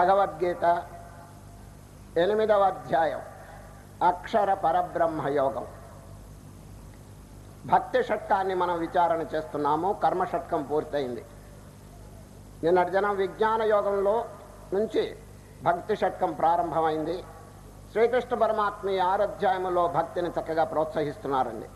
భగవద్గీత ఎనిమిదవ అధ్యాయం అక్షర పరబ్రహ్మ యోగం భక్తి షట్కాన్ని మనం విచారణ చేస్తున్నాము కర్మ షట్కం పూర్తయింది నిన్నటి జనం విజ్ఞాన యోగంలో నుంచి భక్తి షట్కం ప్రారంభమైంది శ్రీకృష్ణ పరమాత్మ ఈ ఆరాధ్యాయములో భక్తిని చక్కగా ప్రోత్సహిస్తున్నారండి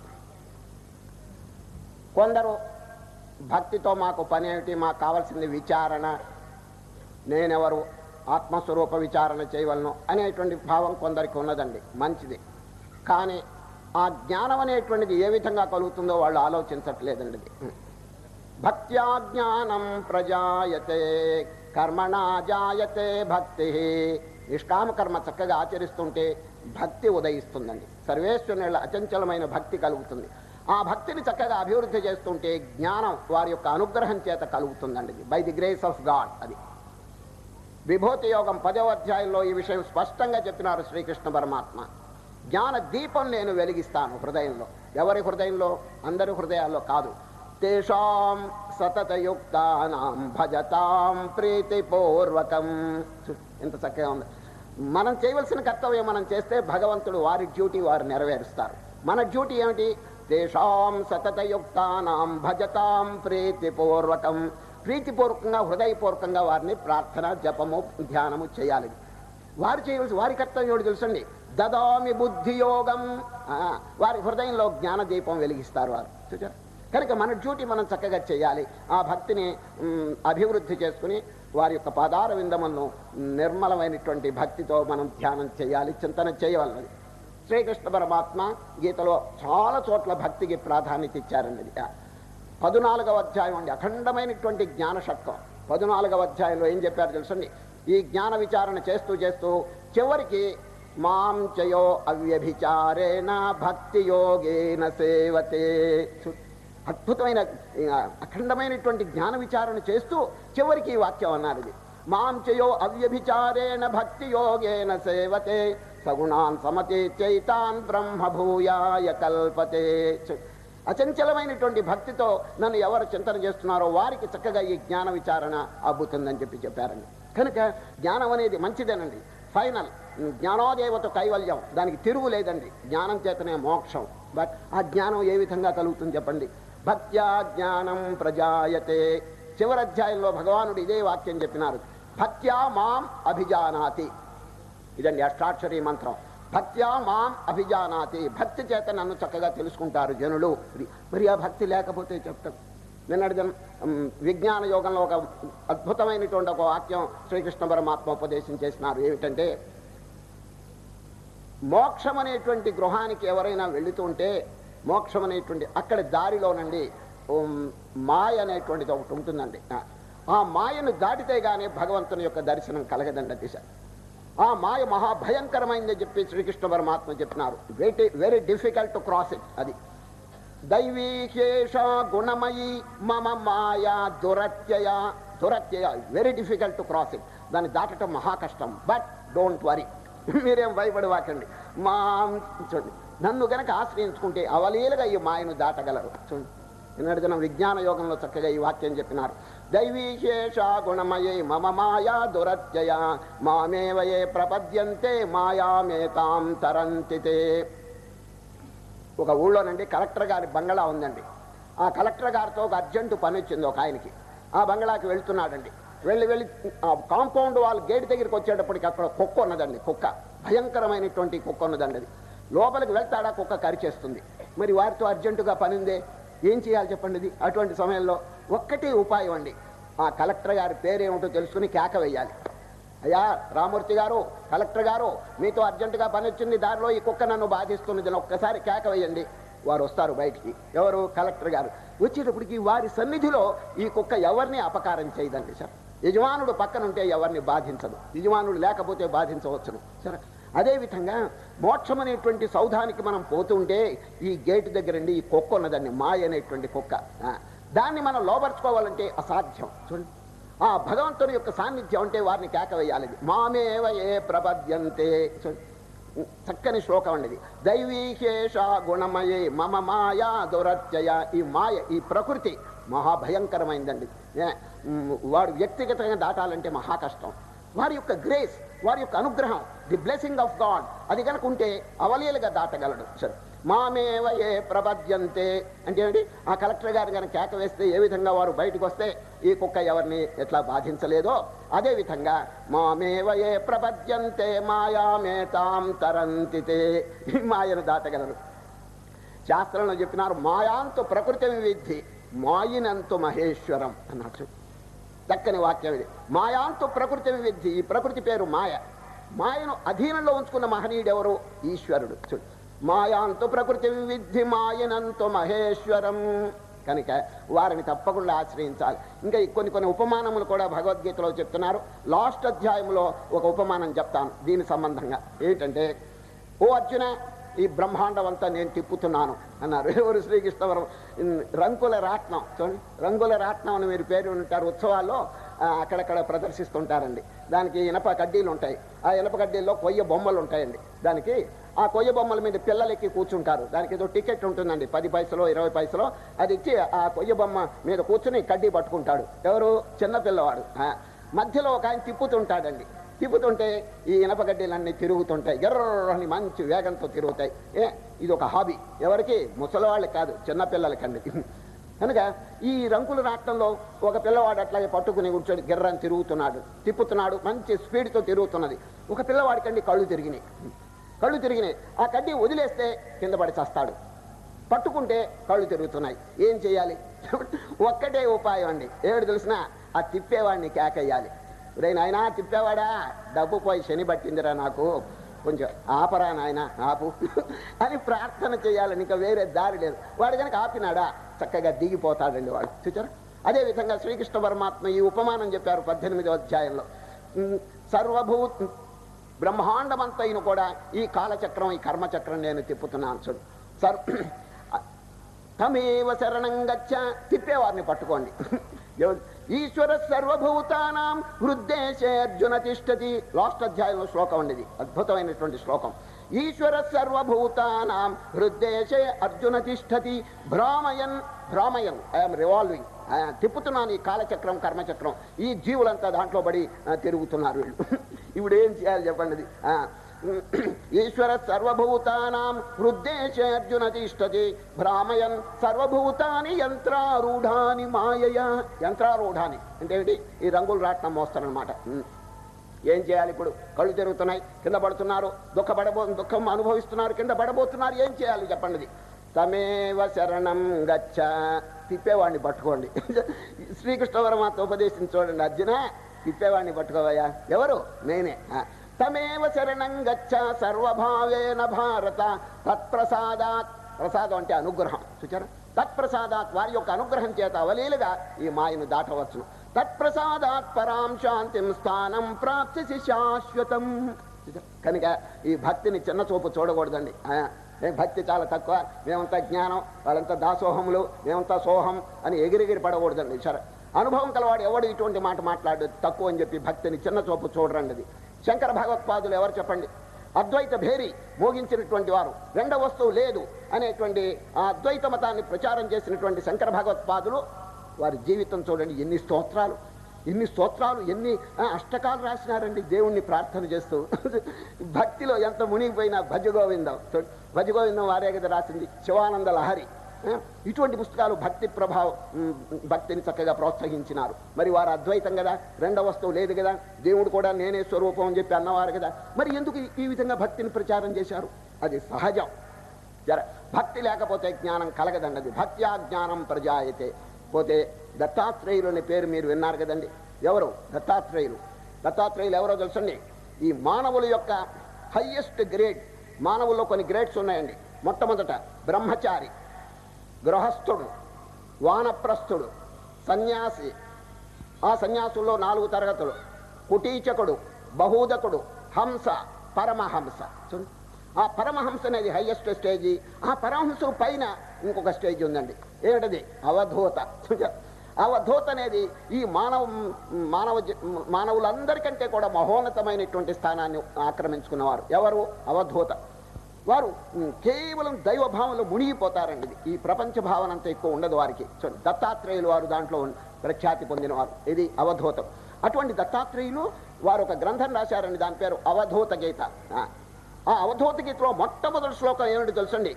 కొందరు భక్తితో మాకు పని ఏమిటి మాకు కావాల్సింది విచారణ నేనెవరు ఆత్మస్వరూప విచారణ చేయవలను అనేటువంటి భావం కొందరికి ఉన్నదండి మంచిది కానీ ఆ జ్ఞానం అనేటువంటిది ఏ విధంగా కలుగుతుందో వాళ్ళు ఆలోచించట్లేదండి ఇది భక్త్యా జ్ఞానం ప్రజాయతే కర్మణా జాయతే భక్తి నిష్కామ కర్మ చక్కగా ఆచరిస్తుంటే భక్తి ఉదయిస్తుందండి సర్వేశ్వరుని అచంచలమైన భక్తి కలుగుతుంది ఆ భక్తిని చక్కగా అభివృద్ధి చేస్తుంటే జ్ఞానం వారి యొక్క అనుగ్రహం చేత కలుగుతుందండి by the grace of God అది విభూతి యోగం పదవ అధ్యాయంలో ఈ విషయం స్పష్టంగా చెప్పినారు శ్రీకృష్ణ పరమాత్మ జ్ఞాన దీపం నేను వెలిగిస్తాను హృదయంలో ఎవరి హృదయంలో అందరి హృదయాల్లో కాదు తేషాం సతతయుక్తానాం భజతాం ప్రీతిపూర్వకం చూ, ఎంత చక్కగా ఉంది మనం చేయవలసిన కర్తవ్యం మనం చేస్తే భగవంతుడు వారి డ్యూటీ వారు నెరవేరుస్తారు మన డ్యూటీ ఏమిటి తేషాం సతతయుక్తానాం భజతాం ప్రీతిపూర్వకం ప్రీతిపూర్వకంగా హృదయపూర్వకంగా వారిని ప్రార్థన జపము ధ్యానము చేయాలి వారు చేయవలసి వారి కర్తవ్యం ఏమిటి తెలుసండి దదామి బుద్ధి యోగం ఆ, వారి హృదయంలో జ్ఞాన దీపం వెలిగిస్తారు వారు చూచారా కనుక మన డ్యూటీ మనం చక్కగా చేయాలి ఆ భక్తిని మ్, అభివృద్ధి చేసుకుని వారి యొక్క పాదార విందములను నిర్మలమైనటువంటి భక్తితో మనం ధ్యానం చేయాలి చింతన చేయవలనది శ్రీకృష్ణ పరమాత్మ గీతలో చాలా చోట్ల భక్తికి ప్రాధాన్యత ఇచ్చారండి ఇది. పదునాలుగవ అధ్యాయం అండి అఖండమైనటువంటి జ్ఞాన షట్కం పదునాలుగవ అధ్యాయంలో ఏం చెప్పారు తెలుసండి ఈ జ్ఞాన విచారణ చేస్తూ చేస్తూ చివరికి మాం చయో అవ్యభిచారేణ భక్తి యోగేన సేవతే చు- అద్భుతమైన ఆ, అఖండమైనటువంటి జ్ఞాన విచారణ చేస్తూ చివరికి ఈ వాక్యం అన్నారు ఇది మాం చయో అవ్యభిచారేణ భక్తి యోగేన సేవతే సగుణాన్ సమతే చైతాన్ బ్రహ్మభూయాయ కల్పతే చు- అచంచలమైనటువంటి భక్తితో నన్ను ఎవరు చింతన చేస్తున్నారో వారికి చక్కగా ఈ జ్ఞాన విచారణ అబ్బుతుందని చెప్పి చెప్పారండి కనుక జ్ఞానం అనేది మంచిదేనండి ఫైనల్ జ్ఞానోదేవత కైవల్యం దానికి తిరుగు లేదండి జ్ఞానం చేతనే మోక్షం బట్ ఆ జ్ఞానం ఏ విధంగా కలుగుతుంది చెప్పండి భక్త్యా జ్ఞానం ప్రజాయతే చివరి అధ్యాయంలో భగవానుడు ఇదే వాక్యం చెప్పినారు భక్త్యా మాం అభిజానాతి ఇదండి అష్టాక్షరి మంత్రం భక్త్యా మాం అభిజానాతి భక్తి చేత నన్ను చక్కగా తెలుసుకుంటారు జనులు ఇది. మరి ఆ భక్తి లేకపోతే చెప్తాం నిన్నటి దినం ఉమ్, విజ్ఞాన యోగంలో ఒక అద్భుతమైనటువంటి ఒక వాక్యం శ్రీకృష్ణ పరమాత్మ ఉపదేశం చేసినారు ఏమిటంటే మోక్షం అనేటువంటి గృహానికి ఎవరైనా వెళుతుంటే మోక్షం అనేటువంటి అక్కడ దారిలోనండి ఉమ్, మాయ అనేటువంటిది ఒకటి ఉంటుందండి ఆ, ఆ మాయను దాటితే గానీ భగవంతుని యొక్క దర్శనం కలగదండి దిశ ఆ మాయ మహాభయంకరమైందని చెప్పి శ్రీకృష్ణ పరమాత్మ చెప్పినారు very very difficult to cross it అది దైవీకేష గుణమయి మమ మాయా దురత్యయ దురత్యయ very difficult to cross it దాన్ని దాటడం మహా కష్టం బట్ డోంట్ వరీ మీరేం భయపడి వాకండి మా చూడండి నన్ను గనక ఆశ్రయించుకుంటే అవలీలుగా ఈ మాయను దాటగలరు చూడండి నిన్నటి దినం విజ్ఞాన యోగంలో చక్కగా ఈ వాక్యం చెప్పినారు దైవీశేష గుణమయే మమ మాయా దురత్యయ మామేవయే ప్రపద్యంతే మాయామేతాం తరంతితే ఒక ఊళ్ళోనండి కలెక్టర్ గారి బంగళా ఉందండి ఆ కలెక్టర్ గారితో ఒక అర్జెంటు పని వచ్చింది ఒక ఆయనకి ఆ బంగళాకి వెళ్తున్నాడండి వెళ్ళి వెళ్ళి ఆ కాంపౌండ్ వాళ్ళ గేట్ దగ్గరికి వచ్చేటప్పటికి అక్కడ కుక్క ఉన్నదండి కుక్క భయంకరమైనటువంటి కుక్క ఉన్నదండి అది లోపలికి వెళ్తాడా కుక్క కరిచేస్తుంది మరి వారితో అర్జెంటుగా పనిందే ఏం చేయాలి చెప్పండి ఇది అటువంటి సమయంలో ఒక్కటే ఉపాయం అండి ఆ కలెక్టర్ గారి పేరేమిటో తెలుసుకుని కేక వేయాలి అయ్యా రామూర్తి గారు కలెక్టర్ గారు మీతో అర్జెంటుగా పని వచ్చింది దారిలో ఈ కుక్క నన్ను బాధిస్తున్నది అని ఒక్కసారి కేక వేయండి వారు వస్తారు బయటికి ఎవరు కలెక్టర్ గారు వచ్చేటప్పటికి వారి సన్నిధిలో ఈ కుక్క ఎవరిని అపకారం చేయదండి సార్ యజమానుడు పక్కనుంటే ఎవరిని బాధించదు యజమానుడు లేకపోతే బాధించవచ్చును సరే అదేవిధంగా మోక్షం అనేటువంటి సౌధానికి మనం పోతుంటే ఈ గేటు దగ్గరండి ఈ కుక్క ఉన్నదండి మాయ అనేటువంటి కుక్క ఆ, దాన్ని మనం లోపరుచుకోవాలంటే అసాధ్యం చూడండి ఆ భగవంతుని యొక్క సాన్నిధ్యం అంటే వారిని కేకవేయాలి మామేవ ఏ ప్రపద్యంతే చూడండి చక్కని శ్లోకం అండి ఇది దైవీశేష గుణమయే మమ మాయా దురత్యయ ఈ మాయ ఈ ప్రకృతి మహాభయంకరమైందండి ఏ, మ్, వాడు వ్యక్తిగతంగా దాటాలంటే మహా కష్టం వారి యొక్క గ్రేస్ వారి యొక్క అనుగ్రహం ది బ్లెస్సింగ్ ఆఫ్ గాడ్ అది కనుక ఉంటే అవలీలుగా దాటగలడు సరే మామేవ ఏ ప్రపద్యంతే అంటే ఏమిటి ఆ కలెక్టర్ గారు కనుక కేక వేస్తే ఏ విధంగా వారు బయటకు వస్తే ఈ కుక్క ఎవరిని ఎట్లా బాధించలేదో అదే విధంగా మామేవ ఏ ప్రపద్యంతే మాయామేతాం తరంతితే ఈ మాయను దాటగలరు శాస్త్రంలో చెప్పినారు మాయాంతు ప్రకృతి వివిద్ధి మాయినంతు మహేశ్వరం అన్నట్టు చక్కని వాక్యం ఇది మాయాంతు ప్రకృతి వివిద్ధి ఈ ప్రకృతి పేరు మాయ మాయను అధీనంలో ఉంచుకున్న మహనీయుడు ఎవరు ఈశ్వరుడు చూడు మాయాంతు ప్రకృతి వివిద్ధి మాయనంతు మహేశ్వరం కనుక వారిని తప్పకుండా ఆశ్రయించాలి ఇంకా ఈ కొన్ని కొన్ని ఉపమానములు కూడా భగవద్గీతలో చెప్తున్నారు లాస్ట్ అధ్యాయంలో ఒక ఉపమానం చెప్తాను దీని సంబంధంగా ఏంటంటే ఓ అర్జున ఈ బ్రహ్మాండం అంతా నేను తిప్పుతున్నాను అన్నారు ఎవరు శ్రీకృష్ణవరం ఇన్ రంగుల రాట్నం చూడండి రంగుల రాట్నం అని మీరు పేరు ఉంటారు ఉత్సవాల్లో ఆ, అక్కడక్కడ ప్రదర్శిస్తుంటారండి దానికి ఇనప కడ్డీలు ఉంటాయి ఆ ఇనప కడ్డీల్లో కొయ్య బొమ్మలు ఉంటాయండి దానికి ఆ కొయ్య బొమ్మల మీద పిల్లలెక్కి కూర్చుంటారు దానికి ఏదో టికెట్ ఉంటుందండి పది పైసలు ఇరవై పైసలు అది ఇచ్చి ఆ కొయ్య బొమ్మ మీద కూర్చుని కడ్డీ పట్టుకుంటాడు ఎవరు చిన్న పిల్లవాడు ఆ, మధ్యలో ఒక ఆయన తిప్పుతుంటాడండి తిప్పుతుంటే ఈ ఇనపగడ్డీలన్నీ తిరుగుతుంటాయి ఎర్రని మంచి వేగంతో తిరుగుతాయి ఏ ఇది ఒక హాబీ ఎవరికి ముసలివాళ్ళకి కాదు చిన్నపిల్లలకండి కనుక ఈ రంకులు రాట్నంలో ఒక పిల్లవాడు అట్లాగే పట్టుకుని కూర్చొని గిర్రని తిరుగుతున్నాడు తిప్పుతున్నాడు మంచి స్పీడ్తో తిరుగుతున్నది ఒక పిల్లవాడికండి కళ్ళు తిరిగినాయి కళ్ళు తిరిగినాయి ఆ కడ్డీ వదిలేస్తే కింద పడి చస్తాడు పట్టుకుంటే కళ్ళు తిరుగుతున్నాయి ఏం చేయాలి ఒక్కటే ఉపాయం అండి ఏడు తెలిసిన ఆ తిప్పేవాడిని కేకయ్యాలి రే నాయనా తిప్పేవాడా డబ్బు పోయి శని పట్టిందిరా నాకు కొంచెం ఆపరా నాయన ఆపు అని ప్రార్థన చేయాలని ఇంకా వేరే దారి లేదు వాడు కనుక ఆపినాడా చక్కగా దిగిపోతాడండి వాడు చూచారా అదేవిధంగా శ్రీకృష్ణ పరమాత్మ ఈ ఉపమానం చెప్పారు పద్దెనిమిదో అధ్యాయంలో ఉమ్, సర్వభూత్ బ్రహ్మాండమంతైన కూడా ఈ కాలచక్రం ఈ కర్మచక్రం నేను తిప్పుతున్నాను చూడు సర్ తమేవ శరణం గచ్చ తిప్పేవారిని పట్టుకోండి ఎవరు? ఈశ్వర సర్వభూతానాం హృద్దేశే అర్జున తిష్టతి లాస్ట్ అధ్యాయంలో శ్లోకం ఉండేది అద్భుతమైనటువంటి శ్లోకం ఈశ్వర సర్వభూతానాం హృద్దేశే అర్జున తిష్టతి భ్రామయన్ భ్రామయన్ ఐఎమ్ రివాల్వింగ్ తిప్పుతున్నాను ఈ కాలచక్రం కర్మచక్రం ఈ జీవులంతా దాంట్లో పడి ఆ, తిరుగుతున్నారు వీళ్ళు ఇప్పుడు ఏం చేయాలి చెప్పండి అది. ఆ, ఈశ్వర సర్వభూతానాం హృద్దేశే అర్జున తిష్టతి భ్రామయన్ సర్వభూతాని యంత్రారూఢాని మాయయ యంత్రారూఢాని అంటే ఏంటి ఈ రంగులు రాట్నం మోస్తారనమాట ఏం చేయాలి ఇప్పుడు కళ్ళు తిరుగుతున్నాయి కింద పడుతున్నారు దుఃఖపడబో దుఃఖం అనుభవిస్తున్నారు కింద పడబోతున్నారు ఏం చేయాలి చెప్పండి ఇది. తమేవ శరణం గచ్చ తిప్పేవాడిని పట్టుకోండి శ్రీకృష్ణ పరమాత్మ ఉపదేశించి చూడండి అర్జున తిప్పేవాడిని పట్టుకోవయ్యా ఎవరు నేనే ఆ. తమేవ శరణం గచ్చ సర్వభావేన భారత తత్ప్రసాదాత్ ప్రసాదం అంటే అనుగ్రహం చూచారా తత్ప్రసాదాత్ వారి యొక్క అనుగ్రహం చేత అవలీలుగా ఈ మాయను దాటవచ్చును తత్ప్రసాదాత్ పరాం శాంతిం స్థానం ప్రాప్తి శాశ్వతం చూచారా? కనుక ఈ భక్తిని చిన్న చూపు చూడకూడదండి ఆ, ఏ భక్తి చాలా తక్కువ మేమంతా జ్ఞానం వాళ్ళంతా దాసోహములు మేమంతా సోహం అని ఎగిరెగిరి పడకూడదండి సరే అనుభవం కలవాడు ఎవడు ఇటువంటి మాట మాట్లాడు తక్కువ అని చెప్పి భక్తిని చిన్న చూపు చూడరండి అది శంకర భగవత్పాదులు ఎవరు చెప్పండి అద్వైత భేరి మోగించినటువంటి వారు రెండవ వస్తువు లేదు అనేటువంటి ఆ అద్వైత మతాన్ని ప్రచారం చేసినటువంటి శంకర భగవత్పాదులు వారి జీవితం చూడండి ఎన్ని స్తోత్రాలు ఎన్ని స్తోత్రాలు ఎన్ని ఆ, అష్టకాలు రాసినారండి దేవుణ్ణి ప్రార్థన చేస్తూ భక్తిలో ఎంత మునిగిపోయినా భజగోవిందం చూడు, భజగోవిందం వారే కదా రాసింది శివానంద లహరి ఆ, ఇటువంటి పుస్తకాలు భక్తి ప్రభావం ఉమ్, భక్తిని చక్కగా ప్రోత్సహించినారు మరి వారు అద్వైతం కదా రెండవ వస్తువు లేదు కదా దేవుడు కూడా నేనే స్వరూపం అని చెప్పి అన్నవారు కదా మరి ఎందుకు ఈ- ఈ విధంగా భక్తిని ప్రచారం చేశారు అది సహజం జర భక్తి లేకపోతే జ్ఞానం కలగదండి అది భక్త్యా జ్ఞానం ప్రజాయతే పోతే దత్తాత్రేయులు అనే పేరు మీరు విన్నారు కదండి ఎవరు దత్తాత్రేయులు దత్తాత్రేయులు ఎవరో తెలుసండి ఈ మానవుల యొక్క హయ్యెస్ట్ గ్రేడ్ మానవుల్లో కొన్ని గ్రేడ్స్ ఉన్నాయండి మొట్టమొదట బ్రహ్మచారి గృహస్థుడు వానప్రస్థుడు సన్యాసి ఆ సన్యాసుల్లో నాలుగు తరగతులు కుటీచకుడు బహూదకుడు హంస పరమహంస చూడండి. ఆ పరమహంస అనేది హయ్యెస్ట్ స్టేజీ ఆ పరమహంస పైన ఇంకొక స్టేజ్ ఉందండి ఏమిటది అవధూత చూడండి. అవధూత అనేది ఈ మానవ మానవ జ- మానవులందరికంటే కూడా మహోన్నతమైనటువంటి స్థానాన్ని ఆక్రమించుకున్నవారు ఎవరు అవధూత వారు ఉమ్, కేవలం దైవభావంలో మునిగిపోతారండి ఇది. ఈ ప్రపంచ భావన అంతా ఎక్కువ ఉండదు వారికి చూడండి దత్తాత్రేయులు వారు దాంట్లో ఉన్- ప్రఖ్యాతి పొందినవారు ఇది అవధూతం అటువంటి దత్తాత్రేయులు వారు ఒక గ్రంథం రాశారండి దాని పేరు అవధూత గీత ఆ, ఆ అవధూత గీతలో మొట్టమొదటి శ్లోకం ఏమిటి తెలుసండి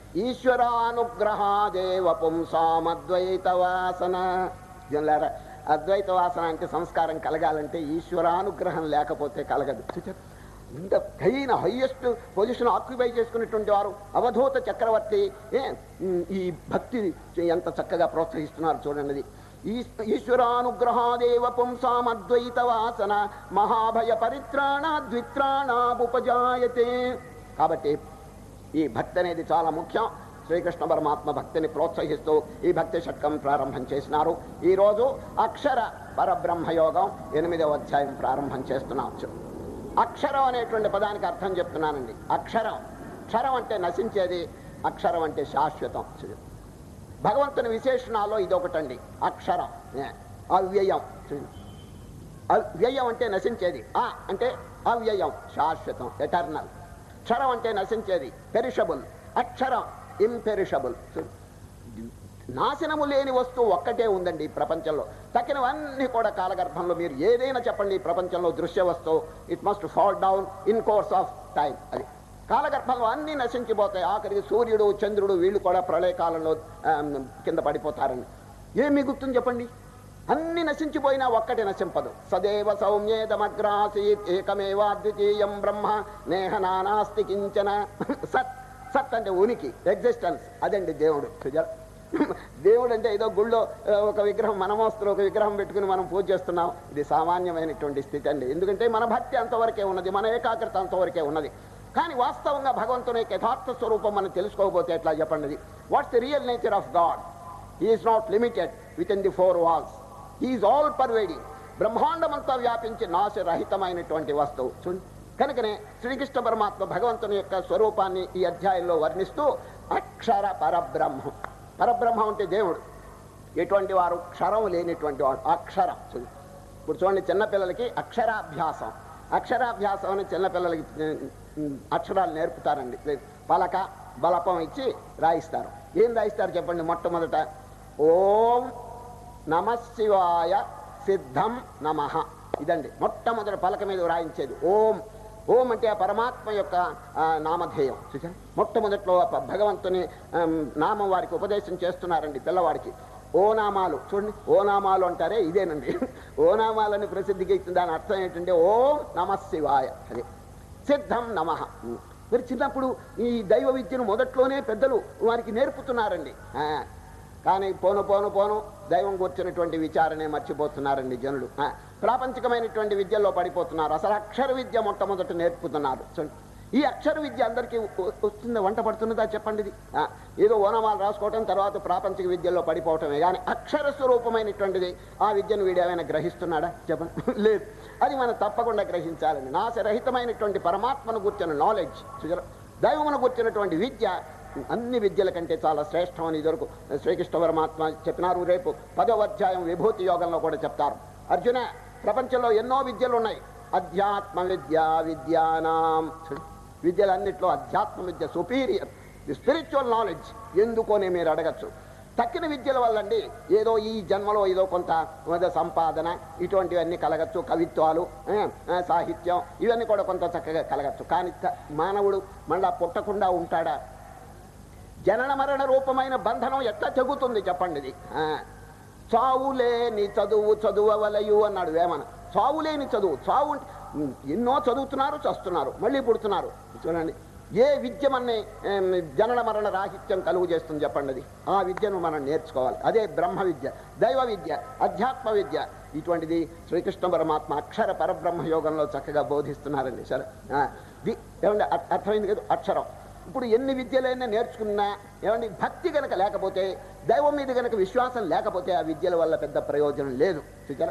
ఈశ్వరానుగ్రహాదేవ పుంసామద్వైత వాసన జనులారా అద్వైత వాసన అంటే సంస్కారం కలగాలంటే ఈశ్వరానుగ్రహం లేకపోతే కలగదు చూచారు? ఇంత హైన హైయెస్ట్ పొజిషన్ ఆక్యుపై చేసుకున్నటువంటి వారు అవధూత చక్రవర్తి ఏ ఉమ్, ఈ భక్తి ఎంత చక్కగా ప్రోత్సహిస్తున్నారు చూడండి ఈ- ఈశ్వరానుగ్రహాదేవ పుంసామద్వైత వాసన మహాభయ పరిత్రాణ ద్విత్రాణాపుపజాయతే కాబట్టి ఈ భక్తి అనేది చాలా ముఖ్యం శ్రీకృష్ణ పరమాత్మ భక్తిని ప్రోత్సహిస్తూ ఈ భక్తి షట్కం ప్రారంభం చేసినారు ఈరోజు అక్షర పరబ్రహ్మయోగం ఎనిమిదవ అధ్యాయం ప్రారంభం చేస్తున్నాం అక్షరం అనేటువంటి పదానికి అర్థం చెప్తున్నానండి అక్షరం క్షరం అంటే నశించేది అక్షరం అంటే శాశ్వతం భగవంతుని విశేషణాల్లో ఇదొకటండి అక్షరం ఏ, అవ్యయం అవ్యయం అంటే నశించేది ఆ అంటే అవ్యయం శాశ్వతం ఎటర్నల్ క్షరం అంటే నశించేది పెరిషబుల్ అక్షరం ఇంపెరిషబుల్ నాశనము లేని వస్తువు ఒక్కటే ఉందండి ఈ ప్రపంచంలో తక్కినవన్నీ కూడా కాలగర్భంలో మీరు ఏదైనా చెప్పండి ఈ ప్రపంచంలో దృశ్య వస్తువు it must fall down in course of time అది కాలగర్భంలో అన్నీ నశించిపోతాయి ఆఖరికి సూర్యుడు చంద్రుడు వీళ్ళు కూడా ప్రళయకాలంలో ఆమ్, కింద పడిపోతారండి ఏం మిగులుతుంది చెప్పండి అన్ని నశించిపోయినా ఒక్కటి నశింపదు సదేవ సౌమ్యేదమగ్రాసీత్ ఏకమేవాద్వితీయం బ్రహ్మ నేహ నానాస్తి కించన సత్ సత్ అంటే ఉనికి ఎగ్జిస్టెన్స్ అదండి దేవుడు చూచారా? దేవుడు అంటే ఏదో గుళ్ళో ఆ, ఒక విగ్రహం మనమోస్తులు ఒక విగ్రహం పెట్టుకుని మనం పూజ చేస్తున్నాం ఇది సామాన్యమైనటువంటి స్థితి అండి ఎందుకంటే మన భక్తి అంతవరకే ఉన్నది మన ఏకాగ్రత అంతవరకే ఉన్నది కానీ వాస్తవంగా భగవంతుని యొక్క యథార్థ స్వరూపం మనం తెలుసుకోకపోతే ఎట్లా చెప్పండి what's the real nature of God is not limited within the four walls is all pervading బ్రహ్మాండమంతా వ్యాపించి నాశరహితమైనటువంటి వస్తువు చూడండి కనుకనే శ్రీకృష్ణ పరమాత్మ భగవంతుని యొక్క స్వరూపాన్ని ఈ అధ్యాయంలో వర్ణిస్తూ అక్షర పరబ్రహ్మం పరబ్రహ్మం అంటే దేవుడు ఎటువంటి వారు క్షరం లేనిటువంటి వాడు అక్షరం చూడండి. ఇప్పుడు చూడండి చిన్నపిల్లలకి అక్షరాభ్యాసం అక్షరాభ్యాసం అని చిన్నపిల్లలకి ఉమ్, అక్షరాలు నేర్పుతారండి పలక బలపం ఇచ్చి రాయిస్తారు ఏం రాయిస్తారు చెప్పండి మొట్టమొదట ఓం నమ శివాయ సిద్ధం నమ ఇదండి మొట్టమొదటి పలక మీద వ్రాయించేది ఓం ఓం అంటే ఆ పరమాత్మ యొక్క ఆ, నామధేయం చూసారా మొట్టమొదట్లో ఆ ప- భగవంతుని ఆమ్, నామం వారికి ఉపదేశం చేస్తున్నారండి పిల్లవాడికి ఓ నామాలు చూడండి ఓ నామాలు అంటారే ఇదేనండి ఓ నామాలని ప్రసిద్ధికి ఇచ్చిన దాని అర్థం ఏంటంటే ఓం నమ శివాయ అదే సిద్ధం నమ మరి చిన్నప్పుడు ఈ దైవ విద్యను మొదట్లోనే పెద్దలు వారికి నేర్పుతున్నారండి ఆ, కానీ పోను పోను పోను దైవం కూర్చున్నటువంటి విచారణే మర్చిపోతున్నారండి జనులు ఆ, ప్రాపంచికమైనటువంటి విద్యల్లో పడిపోతున్నారు అసలు అక్షర విద్య మొట్టమొదట నేర్పుతున్నారు చూడండి ఈ అక్షర విద్య అందరికీ వ- వస్తుందా వంట పడుతున్నదా చెప్పండి ఇది ఆ, ఏదో ఓనమాలు రాసుకోవటం తర్వాత ప్రాపంచిక విద్యల్లో పడిపోవటమే కానీ అక్షర స్వరూపమైనటువంటిది ఆ విద్యను వీడు ఏమైనా గ్రహిస్తున్నాడా చెప్పండి లేదు అది మనం తప్పకుండా గ్రహించాలండి నాశరహితమైనటువంటి పరమాత్మను కూర్చున్న నాలెడ్జ్ దైవమును కూర్చున్నటువంటి విద్య అన్ని విద్యల కంటే చాలా శ్రేష్టం అని ఇదివరకు శ్రీకృష్ణ పరమాత్మ చెప్పినారు రేపు పదవ అధ్యాయం విభూతి యోగంలో కూడా చెప్తారు అర్జున ప్రపంచంలో ఎన్నో విద్యలు ఉన్నాయి అధ్యాత్మ విద్య విద్యానాం విద్యలన్నిట్లో అధ్యాత్మ విద్య సుపీరియర్ ది స్పిరిచువల్ నాలెడ్జ్ ఎందుకోనే మీరు అడగచ్చు తక్కిన విద్యల వల్లండి ఏదో ఈ జన్మలో ఏదో కొంత ఏదో సంపాదన ఇటువంటివన్నీ కలగచ్చు కవిత్వాలు ఆ, ఆ, సాహిత్యం ఇవన్నీ కూడా కొంత చక్కగా కలగచ్చు కానీ త- మానవుడు మళ్ళా పుట్టకుండా ఉంటాడా జనన మరణ రూపమైన బంధనం ఎట్లా తెగుతుంది చెప్పండి ఇది ఆ, చావులేని చదువు చదువవలయు అన్నాడు వేమన చావులేని చదువు చావు అంటే, ఉమ్, ఎన్నో చదువుతున్నారు చస్తున్నారు మళ్ళీ పుడుతున్నారు చూడండి ఏ విద్య మనని ఏం, జనన మరణ రాహిత్యం కలుగు చేస్తుంది చెప్పండి అది ఆ విద్యను మనం నేర్చుకోవాలి అదే బ్రహ్మ విద్య దైవ విద్య అధ్యాత్మ విద్య ఇటువంటిది శ్రీకృష్ణ పరమాత్మ అక్షర పరబ్రహ్మ యోగంలో చక్కగా బోధిస్తున్నారండి సరే ఆ, ది- ఏమండి అర్- అర్థమైంది కదా అక్షరం ఇప్పుడు ఎన్ని విద్యలైనా నేర్చుకున్నా ఏమండి భక్తి గనక లేకపోతే దైవం మీద గనక విశ్వాసం లేకపోతే ఆ విద్యల వల్ల పెద్ద ప్రయోజనం లేదు చూచారా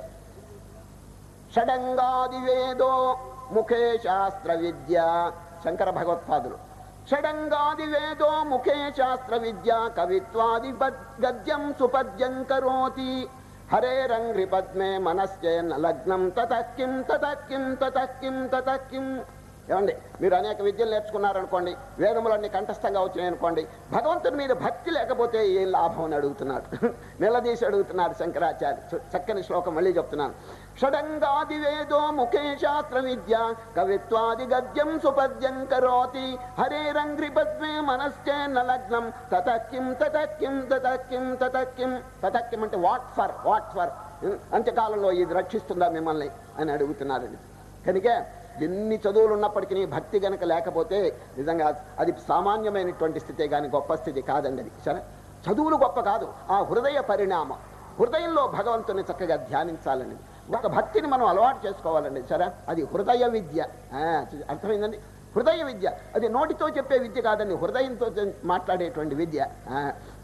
షడంగాది వేదో ముఖే శాస్త్ర విద్య శంకర భగవత్పాదులు షడంగాది వేదో ముఖే శాస్త్ర విద్య కవిత్వాది బద్- గద్యం సుపద్యం కరోతి హరే రంగ్రి పద్మే మనశ్చేన్న లగ్నం తతః కిం తతః కిం తతః కిం తతః కిం ఏమండి మీరు అనేక విద్యలు నేర్చుకున్నారనుకోండి వేదములన్నీ కంఠస్థంగా వచ్చినాయి అనుకోండి భగవంతుని మీద భక్తి లేకపోతే ఏం లాభం అని అడుగుతున్నాడు నిలదీసి అడుగుతున్నాడు శంకరాచార్య చ- చక్కని శ్లోకం మళ్ళీ చెప్తున్నాను షడంగాది వేదో ముఖే శాస్త్ర విద్య కవిత్వాది గద్యం సుపద్యం కరోతి హరేరంగ్రి పద్మే మనశ్చే నలగ్నం తతక్కిం తతక్కిం తతక్కిం తతక్కిం తతక్కిం అంటే వాట్ ఫర్ వాట్ ఫర్ అంత్యకాలంలో ఇది రక్షిస్తుందా మిమ్మల్ని అని అడుగుతున్నారండి కనుక ఎన్ని చదువులు ఉన్నప్పటికీ భక్తి గనక లేకపోతే నిజంగా అది సామాన్యమైనటువంటి స్థితే కానీ గొప్ప స్థితి కాదండి అది సరే చదువులు గొప్ప కాదు ఆ హృదయ పరిణామం హృదయంలో భగవంతుని చక్కగా ధ్యానించాలండి ఒక భక్తిని మనం అలవాటు చేసుకోవాలండి సరే అది హృదయ విద్య ఆ, అర్థమైందండి హృదయ విద్య అది నోటితో చెప్పే విద్య కాదండి హృదయంతో మాట్లాడేటువంటి విద్య ఆ,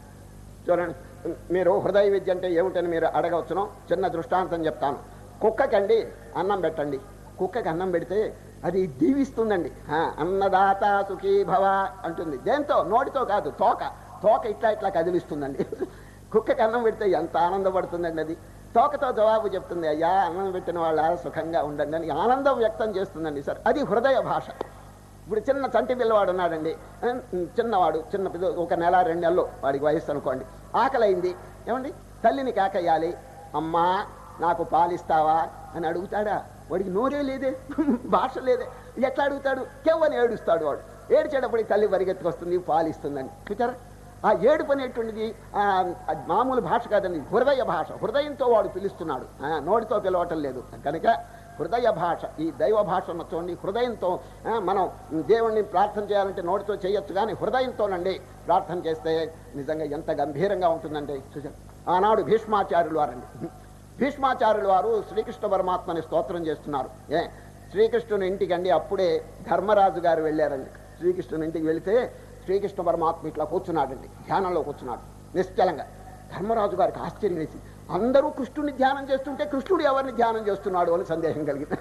చూడండి మీరు హృదయ విద్య అంటే ఏమిటని మీరు అడగవచ్చును చిన్న దృష్టాంతం చెప్తాను కుక్కకండి అన్నం పెట్టండి కుక్కకి అన్నం పెడితే అది దీవిస్తుందండి ఆ, అన్నదాత సుఖీ భవ అంటుంది దేంతో నోటితో కాదు తోక తోక ఇట్లా ఇట్లా కదిలిస్తుందండి కుక్కకి అన్నం పెడితే ఎంత ఆనందపడుతుందండి అది తోకతో జవాబు చెప్తుంది అయ్యా అన్నం పెట్టిన వాళ్ళ సుఖంగా ఉండండి అని ఆనందం వ్యక్తం చేస్తుందండి సార్ అది హృదయ భాష ఇప్పుడు చిన్న చంటి పిల్లవాడు ఉన్నాడండి ఆ, చిన్నవాడు చిన్న పిల్ల ఒక నెల రెండు నెలలు వాడికి వయస్సు అనుకోండి ఆకలైంది ఏమండి తల్లిని కేకయ్యాలి అమ్మా నాకు పాలిస్తావా అని అడుగుతాడా వాడికి నోరే లేదే భాష లేదే ఎట్లా అడుగుతాడు కెవ్వని ఏడుస్తాడు వాడు ఏడ్చేటప్పటికి తల్లి పరిగెత్తుకొస్తుంది పాలిస్తుందని చూచారా ఆ ఏడుపు అనేటువంటిది ఆ, అది మామూలు భాష కాదండి హృదయ భాష హృదయంతో వాడు పిలుస్తున్నాడు ఆ, నోటితో పిలవటం లేదు కనుక హృదయ భాష ఈ దైవ భాష ఉన్న చూడండి హృదయంతో ఆ, మనం దేవుణ్ణి ప్రార్థన చేయాలంటే నోటితో చేయొచ్చు కానీ హృదయంతోనండి ప్రార్థన చేస్తే నిజంగా ఎంత గంభీరంగా ఉంటుందంటే చూసారు ఆనాడు భీష్మాచార్యులు వారండి భీష్మాచార్యులు వారు శ్రీకృష్ణ పరమాత్మని స్తోత్రం చేస్తున్నారు ఏ శ్రీకృష్ణుని ఇంటికి అండి అప్పుడే ధర్మరాజు గారు వెళ్ళారండి శ్రీకృష్ణుని ఇంటికి వెళితే శ్రీకృష్ణ పరమాత్మ ఇట్లా కూర్చున్నాడండి ధ్యానంలో కూర్చున్నాడు నిశ్చలంగా ధర్మరాజు గారికి ఆశ్చర్యం వేసి అందరూ కృష్ణుని ధ్యానం చేస్తుంటే కృష్ణుడు ఎవరిని ధ్యానం చేస్తున్నాడు అని సందేహం కలిగింది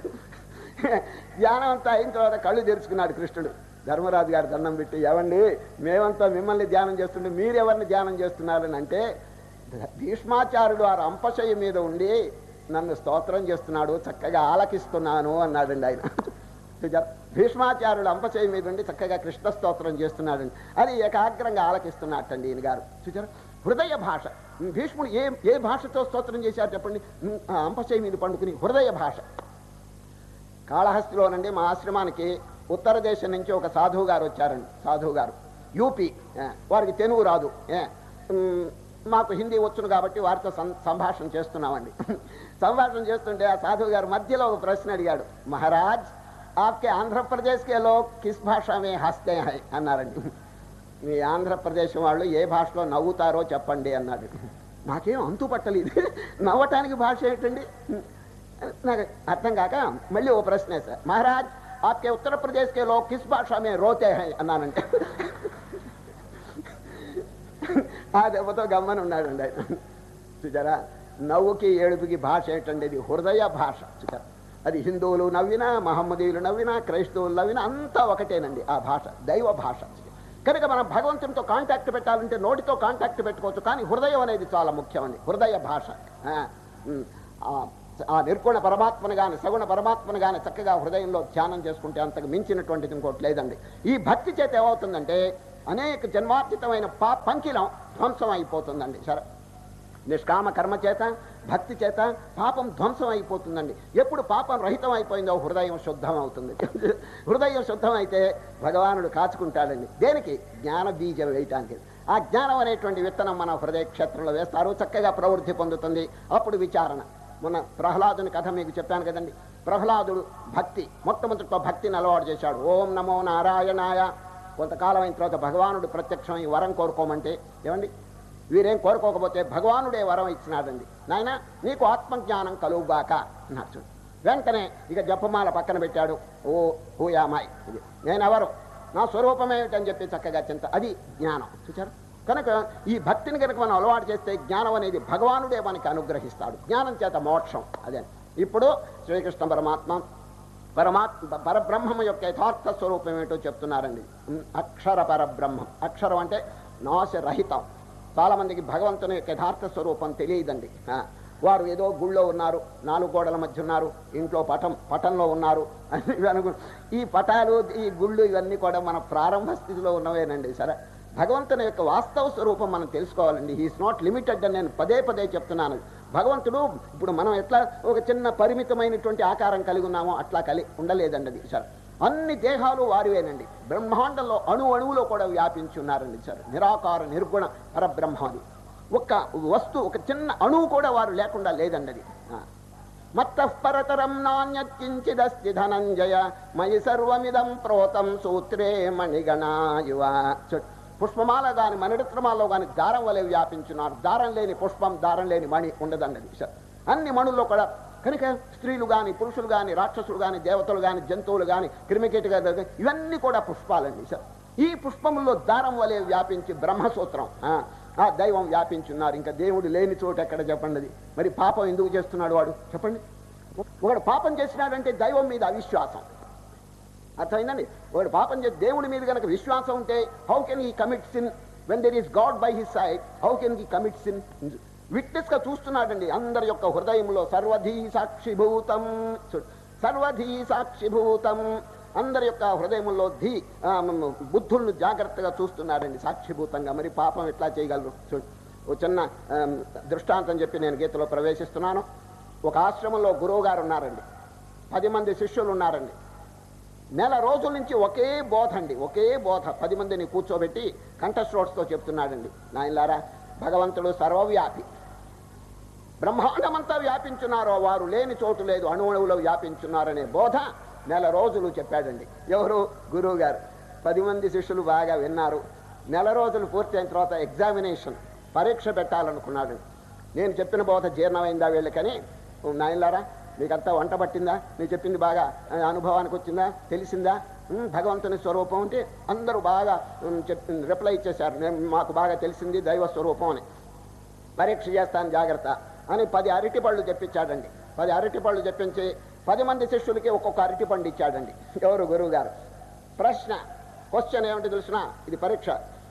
ధ్యానం అంతా అయిన తర్వాత కళ్ళు తెరుచుకున్నాడు కృష్ణుడు ధర్మరాజు గారు దండం పెట్టి ఏమండి మేమంతా మిమ్మల్ని ధ్యానం చేస్తుంటే మీరు ఎవరిని ధ్యానం చేస్తున్నారని అంటే భీష్మాచార్యుడు ఆ రంపశయ్య మీద ఉండి నన్ను స్తోత్రం చేస్తున్నాడు చక్కగా ఆలకిస్తున్నాను అన్నాడండి ఆయన చూచారా? భీష్మాచార్యుడు అంపచేయ మీద ఉండి చక్కగా కృష్ణ స్తోత్రం చేస్తున్నాడండి అది ఏకాగ్రంగా ఆలకిస్తున్నట్టండి ఈయన గారు చూచారా హృదయ భాష భీష్ముడు ఏ ఏ భాషతో స్తోత్రం చేశారు చెప్పండి ఆ అంపచేయ మీద పండుకుని హృదయ భాష కాళహస్తిలోనండి మా ఆశ్రమానికి ఉత్తర దేశం నుంచి ఒక సాధువు గారు వచ్చారండి సాధువు గారు యూపీ ఏ, వారికి తెలుగు రాదు ఏ, ఉమ్, మాకు హిందీ వచ్చును కాబట్టి వారితో సం- సంభాషణ చేస్తున్నామండి సంభాషణ చేస్తుంటే ఆ సాధువు గారు మధ్యలో ఒక ప్రశ్న అడిగాడు మహారాజ్ ఆప్కే ఆంధ్రప్రదేశ్కే లో కిస్ భాష మే హస్తే హై అన్నారండి మీ ఆంధ్రప్రదేశ్ వాళ్ళు ఏ భాషలో నవ్వుతారో చెప్పండి అన్నాడు నాకేం అంతు పట్టలేదు నవ్వటానికి భాష ఏంటండి నాకు అర్థం కాక మళ్ళీ ఓ ప్రశ్న సార్ మహారాజ్ ఆప్కే ఉత్తరప్రదేశ్ కే లోగ్ కిస్ భాష మే రోతే హై అన్నానంటే ఆ దెబ్బతో గమ్మని ఉన్నాడండి ఆయన చూచారా నవ్వుకి ఏడుపుకి భాష ఏంటండి ఇది హృదయ భాష చూచారా అది హిందువులు నవ్వినా మహమ్మదీయులు నవ్వినా క్రైస్తవులు నవ్వినా అంతా ఒకటేనండి ఆ భాష దైవ భాష కనుక మనం భగవంతునితో కాంటాక్ట్ పెట్టాలంటే నోటితో కాంటాక్ట్ పెట్టుకోవచ్చు కానీ హృదయం అనేది చాలా ముఖ్యమండి హృదయ భాష ఆ, ఉమ్, ఆ- ఆ నిర్గుణ పరమాత్మను కానీ సగుణ పరమాత్మను కానీ చక్కగా హృదయంలో ధ్యానం చేసుకుంటే అంతకు మించినటువంటిది ఇంకోటి లేదండి ఈ భక్తి చేత ఏమవుతుందంటే అనేక జన్మార్జితమైన పా పంకిలం ధ్వంసం అయిపోతుందండి సరే నిష్కామ కర్మ చేత భక్తి చేత పాపం ధ్వంసం అయిపోతుందండి ఎప్పుడు పాపం రహితం అయిపోయిందో హృదయం శుద్ధం అవుతుంది హృదయం శుద్ధం అయితే భగవానుడు కాచుకుంటాడండి దేనికి జ్ఞాన బీజం వేయటానికి ఆ జ్ఞానం అనేటువంటి విత్తనం మన హృదయ క్షేత్రంలో వేస్తారు చక్కగా ప్రవృద్ధి పొందుతుంది అప్పుడు విచారణ మొన్న ప్రహ్లాదుని కథ మీకు చెప్పాను కదండి ప్రహ్లాదుడు భక్తి మొట్టమొదటితో భక్తిని అలవాటు చేశాడు ఓం నమో నారాయణాయ కొంతకాలం అయిన తర్వాత భగవానుడు ప్రత్యక్షమై వరం కోరుకోమంటే ఏమండి వీరేం కోరుకోకపోతే భగవానుడే వరం ఇచ్చినాడండి నాయన నీకు ఆత్మజ్ఞానం కలుగుగాక అన్నాడు చూడు. వెంటనే ఇక జపమాల పక్కన పెట్టాడు ఓ హూయామాయ్ ఇది నేనెవరు నా స్వరూపమేమిటని చెప్పి చక్కగా చింత అది జ్ఞానం చూచారు కనుక ఈ భక్తిని కనుక మనం అలవాటు చేస్తే జ్ఞానం అనేది భగవానుడే మనకి అనుగ్రహిస్తాడు జ్ఞానం చేత మోక్షం అదే ఇప్పుడు శ్రీకృష్ణ పరమాత్మ పరమాత్మ పరబ్రహ్మం యొక్క యథార్థ స్వరూపం ఏమిటో చెప్తున్నారండి ఉమ్, అక్షర పరబ్రహ్మం అక్షరం అంటే నాశరహితం చాలా మందికి భగవంతుని యొక్క యథార్థ స్వరూపం తెలియదండి ఆ, వారు ఏదో గుళ్ళో ఉన్నారు నాలుగు గోడల మధ్య ఉన్నారు ఇంట్లో పటం పటంలో ఉన్నారు అని అనుకు ఈ పటాలు ఈ గుళ్ళు ఇవన్నీ కూడా మన ప్రారంభ స్థితిలో ఉన్నవేనండి సరే భగవంతుని యొక్క వాస్తవ స్వరూపం మనం తెలుసుకోవాలండి హీస్ నాట్ లిమిటెడ్ అని నేను పదే పదే చెప్తున్నాను భగవంతుడు ఇప్పుడు మనం ఎట్లా ఒక చిన్న పరిమితమైనటువంటి ఆకారం కలిగి ఉన్నామో అట్లా కలి ఉండలేదండి అది సార్ అన్ని దేహాలు వారివేనండి బ్రహ్మాండంలో అణు అణువులో కూడా వ్యాపించి ఉన్నారండి సార్ నిరాకార నిర్గుణ పరబ్రహ్మాది ఒక్క వస్తువు ఒక చిన్న అణువు కూడా వారు లేకుండా లేదండి అది ఆ. మత్తఃపరతరం నాణ్యత్కించిదస్తి ధనంజయ మయి సర్వమిదం ప్రోతం సూత్రే మణిగణాయువ చు- పుష్పమాల గాని మణిరత్నమాలలో గాని దారం వలె వ్యాపించున్నారు దారం లేని పుష్పం దారం లేని మణి ఉండదండి సార్ అన్ని మణుల్లో కూడా కనుక స్త్రీలు గాని పురుషులు గాని రాక్షసులు గాని దేవతలు గాని జంతువులు గాని క్రిమికేటగా ఇవన్నీ కూడా పుష్పాలండి సార్ ఈ పుష్పముల్లో దారం వలె వ్యాపించి బ్రహ్మసూత్రం ఆ, ఆ దైవం వ్యాపించున్నారు ఇంకా దేవుడు లేని చోట ఎక్కడ చెప్పండి అది మరి పాపం ఎందుకు చేస్తున్నాడు వాడు చెప్పండి ఒకడు పాపం చేసినాడంటే దైవం మీద అవిశ్వాసం అర్థమైందండి వాడు పాపం చేసి దేవుడి మీద కనుక విశ్వాసం ఉంటే how can he commit sin when there is God by his side how can he commit sin witness గా చూస్తున్నాడండి అందరి యొక్క హృదయంలో సర్వధీ సాక్షిభూతం చూడు, సర్వధీ సాక్షిభూతం అందరి యొక్క హృదయంలో ధీ ఆ, మ- బుద్ధులను జాగ్రత్తగా చూస్తున్నాడండి సాక్షిభూతంగా మరి పాపం ఎట్లా చేయగలరు చూడు ఓ చిన్న ఆ, దృష్టాంతం చెప్పి నేను గీతలో ప్రవేశిస్తున్నాను ఒక ఆశ్రమంలో గురువు గారు ఉన్నారండి పది మంది శిష్యులు ఉన్నారండి నెల రోజుల నుంచి ఒకే బోధ అండి ఒకే బోధ పది మందిని కూర్చోబెట్టి కంఠశ్రోట్స్తో చెప్తున్నాడండి నాయనలారా భగవంతుడు సర్వవ్యాపి బ్రహ్మాండమంతా వ్యాపించున్నారో వారు లేని చోటు లేదు అణువులో వ్యాపించున్నారనే బోధ నెల రోజులు చెప్పాడండి ఎవరు గురువు గారు పది మంది శిష్యులు బాగా విన్నారు నెల రోజులు పూర్తయిన తర్వాత ఎగ్జామినేషన్ పరీక్ష పెట్టాలనుకున్నాడు నేను చెప్పిన బోధ జీర్ణమైందా వీళ్ళకని నాయనలారా మీకంతా వంట పట్టిందా నేను చెప్పింది బాగా ఆ, అనుభవానికి వచ్చిందా తెలిసిందా ఉమ్, భగవంతుని స్వరూపం అంటే అందరూ బాగా ఉమ్, చెప్ రిప్లై ఇచ్చేశారు నేను మాకు బాగా తెలిసింది దైవ స్వరూపం అని పరీక్ష చేస్తాను జాగ్రత్త అని పది అరటి పళ్ళు చెప్పించాడండి పది అరటి పళ్ళు చెప్పించి పది మంది శిష్యులకి ఒక్కొక్క అరటి పండు ఇచ్చాడండి ఎవరు గురువు గారు ప్రశ్న క్వశ్చన్ ఏమిటి తెలిసిన ఇది పరీక్ష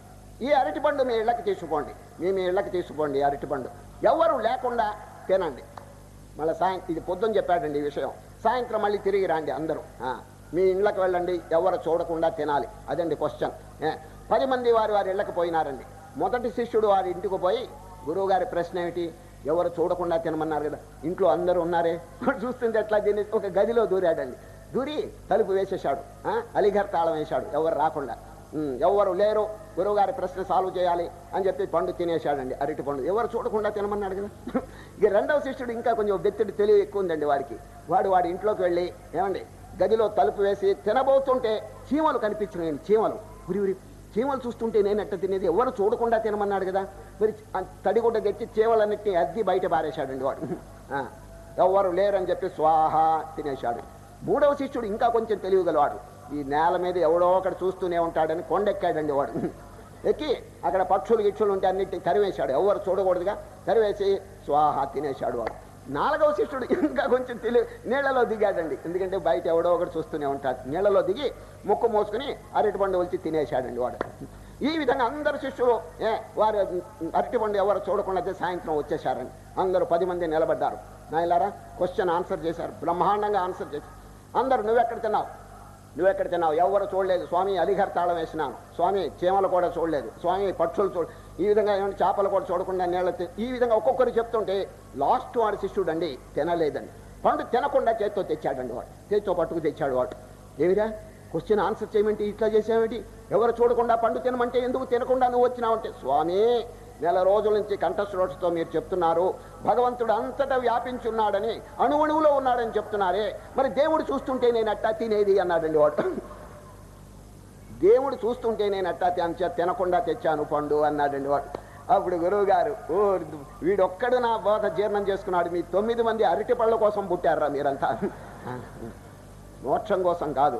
ఈ అరటి పండు మీ ఇళ్ళకి తీసుకోండి మీ మీ ఇళ్ళకి తీసుకోండి ఈ అరటి పండు ఎవరు లేకుండా తినండి మళ్ళీ సాయం ఇది పొద్దున చెప్పాడండి ఈ విషయం సాయంత్రం మళ్ళీ తిరిగి రండి అందరూ ఆ, మీ ఇళ్ళకి వెళ్ళండి ఎవరు చూడకుండా తినాలి అదండి క్వశ్చన్ ఏ, పది మంది వారి వారి ఇళ్ళకి పోయినారండి మొదటి శిష్యుడు వారి ఇంటికి పోయి గురువు గారి ప్రశ్న ఏమిటి ఎవరు చూడకుండా తినమన్నారు కదా ఇంట్లో అందరూ ఉన్నారే వాడు చూస్తుంటే ఎట్లా తిని ఒక గదిలో దూరాడండి దూరి తలుపు వేసేశాడు ఆ, అలిఘర్ తాళం వేశాడు ఎవరు రాకుండా ఉమ్, ఎవరు లేరు గురువుగారి ప్రశ్న సాల్వ్ చేయాలి అని చెప్పి పండు తినేశాడండి అరటి పండు ఎవరు చూడకుండా తినమన్నాడు కదా ఇక రెండవ శిష్యుడు ఇంకా కొంచెం బెత్తడి తెలివి ఎక్కువ ఉందండి వాడికి వాడు వాడి ఇంట్లోకి వెళ్ళి ఏమండి గదిలో తలుపు వేసి తినబోతుంటే చీమలు కనిపించినాయండి చీమలు ఉరి ఉరి చీమలు చూస్తుంటే నేను ఎట్ట తినేది ఎవరు చూడకుండా తినమన్నాడు కదా మరి ఆ తడిగుడ్డ తెచ్చి చీమలన్నిటిని అద్ది బయట పారేశాడండి వాడు ఆ, ఎవ్వరు లేరని చెప్పి స్వాహ తినేశాడు మూడవ శిష్యుడు ఇంకా కొంచెం తెలియగలవాడు ఈ నేల మీద ఎవడో ఒకడు చూస్తూనే ఉంటాడని కొండెక్కాడండి వాడు ఎక్కి అక్కడ పక్షులు గిక్షులు ఉంటే అన్నిటిని తరివేశాడు ఎవరు చూడకూడదుగా తరివేసి స్వాహ తినేశాడు వాడు నాలుగవ శిష్యుడు ఇంకా కొంచెం తెలివి నీళ్లలో దిగాడండి ఎందుకంటే బయట ఎవడో ఒకటి చూస్తూనే ఉంటాడు నీళ్లలో దిగి ముక్కు మోసుకుని అరటిపండు వచ్చి తినేశాడండి వాడు ఈ విధంగా అందరు శిష్యులు ఏ వారు అరటిపండు ఎవరు చూడకుండా అయితే సాయంత్రం వచ్చేసారండి అందరూ పది మంది నిలబడ్డారు నాయలారా క్వశ్చన్ ఆన్సర్ చేశారు బ్రహ్మాండంగా ఆన్సర్ చేశారు అందరు నువ్వెక్కడ తిన్నావు నువ్వెక్కడ తిన్నావు ఎవరు చూడలేదు స్వామి అలిఘర్ తాళం వేసినాను స్వామి చీమలు కూడా చూడలేదు స్వామి పక్షులు చూడ ఈ విధంగా ఏమంటే చేపలు కూడా చూడకుండా నీళ్ళ తి- ఈ విధంగా ఒక్కొక్కరు చెప్తుంటే లాస్ట్ వాడి శిష్యుడు అండి తినలేదండి పండు తినకుండా చేత్తో తెచ్చాడండి వాడు చేత్తో పట్టుకు తెచ్చాడు వాడు ఏమిరా క్వశ్చన్ ఆన్సర్ చేయమంటే ఇట్లా చేసావేంటి ఎవరు చూడకుండా పండు తినమంటే ఎందుకు తినకుండా నువ్వు వచ్చినావంటే స్వామి నెల రోజుల నుంచి కంఠశ్రోషతో మీరు చెప్తున్నారు భగవంతుడు అంతటా వ్యాపించున్నాడని అణువణువులో ఉన్నాడని చెప్తున్నారే మరి దేవుడు చూస్తుంటే నేను అట్టా తినేది అన్నాడండి వాడు దేవుడు చూస్తుంటే నేను అట్టా తెంచ తినకుండా తెచ్చాను పండు అన్నాడండి వాడు అప్పుడు గురువు గారు ఓ వీడొక్కడు నా బోధ జీర్ణం చేసుకున్నాడు మీ తొమ్మిది మంది అరటి పళ్ళ కోసం పుట్టారా మీరంతా మోక్షం కోసం కాదు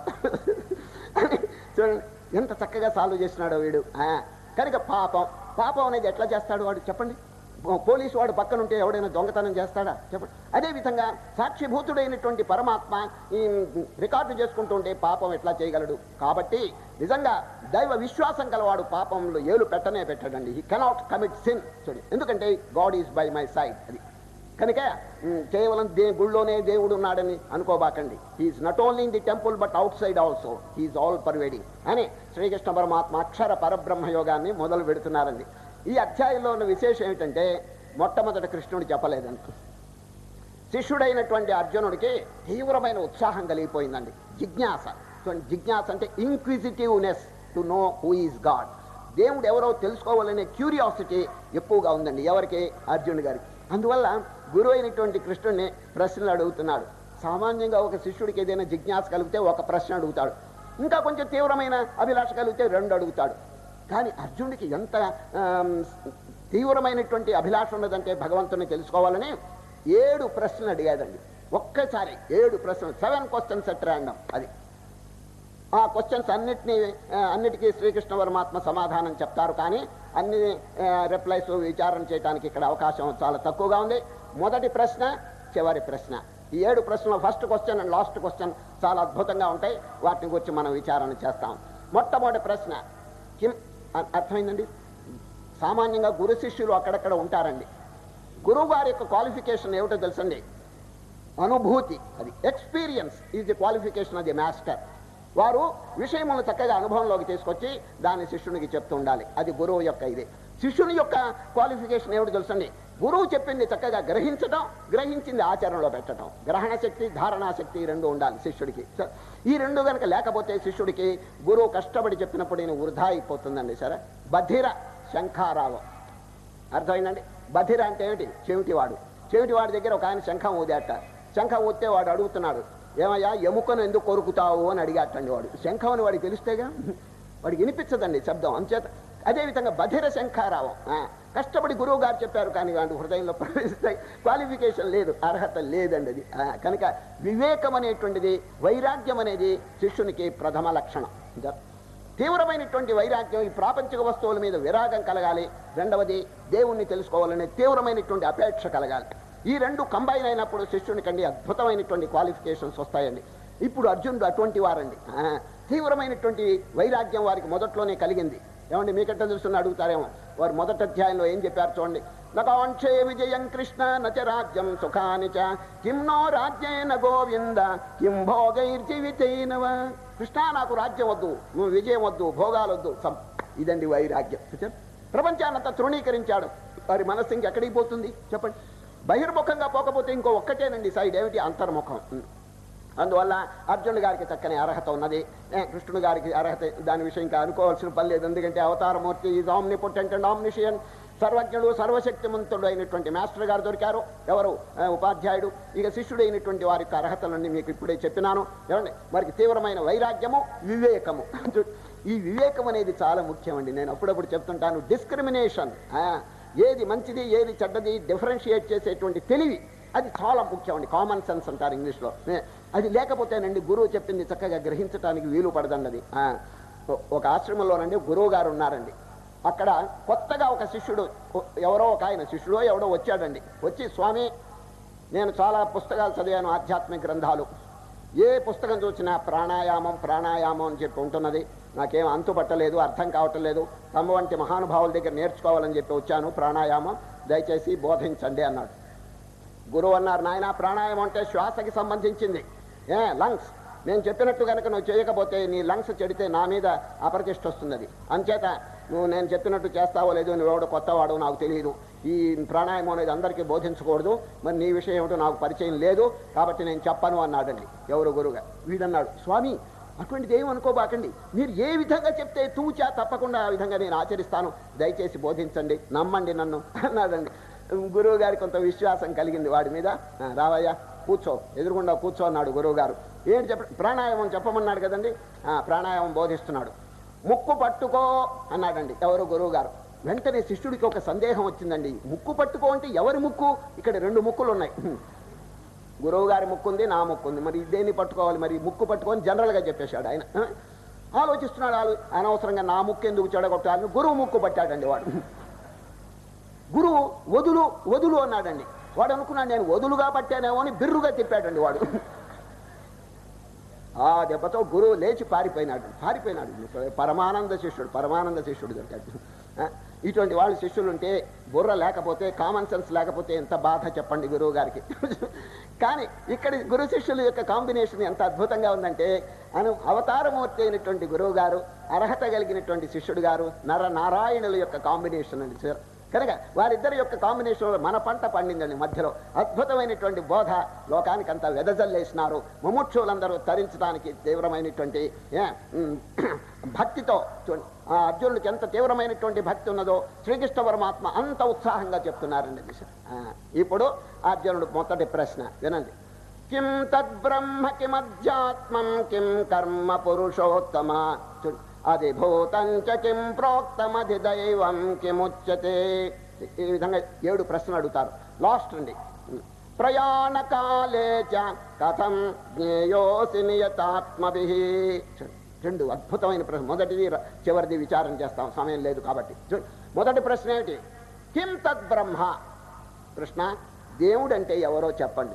చూడండి ఎంత చక్కగా సాల్వ్ చేసినాడో వీడు ఆ, కనుక పాపం పాపం అనేది ఎట్లా చేస్తాడు వాడు చెప్పండి పో- పోలీసు వాడు పక్కన ఉంటే ఎవడైనా దొంగతనం చేస్తాడా చెప్పండి అదే విధంగా సాక్షిభూతుడైనటువంటి పరమాత్మ ఈ రికార్డు చేసుకుంటుంటే పాపం ఎట్లా చేయగలడు కాబట్టి నిజంగా దైవ విశ్వాసం గలవాడు పాపంలో ఏలు పెట్టనే పెట్టడండి హీ కెనాట్ కమిట్ సిన్ చూడు ఎందుకంటే God is by my side అది కనుక ఉమ్, కేవలం దే గుళ్ళోనే దేవుడు ఉన్నాడని అనుకోబాకండి he is not only in the temple but outside also he is all pervading అని శ్రీకృష్ణ పరమాత్మ అక్షర పరబ్రహ్మ యోగాన్ని మొదలు పెడుతున్నారండి ఈ అధ్యాయంలో ఉన్న విశేషం ఏమిటంటే మొట్టమొదట కృష్ణుడు చెప్పలేదండి శిష్యుడైనటువంటి అర్జునుడికి తీవ్రమైన ఉత్సాహం కలిగిపోయిందండి జిజ్ఞాస చూడండి జిజ్ఞాస అంటే inquisitiveness to know who is God దేవుడు ఎవరో తెలుసుకోవాలనే క్యూరియాసిటీ ఎక్కువగా ఉందండి ఎవరికి అర్జునుడి గారికి అందువల్ల గురువు అయినటువంటి కృష్ణుడిని ప్రశ్నలు అడుగుతున్నాడు సామాన్యంగా ఒక శిష్యుడికి ఏదైనా జిజ్ఞాస కలిగితే ఒక ప్రశ్న అడుగుతాడు ఇంకా కొంచెం తీవ్రమైన అభిలాష కలిగితే రెండు అడుగుతాడు కానీ అర్జునుడికి ఎంత ఆమ్, తీవ్రమైనటువంటి అభిలాష ఉన్నదంటే భగవంతుని తెలుసుకోవాలని ఏడు ప్రశ్నలు అడిగాడండి ఒక్కసారి ఏడు ప్రశ్నలు సెవెన్ క్వశ్చన్స్ ఎట్ ర్యాండమ్ అది ఆ క్వశ్చన్స్ అన్నిటినీ ఆ, అన్నిటికీ శ్రీకృష్ణ పరమాత్మ సమాధానం చెప్తారు కానీ అన్ని రిప్లైస్ విచారణ చేయడానికి ఇక్కడ అవకాశం చాలా తక్కువగా ఉంది మొదటి ప్రశ్న చివరి ప్రశ్న ఈ ఏడు ప్రశ్నలు first question and last question చాలా అద్భుతంగా ఉంటాయి వాటిని గురించి మనం విచారణ చేస్తాం మొట్టమొదటి ప్రశ్న కిం అ- అర్థమైందండి సామాన్యంగా గురు శిష్యులు అక్కడక్కడ ఉంటారండి గురువు గారి యొక్క క్వాలిఫికేషన్ ఏమిటో తెలుసండి అనుభూతి అది experience is the qualification of the master వారు విషయములను చక్కగా అనుభవంలోకి తీసుకొచ్చి దాన్ని శిష్యునికి చెప్తూ ఉండాలి అది గురువు యొక్క ఇది శిష్యుని యొక్క క్వాలిఫికేషన్ ఏమిటి తెలుసండి గురువు చెప్పింది చక్కగా గ్రహించడం గ్రహించింది ఆచరణలో పెట్టడం గ్రహణ శక్తి ధారణా శక్తి ఈ రెండు ఉండాలి శిష్యుడికి స- ఈ రెండు కనుక లేకపోతే శిష్యుడికి గురువు కష్టపడి చెప్పినప్పుడు ఈయన వృధా అయిపోతుందండి సరే బధిర శంఖారావం అర్థమైందండి బధిర అంటే ఏమిటి చెవిటివాడు చెవిటివాడి దగ్గర ఒక ఆయన శంఖం ఊదేట శంఖం ఊస్తే వాడు అడుగుతున్నాడు ఏమయ్యా ఎముకను ఎందుకు కొరుకుతావు అని అడిగాటండి వాడు శంఖం అని వాడికి తెలుస్తేగా వాడికి వినిపించదండి శబ్దం అంచేత అదేవిధంగా బధిర శంఖారావం ఆ, కష్టపడి గురువు గారు చెప్పారు కానీ వాడి హృదయంలో ప్రవేశిస్తాయి క్వాలిఫికేషన్ లేదు అర్హత లేదండి అది ఆ, కనుక వివేకం అనేటువంటిది వైరాగ్యం అనేది శిష్యునికి ప్రథమ లక్షణం ఇంకా తీవ్రమైనటువంటి వైరాగ్యం ఈ ప్రాపంచిక వస్తువుల మీద విరాగం కలగాలి రెండవది దేవుణ్ణి తెలుసుకోవాలనే తీవ్రమైనటువంటి అపేక్ష కలగాలి ఈ రెండు కంబైన్ అయినప్పుడు శిష్యునికండి అద్భుతమైనటువంటి క్వాలిఫికేషన్స్ వస్తాయండి ఇప్పుడు అర్జునుడు అటువంటి వారండి ఆ, తీవ్రమైనటువంటి వైరాగ్యం వారికి మొదట్లోనే కలిగింది ఏమండి మీకెట్ట తెలుసుని అడుగుతారేమో వారు మొదటి అధ్యాయంలో ఏం చెప్పారు చూడండి నకాంక్షే విజయం కృష్ణ నచ రాజ్యం సుఖాని చ కిం నో రాజ్యేన గోవింద కిం భోగైర్జీవితైనవ కృష్ణ నాకు రాజ్యం వద్దు నువ్వు విజయం వద్దు భోగాలు వద్దు సం ఇదండి వైరాగ్యం చూచారు? ప్రపంచాన్నంతా తృణీకరించాడు వారి మనస్సు ఇంకెక్కడికి పోతుంది చెప్పండి బహిర్ముఖంగా పోకపోతే ఇంకో ఒక్కటేనండి సైడ్ ఏమిటి అంతర్ముఖం అందువల్ల అర్జునుడి గారికి చక్కని అర్హత ఉన్నది ఏ, కృష్ణుడు గారికి అర్హత దాని విషయం ఇంకా అనుకోవాల్సిన పని లేదు ఎందుకంటే అవతారమూర్తి is omnipotent and omniscient సర్వజ్ఞుడు సర్వశక్తిమంతుడు అయినటువంటి మాస్టర్ గారు దొరికారు ఎవరు ఆ, ఉపాధ్యాయుడు ఇక శిష్యుడు అయినటువంటి వారి యొక్క అర్హతలన్నీ మీకు ఇప్పుడే చెప్పినాను ఏమండి వారికి తీవ్రమైన వైరాగ్యము వివేకము ఈ వివేకం అనేది చాలా ముఖ్యమండి నేను అప్పుడప్పుడు చెప్తుంటాను డిస్క్రిమినేషన్ ఏది మంచిది ఏది చెడ్డది డిఫరెన్షియేట్ చేసేటువంటి తెలివి అది చాలా ముఖ్యం అండి కామన్ సెన్స్ అంటారు ఇంగ్లీష్లో ఏ, అది లేకపోతేనండి గురువు చెప్పింది చక్కగా గ్రహించడానికి వీలు పడదండి అది ఆ, ఒ- ఒక ఆశ్రమంలోనండి గురువు గారు ఉన్నారండి అక్కడ కొత్తగా ఒక శిష్యుడు ఒ- ఎవరో ఒక ఆయన శిష్యుడో ఎవడో వచ్చాడండి వచ్చి స్వామి నేను చాలా పుస్తకాలు చదివాను ఆధ్యాత్మిక గ్రంథాలు ఏ పుస్తకం చూసినా ప్రాణాయామం ప్రాణాయామం అని చెప్పి ఉంటున్నది నాకేం అంతు పట్టలేదు అర్థం కావటం లేదు తమ వంటి మహానుభావుల దగ్గర నేర్చుకోవాలని చెప్పి వచ్చాను ప్రాణాయామం దయచేసి బోధించండి అన్నాడు గురువు అన్నారు నాయన ప్రాణాయామం అంటే శ్వాసకి సంబంధించింది ఏ లంగ్స్ నేను చెప్పినట్టు కనుక నువ్వు చేయకపోతే నీ లంగ్స్ చెడితే నా మీద అప్రతిష్ట వస్తుంది అది అంచేత నువ్వు నేను చెప్పినట్టు చేస్తావో లేదో నువ్వు ఎవడో కొత్తవాడు నాకు తెలియదు ఈ ప్రాణాయామం అనేది అందరికీ బోధించకూడదు మరి నీ విషయం ఏమిటో నాకు పరిచయం లేదు కాబట్టి నేను చెప్పను అన్నాడండి ఎవరు గురువుగా వీడన్నాడు స్వామి అటువంటిది ఏం అనుకోబాకండి మీరు ఏ విధంగా చెప్తే తూచా తప్పకుండా ఆ విధంగా నేను ఆచరిస్తాను దయచేసి బోధించండి నమ్మండి నన్ను అన్నాడండి గురువు గారి కొంత విశ్వాసం కలిగింది వాడి మీద "ఆ, రావయ్యా కూర్చో ఎదురుగుండా కూర్చో అన్నాడు గురువు గారు ఏంటి చెప్ప ప్రాణాయామం చెప్పమన్నాడు కదండి "ఆ, ప్రాణాయామం బోధిస్తున్నాడు ముక్కు పట్టుకో అన్నాడండి ఎవరు గురువు గారు వెంటనే శిష్యుడికి ఒక సందేహం వచ్చిందండి ముక్కు పట్టుకో అంటే ఎవరి ముక్కు ఇక్కడ రెండు ముక్కులు ఉన్నాయి గురువు గారి ముక్కు ఉంది నా ముక్కు ఉంది మరి దేన్ని పట్టుకోవాలి మరి ముక్కు పట్టుకొని జనరల్గా చెప్పేశాడు ఆయన ఆ? ఆలోచిస్తున్నాడు ఆలో అనవసరంగా నా ముక్కు ఎందుకు చెడగొట్టాలని గురువు ముక్కు పట్టాడండి వాడు గురువు వదులు వదులు అన్నాడండి వాడు అనుకున్నాడు నేను వదులుగా పట్టానేమో అని బిర్రుగా తిప్పాడండి వాడు ఆ దెబ్బతో గురువు లేచి పారిపోయినాడు పారిపోయినాడు పరమానంద శిష్యుడు పరమానంద శిష్యుడు దొరికాడు ఆ, ఇటువంటి వాళ్ళు శిష్యులు ఉంటే బుర్ర లేకపోతే కామన్ సెన్స్ లేకపోతే ఎంత బాధ చెప్పండి గురువు గారికి కానీ ఇక్కడ గురు శిష్యుల యొక్క కాంబినేషన్ ఎంత అద్భుతంగా ఉందంటే అను అవతారమూర్తి అయినటువంటి గురువు గారు అర్హత కలిగినటువంటి శిష్యుడు గారు నర నారాయణుల యొక్క కాంబినేషన్ అండి సార్ కనుక వారిద్దరి యొక్క కాంబినేషన్లో మన పంట పండిందండి మధ్యలో అద్భుతమైనటువంటి బోధ లోకానికి అంతా వెదజల్లేసినారు ముముక్షులందరూ తరించడానికి తీవ్రమైనటువంటి ఏ, ఉమ్, భక్తితో చూడండి ఆ అర్జునుడికి ఎంత తీవ్రమైనటువంటి భక్తి ఉన్నదో శ్రీకృష్ణ పరమాత్మ అంత ఉత్సాహంగా చెప్తున్నారండి ఇది సార్. ఆ, ఇప్పుడు అర్జునుడు మొదటి ప్రశ్న వినండి కిం తద్బ్రహ్మ కిమధ్యాత్మం కిం కర్మ పురుషోత్తమ చూడు అధిభూతంచ కిం ప్రోక్తమధి దైవం కిముచ్యతే ఈ విధంగా ఏడు ప్రశ్నలు అడుగుతారు లాస్ట్ అండి ప్రయాణ కాలే చ కథం జ్ఞేయోసి నియతాత్మభి చూడు, రెండు అద్భుతమైన ప్రశ్న మొదటిది ర- చివరిది విచారం చేస్తాం సమయం లేదు కాబట్టి చూడు, మొదటి ప్రశ్న ఏమిటి కిం తద్బ్రహ్మ కృష్ణ దేవుడంటే ఎవరో చెప్పండి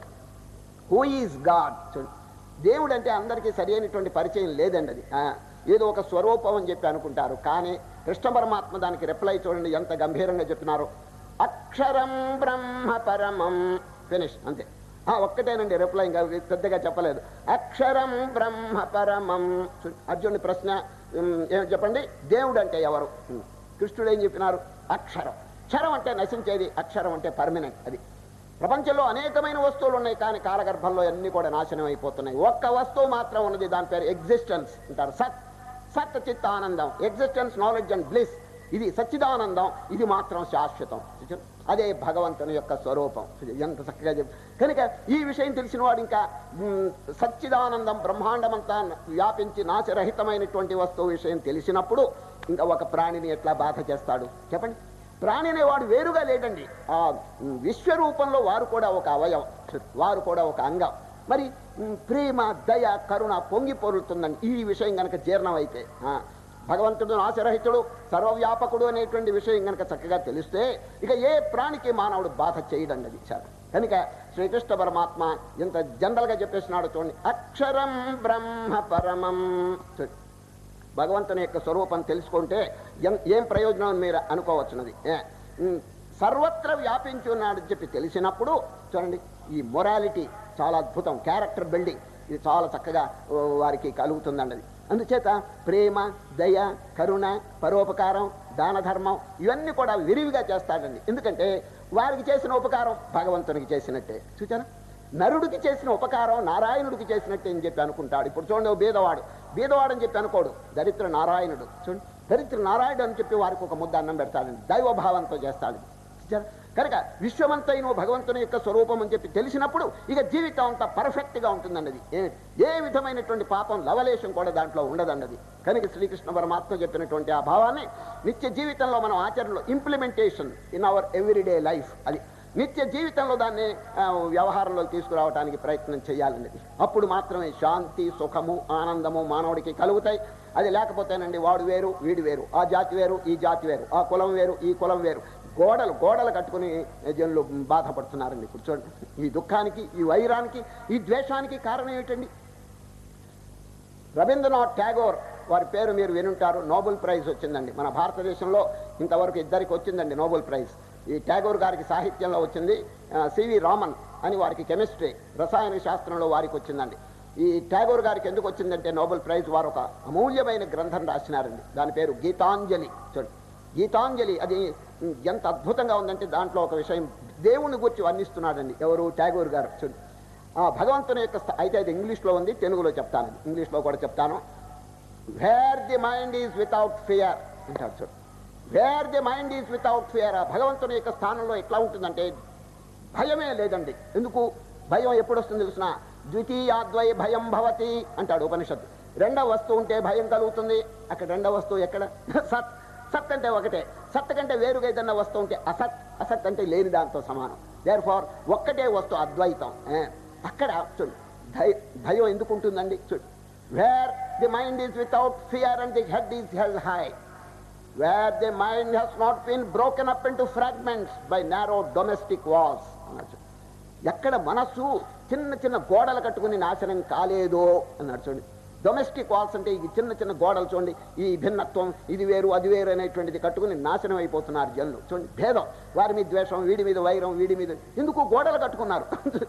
హూ ఈజ్ గాడ్ చూడండి దేవుడు అంటే అందరికీ సరి అయినటువంటి పరిచయం లేదండి అది ఆ, ఏదో ఒక స్వరూపం అని చెప్పి అనుకుంటారు కానీ కృష్ణ పరమాత్మ దానికి రిప్లై చూడండి ఎంత గంభీరంగా చెప్తున్నారు అక్షరం బ్రహ్మ పరమం ఫినిష్ అంతే ఆ, ఒక్కటేనండి రిప్లై ఇంకా పెద్దగా చెప్పలేదు అక్షరం బ్రహ్మ పరమం చూ- అర్జునుడి ప్రశ్న ఉమ్, ఏం చెప్పండి దేవుడు అంటే ఎవరు ఉమ్, కృష్ణుడు ఏం చెప్పినారు అక్షరం క్షరం అంటే నశించేది అక్షరం అంటే పర్మనెంట్ అది ప్రపంచంలో అనేకమైన వస్తువులు ఉన్నాయి కానీ కాలగర్భంలో అన్ని కూడా నాశనం అయిపోతున్నాయి ఒక్క వస్తువు మాత్రం ఉన్నది దాని పేరు ఎగ్జిస్టెన్స్ అంటారు సత్ సత్ చిత్త ఆనందం ఎగ్జిస్టెన్స్ నాలెడ్జ్ అండ్ బ్లిస్ ఇది సచ్చిదానందం ఇది మాత్రం శాశ్వతం చూచారా? అదే భగవంతుని యొక్క స్వరూపం చూచారా? ఎంత చక్కగా చెప్పు కనుక ఈ విషయం తెలిసిన వాడు ఇంకా మ్, సచ్చిదానందం బ్రహ్మాండమంతా వ్యాపించి నాశరహితమైనటువంటి వస్తువు విషయం తెలిసినప్పుడు ఇంకా ఒక ప్రాణిని ఎట్లా బాధ చేస్తాడు చెప్పండి ప్రాణి అనేవాడు వేరుగా లేడండి ఆ మ్, విశ్వరూపంలో వారు కూడా ఒక అవయవం వారు కూడా ఒక అంగం మరి మ్, ప్రేమ దయ కరుణ పొంగి పొరులుతుందండి ఈ విషయం కనుక జీర్ణమైతే ఆ, భగవంతుడు నాశరహితుడు సర్వవ్యాపకుడు అనేటువంటి విషయం కనుక చక్కగా తెలిస్తే ఇక ఏ ప్రాణికి మానవుడు బాధ చేయడండి అది చాలు కనుక శ్రీకృష్ణ పరమాత్మ ఎంత జనరల్గా చెప్పేసినాడు చూడండి అక్షరం బ్రహ్మ పరమం చూడండి భగవంతుని యొక్క స్వరూపం తెలుసుకుంటే ఎం- ఏం ప్రయోజనం అని మీరు అనుకోవచ్చున్నది ఏ, ఉమ్, సర్వత్ర వ్యాపించి ఉన్నాడని చెప్పి తెలిసినప్పుడు చూడండి ఈ మొరాలిటీ చాలా అద్భుతం క్యారెక్టర్ బిల్డింగ్ ఇది చాలా చక్కగా ఓ, వారికి కలుగుతుందండి అది అందుచేత ప్రేమ దయ కరుణ పరోపకారం దాన ధర్మం ఇవన్నీ కూడా విరివిగా చేస్తాడండి ఎందుకంటే వారికి చేసిన ఉపకారం భగవంతునికి చేసినట్టే చూచారా నరుడికి చేసిన ఉపకారం నారాయణుడికి చేసినట్టే అని చెప్పి అనుకుంటాడు ఇప్పుడు చూడండి ఓ బీదవాడు బీదవాడు అని చెప్పి అనుకోడు దరిద్ర నారాయణుడు చూడండి దరిద్ర నారాయణుడు అని చెప్పి వారికి ఒక ముద్ద అన్నం పెడతాడండి దైవభావంతో చేస్తాడు చూచారా? కనుక విశ్వమంతైన భగవంతుని యొక్క స్వరూపం అని చెప్పి తెలిసినప్పుడు ఇక జీవితం అంతా పర్ఫెక్ట్ గా ఉంటుందన్నది ఏ ఏ విధమైనటువంటి పాపం లవలేశం కూడా దాంట్లో ఉండదన్నది కనుక శ్రీకృష్ణ పరమాత్మ చెప్పినటువంటి ఆ భావాన్ని నిత్య జీవితంలో మనం ఆచరణలో implementation in our everyday life అది నిత్య జీవితంలో దాన్ని ఆ, వ్యవహారంలో తీసుకురావడానికి ప్రయత్నం చేయాలన్నది అప్పుడు మాత్రమే శాంతి సుఖము ఆనందము మానవుడికి కలుగుతాయి అది లేకపోతేనండి వాడు వేరు వీడు వేరు ఆ జాతి వేరు ఈ జాతి వేరు ఆ కులం వేరు ఈ కులం వేరు గోడలు గోడలు కట్టుకుని జనులు బాధపడుతున్నారండి ఇప్పుడు చూడండి ఈ దుఃఖానికి ఈ వైరానికి ఈ ద్వేషానికి కారణం ఏమిటండి రవీంద్రనాథ్ ట్యాగోర్ వారి పేరు మీరు వినుంటారు నోబెల్ ప్రైజ్ వచ్చిందండి మన భారతదేశంలో ఇంతవరకు ఇద్దరికి వచ్చిందండి నోబెల్ ప్రైజ్ ఈ ట్యాగోర్ గారికి సాహిత్యంలో వచ్చింది ఆ, సివి రామన్ అని వారికి కెమిస్ట్రీ రసాయన శాస్త్రంలో వారికి వచ్చిందండి ఈ ట్యాగోర్ గారికి ఎందుకు వచ్చిందంటే నోబెల్ ప్రైజ్ వారు ఒక అమూల్యమైన గ్రంథం రాసినారండి దాని పేరు గీతాంజలి చూడండి గీతాంజలి అది ఎంత అద్భుతంగా ఉందంటే దాంట్లో ఒక విషయం దేవుని గురించి వర్ణిస్తున్నాడండి ఎవరు ట్యాగోర్ గారు చూడండి ఆ భగవంతుని యొక్క స్థ- అయితే అది ఇంగ్లీష్లో ఉంది తెలుగులో చెప్తాను ఇంగ్లీష్లో కూడా చెప్తాను where the mind is without fear అంటాడు చూడు where the mind is without fear ఆ భగవంతుని యొక్క స్థానంలో ఎట్లా ఉంటుందంటే భయమే లేదండి ఎందుకు భయం ఎప్పుడు వస్తుంది తెలిసిన ద్వితీయాద్వై భయం భవతి అంటాడు ఉపనిషత్తు రెండవ వస్తువు ఉంటే భయం కలుగుతుంది అక్కడ రెండవ వస్తువు ఎక్కడ సత్ సత్ అంటే ఒకటే సత్ కంటే వేరుగా ఏదన్నా వస్తువు ఉంటే అసత్ అసత్ అంటే లేని దాంతో సమానం దేర్ ఫార్ ఒక్కటే వస్తువు అద్వైతం ఏ, అక్కడ చూడు భయ- భయం ఎందుకు ఉంటుందండి చూడు where the mind is without fear and the head is held high where the mind has not been broken up into fragments by narrow domestic walls అన్నాడు ఎక్కడ మనస్సు చిన్న చిన్న గోడలు కట్టుకుని నాశనం కాలేదో అన్నాడు చూడండి డొమెస్టిక్ వాల్స్ అంటే ఈ చిన్న చిన్న గోడలు చూడండి ఈ భిన్నత్వం ఇది వేరు అది వేరు అనేటువంటిది కట్టుకుని నాశనం అయిపోతున్నారు జనులు చూడండి భేదం వారి మీద ద్వేషం వీడి మీద వైరం వీడి మీద ఎందుకు గోడలు కట్టుకున్నారు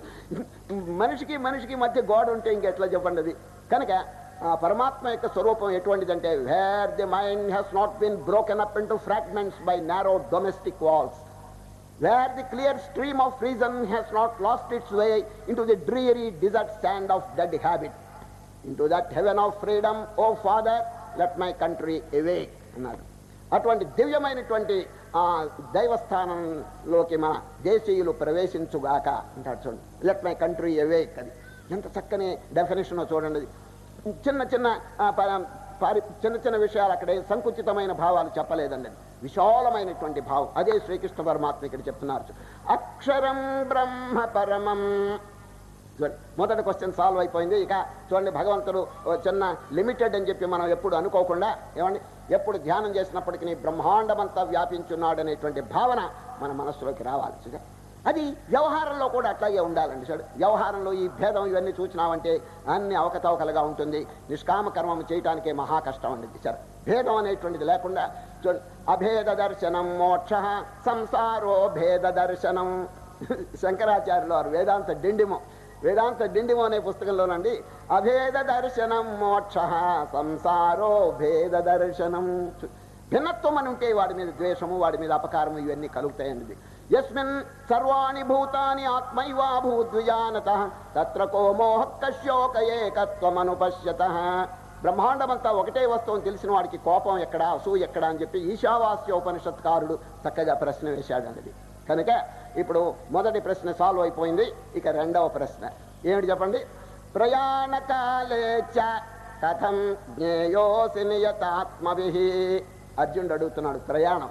మనిషికి మనిషికి మధ్య గోడ ఉంటే ఇంకెట్లా చెప్పండి అది కనుక ఆ పరమాత్మ యొక్క స్వరూపం ఎటువంటిదంటే where the mind has not been broken up into fragments by narrow domestic walls where the clear stream of reason has not lost its way into the dreary desert sand of dead habit. Into that heaven of freedom, O Father, let my country awake అన్నాడు అటువంటి దివ్యమైనటువంటి ఆ దైవస్థానంలోకి మన దేశీయులు ప్రవేశించుగాక అంటాడు చూడండి let my country awake అది ఎంత చక్కని డెఫినేషన్ చూడండి అది చిన్న చిన్న ఆ, ప- పారి చిన్న చిన్న విషయాలు అక్కడే సంకుచితమైన భావాలు చెప్పలేదండి విశాలమైనటువంటి భావం అదే శ్రీకృష్ణ పరమాత్మ ఇక్కడ చెప్తున్నారు అక్షరం బ్రహ్మ పరమం చూడండి మొదటి క్వశ్చన్ సాల్వ్ అయిపోయింది ఇక చూడండి భగవంతుడు ఓ చిన్న లిమిటెడ్ అని చెప్పి మనం ఎప్పుడు అనుకోకుండా ఏమండి ఎప్పుడు ధ్యానం చేసినప్పటికీ బ్రహ్మాండమంతా వ్యాపించున్నాడు అనేటువంటి భావన మన మనస్సులోకి రావాలి చూడ అది వ్యవహారంలో కూడా అట్లాగే ఉండాలండి చూడు వ్యవహారంలో ఈ భేదం ఇవన్నీ చూసినామంటే అన్ని అవకతవకలుగా ఉంటుంది నిష్కామ కర్మం చేయటానికే మహా కష్టం అండి సార్ భేదం అనేటువంటిది లేకుండా చూడండి అభేద దర్శనం మోక్ష సంసారో భేద దర్శనం శంకరాచార్యులు వారు వేదాంత డిండిమో వేదాంత డిండిమో అనే పుస్తకంలోనండి అభేద దర్శనం మోక్ష సంసారో భేద దర్శనం భిన్నత్వం అని ఉంటే వాడి మీద ద్వేషము వాడి మీద అపకారము ఇవన్నీ కలుగుతాయండి యస్మిన్ సర్వాణి భూతాని ఆత్మైవాభూద్విజానత తత్ర కో మోహ కశ్యోక ఏకత్వమనుపశ్యత బ్రహ్మాండమంతా ఒకటే వస్తువుని తెలిసిన వాడికి కోపం ఎక్కడ అసూయ ఎక్కడ అని చెప్పి ఈశావాస్యోపనిషత్కారుడు చక్కగా ప్రశ్న వేశాడు అన్నది కనుక ఇప్పుడు మొదటి ప్రశ్న సాల్వ్ అయిపోయింది ఇక రెండవ ప్రశ్న ఏమిటి చెప్పండి ప్రయాణకాలే చ కథం జ్ఞేయోసి నియతాత్మభి అర్జునుడు అడుగుతున్నాడు ప్రయాణం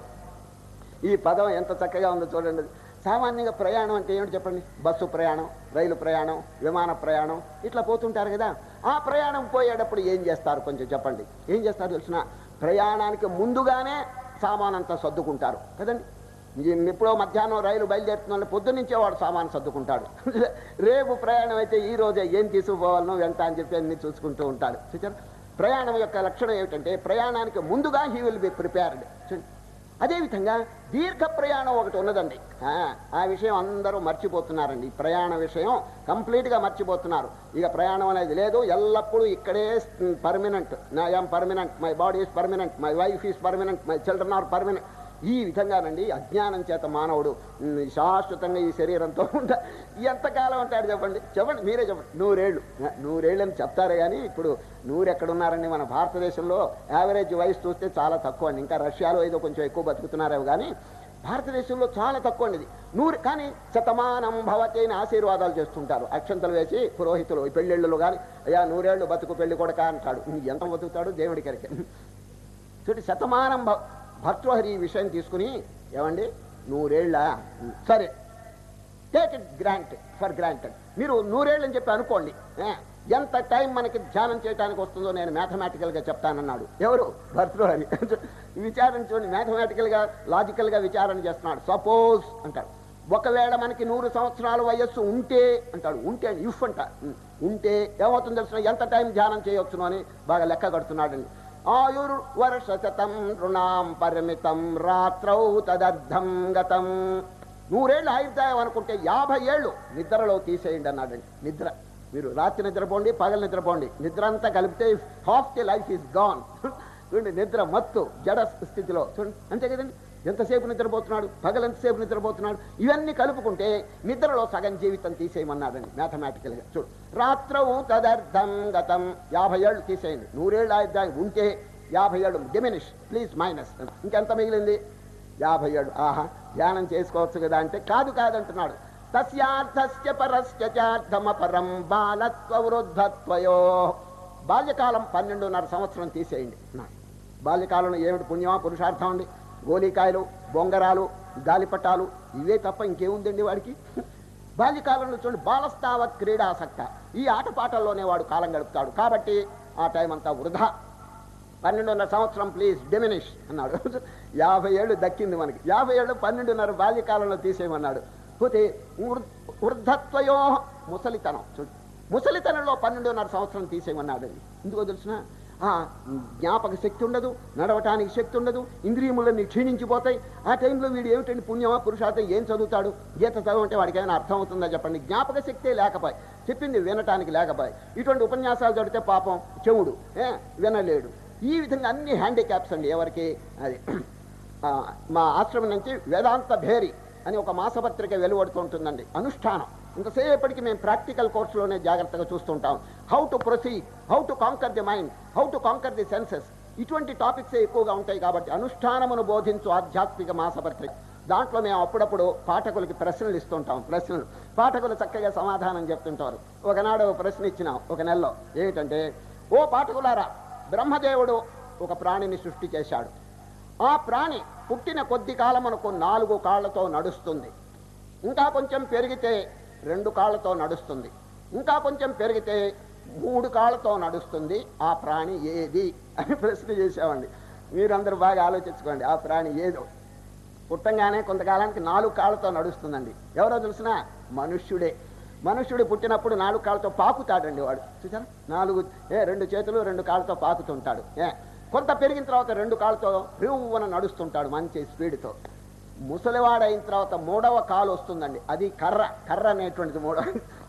ఈ పదం ఎంత చక్కగా ఉందో చూడండి సామాన్యంగా ప్రయాణం అంటే ఏమిటి చెప్పండి బస్సు ప్రయాణం రైలు ప్రయాణం విమాన ప్రయాణం ఇట్లా పోతుంటారు కదా ఆ ప్రయాణం పోయేటప్పుడు ఏం చేస్తారు కొంచెం చెప్పండి ఏం చేస్తారు తెలిసిన ప్రయాణానికి ముందుగానే సామానంతా సర్దుకుంటారు కదండి ఈ ఎప్పుడో మధ్యాహ్నం రైలు బయలుదేరుతున్న పొద్దున్నుంచే వాడు సామాను సర్దుకుంటాడు రేపు ప్రయాణం అయితే ఈ రోజే ఏం తీసుకుపోవాలనో వెంట అని చెప్పి అన్ని చూసుకుంటూ ఉంటాడు చూచారు ప్రయాణం యొక్క లక్షణం ఏమిటంటే ప్రయాణానికి ముందుగా హీ విల్ బి ప్రిపేర్డ్ అదేవిధంగా దీర్ఘ ప్రయాణం ఒకటి ఉన్నదండి ఆ, ఆ విషయం అందరూ మర్చిపోతున్నారండి ఈ ప్రయాణ విషయం కంప్లీట్గా మర్చిపోతున్నారు ఇక ప్రయాణం అనేది లేదు ఎల్లప్పుడూ ఇక్కడే పర్మనెంట్ నా I'm permanent my body is permanent my wife is permanent my children are permanent ఈ విధంగానండి అజ్ఞానం చేత మానవుడు ఉమ్, శాశ్వతంగా ఈ శరీరంతో ఉంటా ఎంతకాలం ఉంటాడు చెప్పండి చెప్పండి మీరే చెప్పండి నూరేళ్ళు ఆ, నూరేళ్ళు అని చెప్తారే కానీ ఇప్పుడు నూరు ఎక్కడున్నారండి మన భారతదేశంలో యావరేజ్ వయసు చూస్తే చాలా తక్కువ అండి ఇంకా రష్యాలో ఏదో కొంచెం ఎక్కువ బతుకుతున్నారేమో కానీ భారతదేశంలో చాలా తక్కువ అండి ఇది నూరు కానీ శతమానం భవతి అని ఆశీర్వాదాలు చేస్తుంటారు అక్షంతలు వేసి పురోహితులు ఈ పెళ్ళిళ్ళు కానీ అయ్యా నూరేళ్ళు బతుకు పెళ్లి కొడక అంటాడు ఎంత బతుకుతాడు దేవుడి కరికే చూడండి శతమానం భ- భర్తృహరి ఈ విషయం తీసుకుని ఏమండి నూరేళ్ళ సరే take it grant for granted మీరు నూరేళ్ళు అని చెప్పి అనుకోండి ఏ, ఎంత టైం మనకి ధ్యానం చేయడానికి వస్తుందో నేను మ్యాథమెటికల్గా చెప్తానన్నాడు ఎవరు భర్తృహరి విచారణ చూడండి మ్యాథమెటికల్గా లాజికల్గా విచారణ చేస్తున్నాడు సపోజ్ అంటాడు ఒకవేళ మనకి నూరు సంవత్సరాల వయస్సు ఉంటే అంటాడు ఉంటే ఇఫ్ అంట ఉం. ఉంటే ఏమవుతుందో తెలిసిన ఎంత టైం ధ్యానం చేయవచ్చును అని బాగా లెక్క కడుతున్నాడండి ఆయుర్ వర్ష శతం రుణాం పరిమితం రాత్రౌ తదర్థం గతం నూరేళ్ళు ఆయుర్దాయం అనుకుంటే యాభై ఏళ్ళు నిద్రలో తీసేయండి అన్నాడండి నిద్ర మీరు రాత్రి నిద్రపోండి పగలు నిద్రపోండి నిద్ర అంతా కలిపితే half the life is gone చూడండి నిద్ర మత్తు జడ స్థితిలో చూడండి అంతే కదండి ఎంతసేపు నిద్రపోతున్నాడు పగలు ఎంతసేపు నిద్రపోతున్నాడు ఇవన్నీ కలుపుకుంటే నిద్రలో సగం జీవితం తీసేయమన్నాడండి మ్యాథమెటికల్గా చూడు రాత్రవు తదర్థం గతం యాభై ఏళ్ళు తీసేయండి నూరేళ్ళు ఆయుర్దాయం ఉంటే యాభై ఏళ్ళు డిమినిష్ ప్లీజ్ మైనస్ ఇంకెంత మిగిలింది యాభై ఏడు ఆహా ధ్యానం చేసుకోవచ్చు కదా అంటే కాదు కాదంటున్నాడు తస్యార్థస్య పరస్య చార్థమపరం బాలత్వ వృద్ధత్వయో బాల్యకాలం పన్నెండున్నర సంవత్సరం తీసేయండి అన్నాడు. బాల్యకాలంలో ఏమిటి పుణ్యమా పురుషార్థం అండి గోలికాయలు బొంగరాలు గాలిపటాలు ఇవే తప్ప ఇంకేముందండి వాడికి బాల్యకాలంలో చూడండి బాలస్తావత్ క్రీడాసక్త ఈ ఆటపాటల్లోనే వాడు కాలం గడుపుతాడు కాబట్టి ఆ టైం అంతా వృధా పన్నెండున్నర సంవత్సరం ప్లీజ్ డిమినిష్ అన్నాడు యాభై ఏళ్ళు దక్కింది మనకి యాభై ఏళ్ళు పన్నెండున్నర బాల్యకాలంలో తీసేయమన్నాడు పోతే వృ- వృద్ధత్వయో ముసలితనం చూడు ముసలితనంలో పన్నెండున్నర సంవత్సరం తీసేయమన్నాడు ఎందుకో తెలిసిన ఆ జ్ఞాపక శక్తి ఉండదు నడవటానికి శక్తి ఉండదు ఇంద్రియములన్నీ క్షీణించిపోతాయి ఆ టైంలో వీడు ఏమిటండి పుణ్యమా పురుషార్థం ఏం చదువుతాడు గీత చదవంటే వాడికి ఏమైనా అర్థం అవుతుందా చెప్పండి జ్ఞాపక శక్తే లేకపోయి చెప్పింది వినటానికి లేకపోయి ఇటువంటి ఉపన్యాసాలు చదివితే పాపం చెవుడు ఏ వినలేడు ఈ విధంగా అన్ని హ్యాండిక్యాప్స్ అండి ఎవరికి అది ఆ, మా ఆశ్రమం నుంచి వేదాంత భేరి అని ఒక మాసపత్రిక వెలువడుతూ ఉంటుందండి అనుష్ఠానం ఇంతసేపటికి మేము ప్రాక్టికల్ కోర్సులోనే జాగ్రత్తగా చూస్తుంటాం how to proceed how to conquer the mind how to conquer the senses ఇటువంటి టాపిక్సే ఎక్కువగా ఉంటాయి కాబట్టి అనుష్ఠానమును బోధించు ఆధ్యాత్మిక మాసపత్రిక దాంట్లో మేము అప్పుడప్పుడు పాఠకులకి ప్రశ్నలు ఇస్తుంటాం ప్రశ్నలు పాఠకులు చక్కగా సమాధానం చెప్తుంటారు ఒకనాడు ఒక ప్రశ్న ఇచ్చినాం ఒక నెలలో ఏమిటంటే ఓ పాఠకులారా బ్రహ్మదేవుడు ఒక ప్రాణిని సృష్టి చేశాడు ఆ ప్రాణి పుట్టిన కొద్ది కాలమునకు నాలుగు కాళ్లతో నడుస్తుంది ఇంకా కొంచెం పెరిగితే రెండు కాళ్ళతో నడుస్తుంది ఇంకా కొంచెం పెరిగితే మూడు కాళ్ళతో నడుస్తుంది ఆ ప్రాణి ఏది అని ప్రశ్న చేసామండి మీరందరూ బాగా ఆలోచించుకోండి ఆ ప్రాణి ఏదో పుట్టంగానే కొంతకాలానికి నాలుగు కాళ్ళతో నడుస్తుందండి ఎవరో తెలిసిన మనుష్యుడే మనుష్యుడు పుట్టినప్పుడు నాలుగు కాళ్ళతో పాకుతాడండి వాడు చూసారా నాలుగు ఏ రెండు చేతులు రెండు కాళ్ళతో పాకుతుంటాడు ఏ కొంత పెరిగిన తర్వాత రెండు కాళ్ళతో రివ్వన నడుస్తుంటాడు మంచి స్పీడ్తో ముసలివాడైన తర్వాత మూడవ కాలు వస్తుందండి అది కర్ర కర్ర అనేటువంటిది మూడవ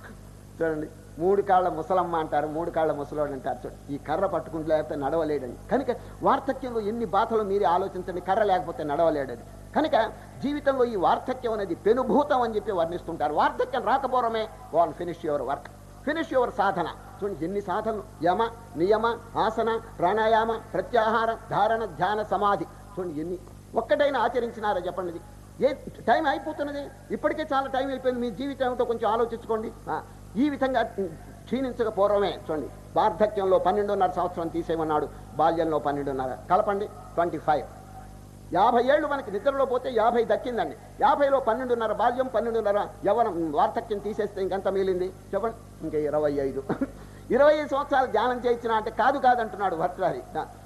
చూడండి మూడు కాళ్ళ ముసలమ్మ అంటారు మూడు కాళ్ళ ముసలోడు అంటారు చూడండి ఈ కర్ర పట్టుకుంటూ లేకపోతే నడవలేడండి కనుక వార్ధక్యంలో ఎన్ని బాధలు మీరే ఆలోచించండి కర్ర లేకపోతే నడవలేడని కనుక జీవితంలో ఈ వార్ధక్యం అనేది పెనుభూతం అని చెప్పి వర్ణిస్తుంటారు వార్ధక్యం రాకపోవడమే one finish your work finish your సాధన చూడండి ఎన్ని సాధనలు యమ నియమ ఆసన ప్రాణాయామ ప్రత్యాహార ధారణ ధ్యాన సమాధి చూడండి ఎన్ని ఒక్కటైనా ఆచరించినారా చెప్పండి ఇది. ఏ టైం అయిపోతున్నది ఇప్పటికే చాలా టైం అయిపోయింది మీ జీవితం ఏమిటో కొంచెం ఆలోచించుకోండి ఆ, ఈ విధంగా క్షీణించక పూర్వమే చూడండి వార్ధక్యంలో పన్నెండున్నర సంవత్సరం తీసేయమన్నాడు బాల్యంలో పన్నెండున్నర కలపండి ట్వంటీ ఫైవ్ యాభై ఏళ్ళు మనకి నిద్రలో పోతే యాభై దక్కిందండి యాభైలో పన్నెండున్నర బాల్యం పన్నెండున్నర యవనం వార్ధక్యం తీసేస్తే ఇంకెంత మిగిలింది చెప్పండి ఇంకా ఇరవై ఐదు ఇరవై ఐదు సంవత్సరాలు ధ్యానం చేయించిన అంటే కాదు కాదంటున్నాడు భర్తరారి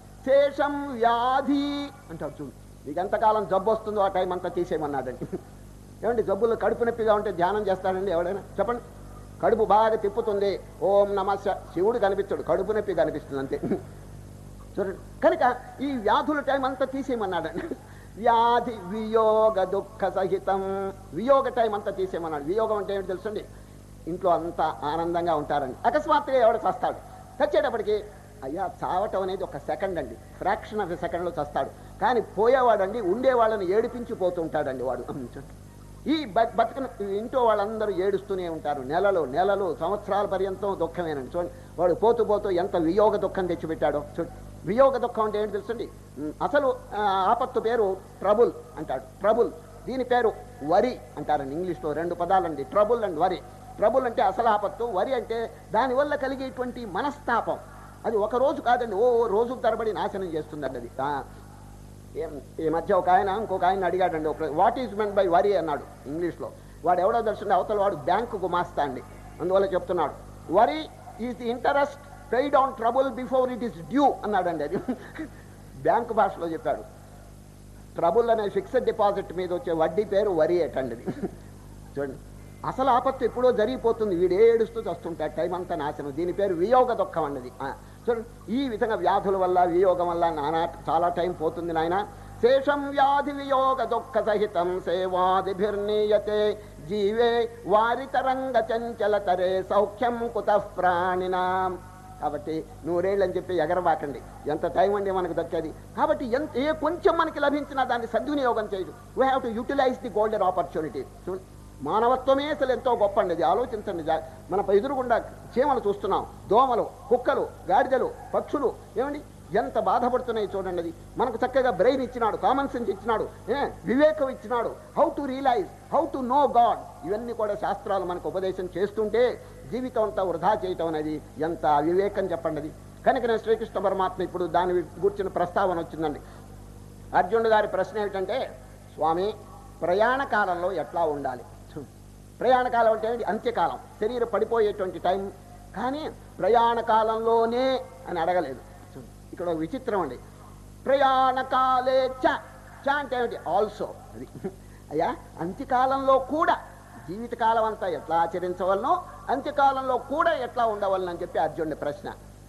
శేషం వ్యాధి అంటాడు చూడు నీకు ఎంతకాలం జబ్బు వస్తుందో ఆ టైం అంతా తీసేయమన్నాడండి ఏమండి జబ్బులు కడుపు నొప్పిగా ఉంటే ధ్యానం చేస్తాడండి ఎవడైనా చెప్పండి కడుపు బాగా తిప్పుతుంది ఓం నమ శివుడు కనిపించడు కడుపు నొప్పి కనిపిస్తుంది అంతే చూడండి కనుక ఈ వ్యాధుల టైం అంతా తీసేయమన్నాడండి వ్యాధి వియోగ దుఃఖ సహితం వియోగ టైం అంతా తీసేయమన్నాడు వియోగం అంటే ఏంటి తెలుసండి ఇంట్లో అంతా ఆనందంగా ఉంటారండి అకస్మాత్తుగా ఎవడు చస్తాడు చచ్చేటప్పటికి అయ్యా చావటం అనేది ఒక సెకండ్ అండి ఫ్రాక్షన్ ఆఫ్ ఎ సెకండ్లో చస్తాడు కానీ పోయేవాడండి ఉండేవాళ్ళని ఏడిపించి పోతుంటాడండి వాడు చూడండి. ఈ బ- బతుకున ఇంట్లో వాళ్ళందరూ ఏడుస్తూనే ఉంటారు నెలలు నెలలు సంవత్సరాల పర్యంతం దుఃఖమేనండి చూడండి వాడు పోతూ పోతూ ఎంత వియోగ దుఃఖం తెచ్చిపెట్టాడో చూడండి వియోగ దుఃఖం అంటే ఏంటి తెలుసండి ఉమ్, అసలు ఆ, ఆపత్తు పేరు ట్రబుల్ అంటాడు ట్రబుల్ దీని పేరు వరి అంటారండి ఇంగ్లీష్లో రెండు పదాలండి ట్రబుల్ అండ్ వరి ట్రబుల్ అంటే అసలు ఆపత్తు వరి అంటే దానివల్ల కలిగేటువంటి మనస్తాపం అది ఒక రోజు కాదండి ఓ ఓ రోజు తరబడి నాశనం చేస్తుందండి అది ఆ, ఏం- ఈ మధ్య ఒక ఆయన ఇంకొక ఆయన అడిగాడండి ఒక what is meant by worry అన్నాడు ఇంగ్లీష్లో వాడు ఎవడో తెలుసు అవతల వాడు బ్యాంకు గుమాస్తా అండి అందువల్ల చెప్తున్నాడు worry is the interest paid on trouble before it is due అన్నాడండి అది బ్యాంకు భాషలో చెప్పాడు ట్రబుల్ అనే ఫిక్స్డ్ డిపాజిట్ మీద వచ్చే వడ్డీ పేరు వరి ఏటండి ఇది. చూడండి అసలు ఆపత్తు ఎప్పుడో జరిగిపోతుంది వీడు ఏడుస్తూ చస్తుంటాడు టైం అంతా నాశనం దీని పేరు వియోగ దుఃఖం అన్నది ఆ, చూడండి ఈ విధంగా వ్యాధుల వల్ల వియోగం వల్ల నానా చాలా టైం పోతుంది నాయన శేషం వ్యాధి వియోగ దుఃఖ సహితం సేవాదిభిర్నీయతే జీవే వారితరంగ చంచల తరే సౌఖ్యం కుత ప్రాణినాం కాబట్టి నూరేళ్ళు అని చెప్పి ఎగరబాకండి ఎంత టైం అండి మనకు దక్కేది కాబట్టి ఎంత ఏ కొంచెం మనకి లభించినా దాన్ని సద్వినియోగం చేయదు we have to utilise the golden opportunity చూడండి మానవత్వమే అసలు ఎంతో గొప్ప అండి ఇది ఆలోచించండి జా- మన ఎదురుగుండా చీమలు చూస్తున్నాం దోమలు కుక్కలు గాడిదలు పక్షులు ఏమండి ఎంత బాధపడుతున్నాయి చూడండి అది మనకు చక్కగా బ్రెయిన్ ఇచ్చినాడు కామన్ సెన్స్ ఇచ్చినాడు ఏ వివేకం ఇచ్చినాడు how to realise how to know God ఇవన్నీ కూడా శాస్త్రాలు మనకు ఉపదేశం చేస్తుంటే జీవితం అంతా వృధా చేయటం అనేది ఎంత వివేకం చెప్పండి అది కనుక నేను శ్రీకృష్ణ పరమాత్మ ఇప్పుడు దాని గురించిన ప్రస్తావన వచ్చిందండి అర్జునుడు గారి ప్రశ్న ఏమిటంటే స్వామి ప్రయాణ కాలంలో ఎట్లా ఉండాలి చూ. ప్రయాణ కాలం అంటే ఏంటి? అంత్యకాలం శరీరం పడిపోయేటువంటి టైం కానీ ప్రయాణ కాలంలోనే అని అడగలేదు చూ. ఇక్కడ ఒక విచిత్రం అండి ప్రయాణ కాలే చ చ అంటే ఏమిటి ఆల్సో అది అయ్యా అంత్యకాలంలో కూడా జీవితకాలం అంతా ఎట్లా ఆచరించవలనో అంత్యకాలంలో కూడా ఎట్లా ఉండవలనని చెప్పి అర్జునుడి ప్రశ్న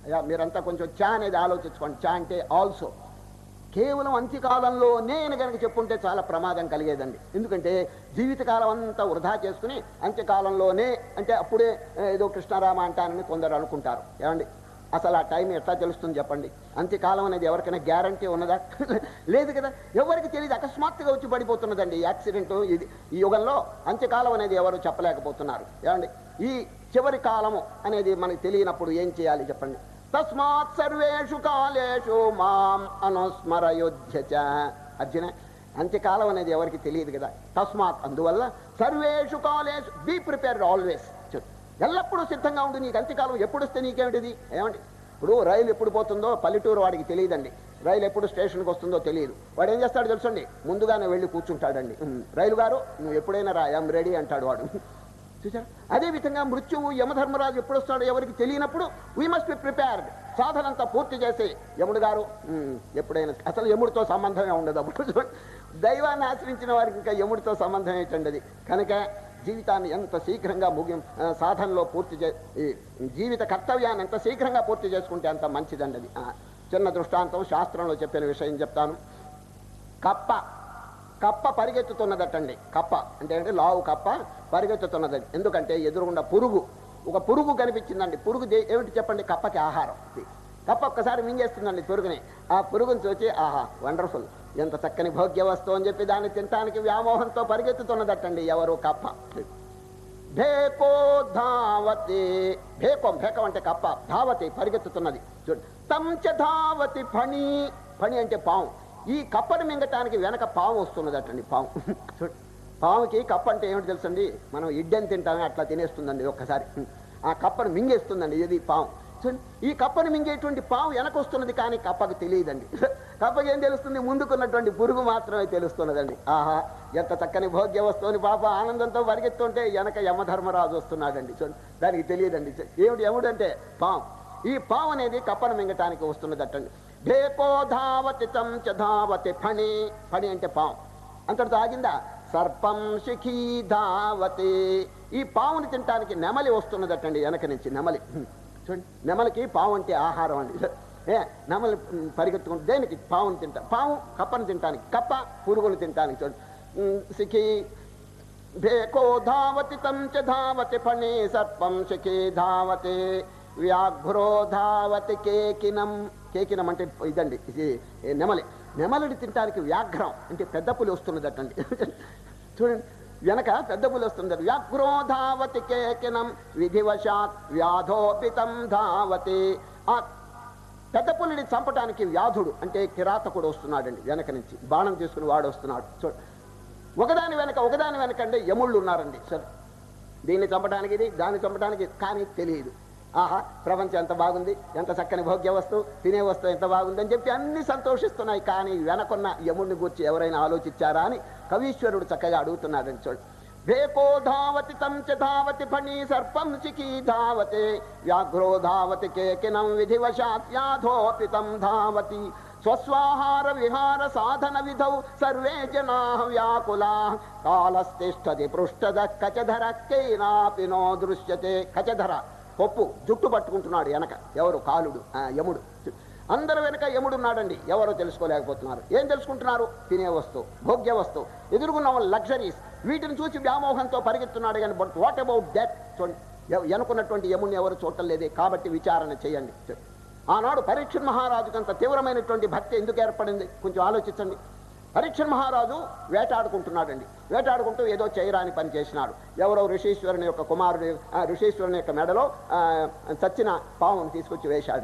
అయ్యా మీరంతా కొంచెం చా అనేది ఆలోచించుకోండి చా అంటే ఆల్సో కేవలం అంత్యకాలంలో నేను కనుక చెప్పుంటే చాలా ప్రమాదం కలిగేదండి ఎందుకంటే జీవితకాలం అంతా వృధా చేసుకుని అంత్యకాలంలోనే అంటే అప్పుడే ఆ, ఏదో కృష్ణారామ అంటానని కొందరు అనుకుంటారు ఏమండి అసలు ఆ టైం ఎట్లా తెలుస్తుంది చెప్పండి అంత్యకాలం అనేది ఎవరికైనా గ్యారంటీ ఉన్నదా లేదు కదా ఎవరికి తెలియదు అకస్మాత్తుగా వచ్చి పడిపోతున్నదండి ఈ యాక్సిడెంట్ ఇది ఈ యుగంలో అంత్యకాలం అనేది ఎవరు చెప్పలేకపోతున్నారు ఏమండి ఈ చివరి కాలము అనేది మనకు తెలియనప్పుడు ఏం చేయాలి చెప్పండి తస్మాత్ సర్వేషు కాలేషు మాం అనుస్మరయోధ్య చ. అర్జున అంత్యకాలం అనేది ఎవరికి తెలియదు కదా తస్మాత్ అందువల్ల సర్వేషు కాలేషు బీ ప్రిపేర్డ్ ఆల్వేస్ ఎల్లప్పుడూ సిద్ధంగా ఉండి నీకు అంత్యకాలం ఎప్పుడు వస్తే నీకేమిటిది ఏమండి ఇప్పుడు రైలు ఎప్పుడు పోతుందో పల్లెటూరు వాడికి తెలియదండి రైలు ఎప్పుడు స్టేషన్కి వస్తుందో తెలియదు వాడు ఏం చేస్తాడు తెలుసండి ముందుగానే వెళ్ళి కూర్చుంటాడండి "ఉమ్, రైలు గారు నువ్వు ఎప్పుడైనా రా ఐఎమ్ రెడీ అంటాడు వాడు చూసారా అదే విధంగా మృత్యువు యమధర్మరాజు ఎప్పుడు వస్తాడో ఎవరికి తెలియనప్పుడు వీ మస్ట్ బి ప్రిపేర్డ్ సాధనంతా పూర్తి చేసి యముడు గారు "ఉమ్, ఎప్పుడైనా అసలు యముడితో సంబంధమే ఉండదు అప్పుడు దైవాన్ని ఆశ్రయించిన వారికి ఇంకా యముడితో సంబంధం ఏంటండి అది కనుక జీవితాన్ని ఎంత శీఘ్రంగా ముగి ఆ, సాధనలో పూర్తి చే ఈ జీవిత కర్తవ్యాన్ని ఎంత శీఘ్రంగా పూర్తి చేసుకుంటే అంత మంచిదండి అది ఆ, చిన్న దృష్టాంతం శాస్త్రంలో చెప్పిన విషయం చెప్తాను కప్ప కప్ప పరిగెత్తుతున్నదటండి కప్ప అంటే అంటే లావు కప్ప పరిగెత్తుతున్నది ఎందుకంటే ఎదురుగుండా పురుగు ఒక పురుగు కనిపించిందండి పురుగు దే- ఏమిటి చెప్పండి కప్పకి ఆహారం ఇది. కప్ప ఒక్కసారి మింగేస్తుందండి పురుగుని ఆ పురుగుని చూచి ఆహా వండర్ఫుల్ ఎంత చక్కని భోగ్య వస్తువు అని చెప్పి దాన్ని తినటానికి వ్యామోహంతో పరిగెత్తుతున్నదటండి ఎవరు కప్ప భేకో ధావతి భేకం భేకం అంటే కప్ప ధావతి పరిగెత్తుతున్నది చూడు తంచ ధావతి ఫణి ఫణి అంటే పాము ఈ కప్పను మింగటానికి వెనక పాము వస్తున్నదటండి పాము చూడు పాముకి కప్ప అంటే ఏమిటి తెలుసండి మనం ఇడ్డని తింటామే అట్లా తినేస్తుందండి ఒక్కసారి ఆ కప్పను మింగేస్తుందండి ఇది పాము చూడండి ఈ కప్పను మింగేటువంటి పాము వెనక వస్తున్నది కానీ కప్పకు తెలియదండి కప్పకి ఏం తెలుస్తుంది ముందుకున్నటువంటి పురుగు మాత్రమే తెలుస్తున్నదండి ఆహా ఎంత చక్కని భోగ్య వస్తువుని పాప ఆనందంతో పరిగెత్తుంటే వెనక యమధర్మరాజు వస్తున్నాడండి చూడండి దానికి తెలియదండి ఏమిటి యముడు అంటే పాము ఈ పాము అనేది కప్పను మింగటానికి వస్తున్నదటండి భేకో ధావతి తం చ ధావతి ఫణి ఫణి అంటే పాము అంతటితో ఆగిందా సర్పం శిఖీ ధావతి ఈ పావుని తినటానికి నెమలి వస్తున్నదటండి వెనక నుంచి నెమలి చూడండి నెమలికి పావు అంటే ఆహారం అండి ఏ నెమలి ఉమ్, పరిగెత్తుకుంటే దేనికి పావుని తింటా పావు కప్పని తినటానికి కప్ప పురుగులు తినటానికి చూడండి ఉమ్, శిఖీ భేకో ధావతి తం చ ధావతి ఫణి సర్పం శిఖీ ధావతి వ్యాఘ్రో ధావతి కేకినం కేకినం అంటే ఇదండి ఇది ఏ నెమలి నెమలిని తినటానికి వ్యాఘ్రం అంటే పెద్ద పులి వస్తున్నదటండి చూడండి వెనక పెద్ద పులి వస్తుంది వ్యాఘ్రో ధావతి కేకినం విధివశాత్ వ్యాధోపితం ధావతి ఆ పెద్ద పులిని చంపటానికి వ్యాధుడు అంటే కిరాతకుడు వస్తున్నాడండి వెనక నుంచి బాణం తీసుకుని వాడు వస్తున్నాడు చూడు ఒకదాని వెనక ఒకదాని వెనక అంటే యముళ్ళు ఉన్నారండి సరే దీన్ని చంపడానికి ఇది దాన్ని చంపడానికి ఇది, కానీ తెలియదు ఆహా ప్రపంచం ఎంత బాగుంది ఎంత చక్కని భోగ్య వస్తువు తినే వస్తువు ఎంత బాగుంది అని చెప్పి అన్ని సంతోషిస్తున్నాయి కానీ వెనకున్న యముడిని గురించి ఎవరైనా ఆలోచించారా అని కవీశ్వరుడు చక్కగా అడుగుతున్నాడని చూడు భేకో ధావతి తం చ ధావతి ఫణి సర్పం చికీ ధావతే వ్యాఘ్రో ధావతి కేకినం విధివశాత్ వ్యాధోపితం ధావతి స్వస్వాహార విహార సాధన విధౌ సర్వే జనా వ్యాకులా కాలస్తిష్టది పృష్ఠద కచధర కేనాపి నో దృశ్యతే కచధర పప్పు జుట్టు పట్టుకుంటున్నాడు వెనక ఎవరు కాలుడు ఆ, యముడు అందరు వెనక యముడున్నాడండి ఎవరో తెలుసుకోలేకపోతున్నారు ఏం తెలుసుకుంటున్నారు తినే వస్తువు భోగ్య వస్తువు ఎదురుగున్న లగ్జరీస్ వీటిని చూసి వ్యామోహంతో పరిగెత్తున్నాడు కానీ బట్ వాట్ అబౌట్ దట్ చూడండి ఎవ- వెనుకున్నటువంటి యముడిని ఎవరు చూడటం లేదే కాబట్టి విచారణ చేయండి ఆనాడు పరీక్ష మహారాజుకు అంత తీవ్రమైనటువంటి భక్తి ఎందుకు ఏర్పడింది కొంచెం ఆలోచించండి పరీక్ష మహారాజు వేటాడుకుంటున్నాడండి వేటాడుకుంటూ ఏదో చేయరాని పని చేసినాడు ఎవరో ఋషీశ్వరుని యొక్క కుమారుడు ఆ ఋషీశ్వరుని యొక్క మెడలో ఆ, చచ్చిన పామును తీసుకొచ్చి వేశాడు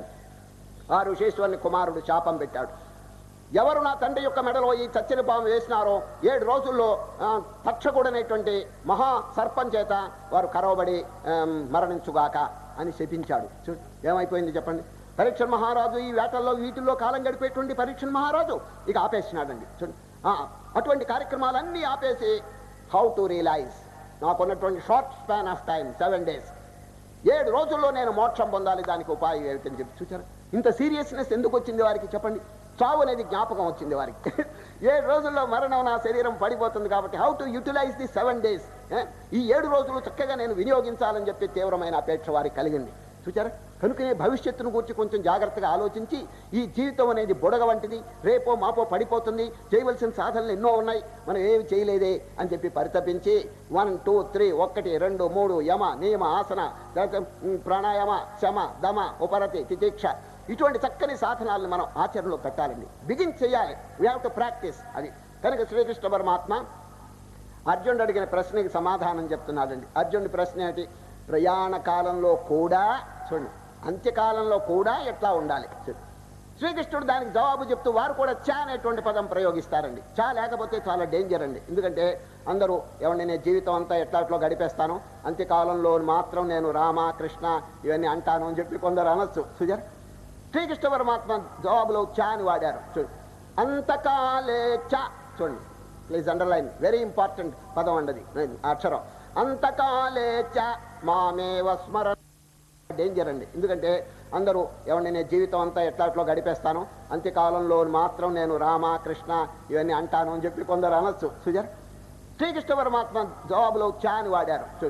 ఆ ఋషీశ్వరుని కుమారుడు శాపం పెట్టాడు ఎవరు నా తండ్రి యొక్క మెడలో ఈ చచ్చిన పాము వేసినారో ఏడు రోజుల్లో ఆ, తక్షకుడనేటువంటి మహా సర్పం చేత వారు కరవబడి ఆ, మరణించుగాక అని శపించాడు చూ ఏమైపోయింది చెప్పండి పరీక్ష మహారాజు ఈ వేటల్లో వీటిల్లో కాలం గడిపేటువంటి పరీక్ష మహారాజు ఇక ఆపేసినాడండి చూడండి ఆ, అటువంటి కార్యక్రమాలన్నీ ఆపేసి హౌ టు రియలైజ్ నాకున్నటువంటి short span of time seven days ఏడు రోజుల్లో నేను మోక్షం పొందాలి దానికి ఉపాయం ఏమిటని చెప్పి చూచారు ఇంత సీరియస్నెస్ ఎందుకు వచ్చింది వారికి చెప్పండి చావు అనేది జ్ఞాపకం వచ్చింది వారికి ఏడు రోజుల్లో మరణం నా శరీరం పడిపోతుంది కాబట్టి how to utilise the seven days ఈ ఏడు రోజులు చక్కగా నేను వినియోగించాలని చెప్పి తీవ్రమైన అపేక్ష వారికి కలిగింది చూచారా కనుకనే భవిష్యత్తును గురించి కొంచెం జాగ్రత్తగా ఆలోచించి ఈ జీవితం అనేది బుడగ వంటిది రేపో మాపో పడిపోతుంది చేయవలసిన సాధనలు ఎన్నో ఉన్నాయి మనం ఏమి చేయలేదే అని చెప్పి పరితపించి వన్ టూ త్రీ ఒకటి రెండు మూడు యమ నియమ ఆసన తర్వాత, ఉమ్, ప్రాణాయామ శమ దమ ఉపరతి తితీక్ష ఇటువంటి చక్కని సాధనాలను మనం ఆచరణలో పెట్టాలండి బిగిన్ చేయాలి వీ హ్యావ్ టు ప్రాక్టీస్ అది కనుక శ్రీకృష్ణ పరమాత్మ అర్జునుడు అడిగిన ప్రశ్నకి సమాధానం చెప్తున్నాడండి అర్జునుడి ప్రశ్న ఏంటి ప్రయాణ కాలంలో కూడా చూడండి అంత్యకాలంలో కూడా ఎట్లా ఉండాలి చూడు. శ్రీకృష్ణుడు దానికి జవాబు చెప్తూ వారు కూడా చా అనేటువంటి పదం ప్రయోగిస్తారండి చా లేకపోతే చాలా డేంజర్ అండి ఎందుకంటే అందరూ ఏమండి నేను జీవితం అంతా ఎట్లా ఎట్లా గడిపేస్తాను అంత్యకాలంలో మాత్రం నేను రామ కృష్ణ ఇవన్నీ అంటాను అని చెప్పి కొందరు అనొచ్చు సుజర్ శ్రీకృష్ణ పరమాత్మ జవాబులో చా అని వాడారు చూడు అంతకాలే చ చూడండి ప్లీజ్ అండర్లైన్ వెరీ ఇంపార్టెంట్ పదం అండి అది అక్షరం అంతకాలే చ మామేవ స్మరణ డేంజర్ అండి ఎందుకంటే అందరూ ఏమండి నేను జీవితం అంతా ఎట్లా ఎట్లా గడిపేస్తాను అంత్యకాలంలో మాత్రం నేను రామ కృష్ణ ఇవన్నీ అంటాను అని చెప్పి కొందరు అనొచ్చు సుజర్ శ్రీకృష్ణ పరమాత్మ జవాబులో చా అని వాడారు చూడు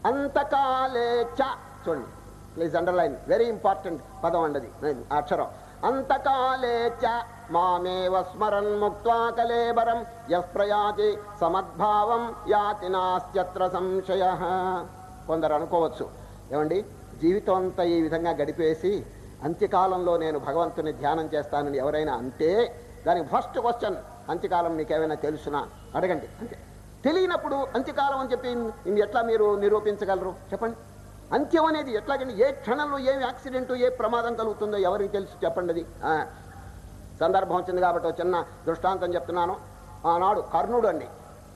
అంతకాలే చ చూడండి ప్లీజ్ అండర్లైన్ వెరీ ఇంపార్టెంట్ పదం అండి అది అక్షరం అంతకాలే చ మామేవ స్మరన్ ముక్త్వా కలేబరం యః ప్రయాతి సమద్భావం యాతి నాస్త్యత్ర సంశయ కొందరు అనుకోవచ్చు ఏమండి జీవితం అంతా ఈ విధంగా గడిపేసి అంత్యకాలంలో నేను భగవంతుని ధ్యానం చేస్తానని ఎవరైనా అంటే దానికి ఫస్ట్ క్వశ్చన్ అంత్యకాలం మీకేమైనా తెలుసునా అడగండి అంతే తెలియనప్పుడు అంత్యకాలం అని చెప్పి ఇన్ని ఎట్లా మీరు నిరూపించగలరు చెప్పండి అంత్యం అనేది ఎట్లాగండి ఏ క్షణంలో ఏ యాక్సిడెంట్ ఏ ప్రమాదం కలుగుతుందో ఎవరికి తెలుసు చెప్పండి అది ఆ, సందర్భం వచ్చింది కాబట్టి ఒక చిన్న దృష్టాంతం చెప్తున్నాను ఆనాడు కర్ణుడు అండి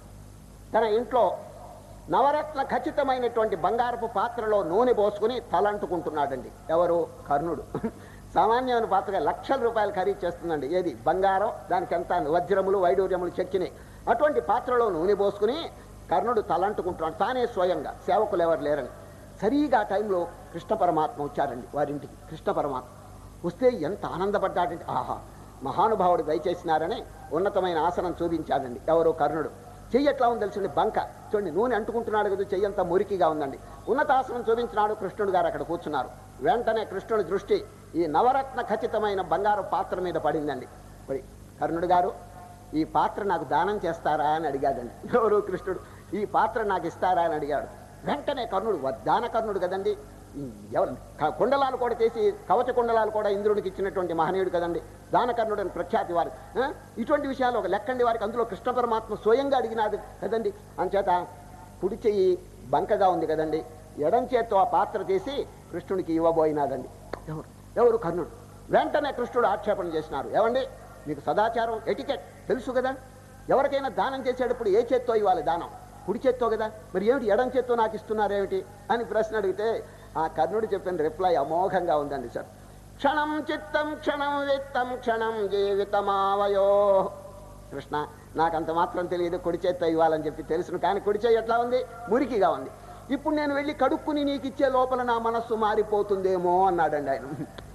తన ఇంట్లో నవరత్న ఖచ్చితమైనటువంటి బంగారపు పాత్రలో నూనె పోసుకుని తలంటుకుంటున్నాడండి ఎవరు కర్ణుడు సామాన్యమైన పాత్రగా లక్షల రూపాయలు ఖరీదు చేస్తుందండి ఏది బంగారం దానికి ఎంత వజ్రములు వైడూర్యములు చెక్కినాయి అటువంటి పాత్రలో నూనె పోసుకుని కర్ణుడు తలంటుకుంటున్నాడు తానే స్వయంగా సేవకులు ఎవరు లేరని సరిగా ఆ టైంలో కృష్ణ పరమాత్మ వచ్చారండి వారింటికి కృష్ణ పరమాత్మ వస్తే ఎంత ఆనందపడ్డాడంటే ఆహా మహానుభావుడు దయచేసినారని ఉన్నతమైన ఆసనం చూపించాడండి ఎవరు కర్ణుడు చెయ్యి ఎట్లా ఉంది తెలిసింది బంక చూడండి నూనె అంటుకుంటున్నాడు కదా చెయ్యి అంతా మురికిగా ఉందండి ఉన్నతాసనం చూపించినాడు కృష్ణుడు గారు అక్కడ కూర్చున్నారు వెంటనే కృష్ణుడి దృష్టి ఈ నవరత్న ఖచ్చితమైన బంగారు పాత్ర మీద పడిందండి మరి కర్ణుడు గారు ఈ పాత్ర నాకు దానం చేస్తారా అని అడిగాడండి ఎవరు కృష్ణుడు ఈ పాత్ర నాకు ఇస్తారా అని అడిగాడు వెంటనే కర్ణుడు వ- దాన కర్ణుడు కదండి ఈ ఎవరు క- కుండలాలు కూడా చేసి కవచ కుండలాలు కూడా ఇంద్రుడికి ఇచ్చినటువంటి మహనీయుడు కదండి దానకర్ణుడు అని ప్రఖ్యాతి వారు ఆ? ఇటువంటి విషయాలు ఒక లెక్కండి వారికి అందులో కృష్ణ పరమాత్మ స్వయంగా అడిగినాడు కదండి అంచేత కుడి చెయ్యి బంకగా ఉంది కదండి ఎడం చేత్తో ఆ పాత్ర తీసి కృష్ణుడికి ఇవ్వబోయినాడండి ఎవరు ఎవరు కర్ణుడు వెంటనే కృష్ణుడు ఆక్షేపణ చేసినారు ఏమండి మీకు సదాచారం ఎటికెట్ తెలుసు కదా ఎవరికైనా దానం చేసేటప్పుడు ఏ చేత్తో ఇవ్వాలి దానం కుడి చేత్తో కదా మరి ఏమిటి ఎడం చేత్తో నాకు ఇస్తున్నారేమిటి అని ప్రశ్న అడిగితే ఆ కర్ణుడు చెప్పిన రిప్లై అమోఘంగా ఉందండి సార్ క్షణం చిత్తం క్షణం విత్తం క్షణం జీవితమావయో కృష్ణ నాకంత మాత్రం తెలియదు కుడి చేత్తో ఇవ్వాలని చెప్పి తెలుసును కానీ కుడి చేయి ఎట్లా ఉంది మురికిగా ఉంది ఇప్పుడు నేను వెళ్ళి కడుక్కుని నీకు ఇచ్చే లోపల నా మనస్సు మారిపోతుందేమో అన్నాడండి ఆయన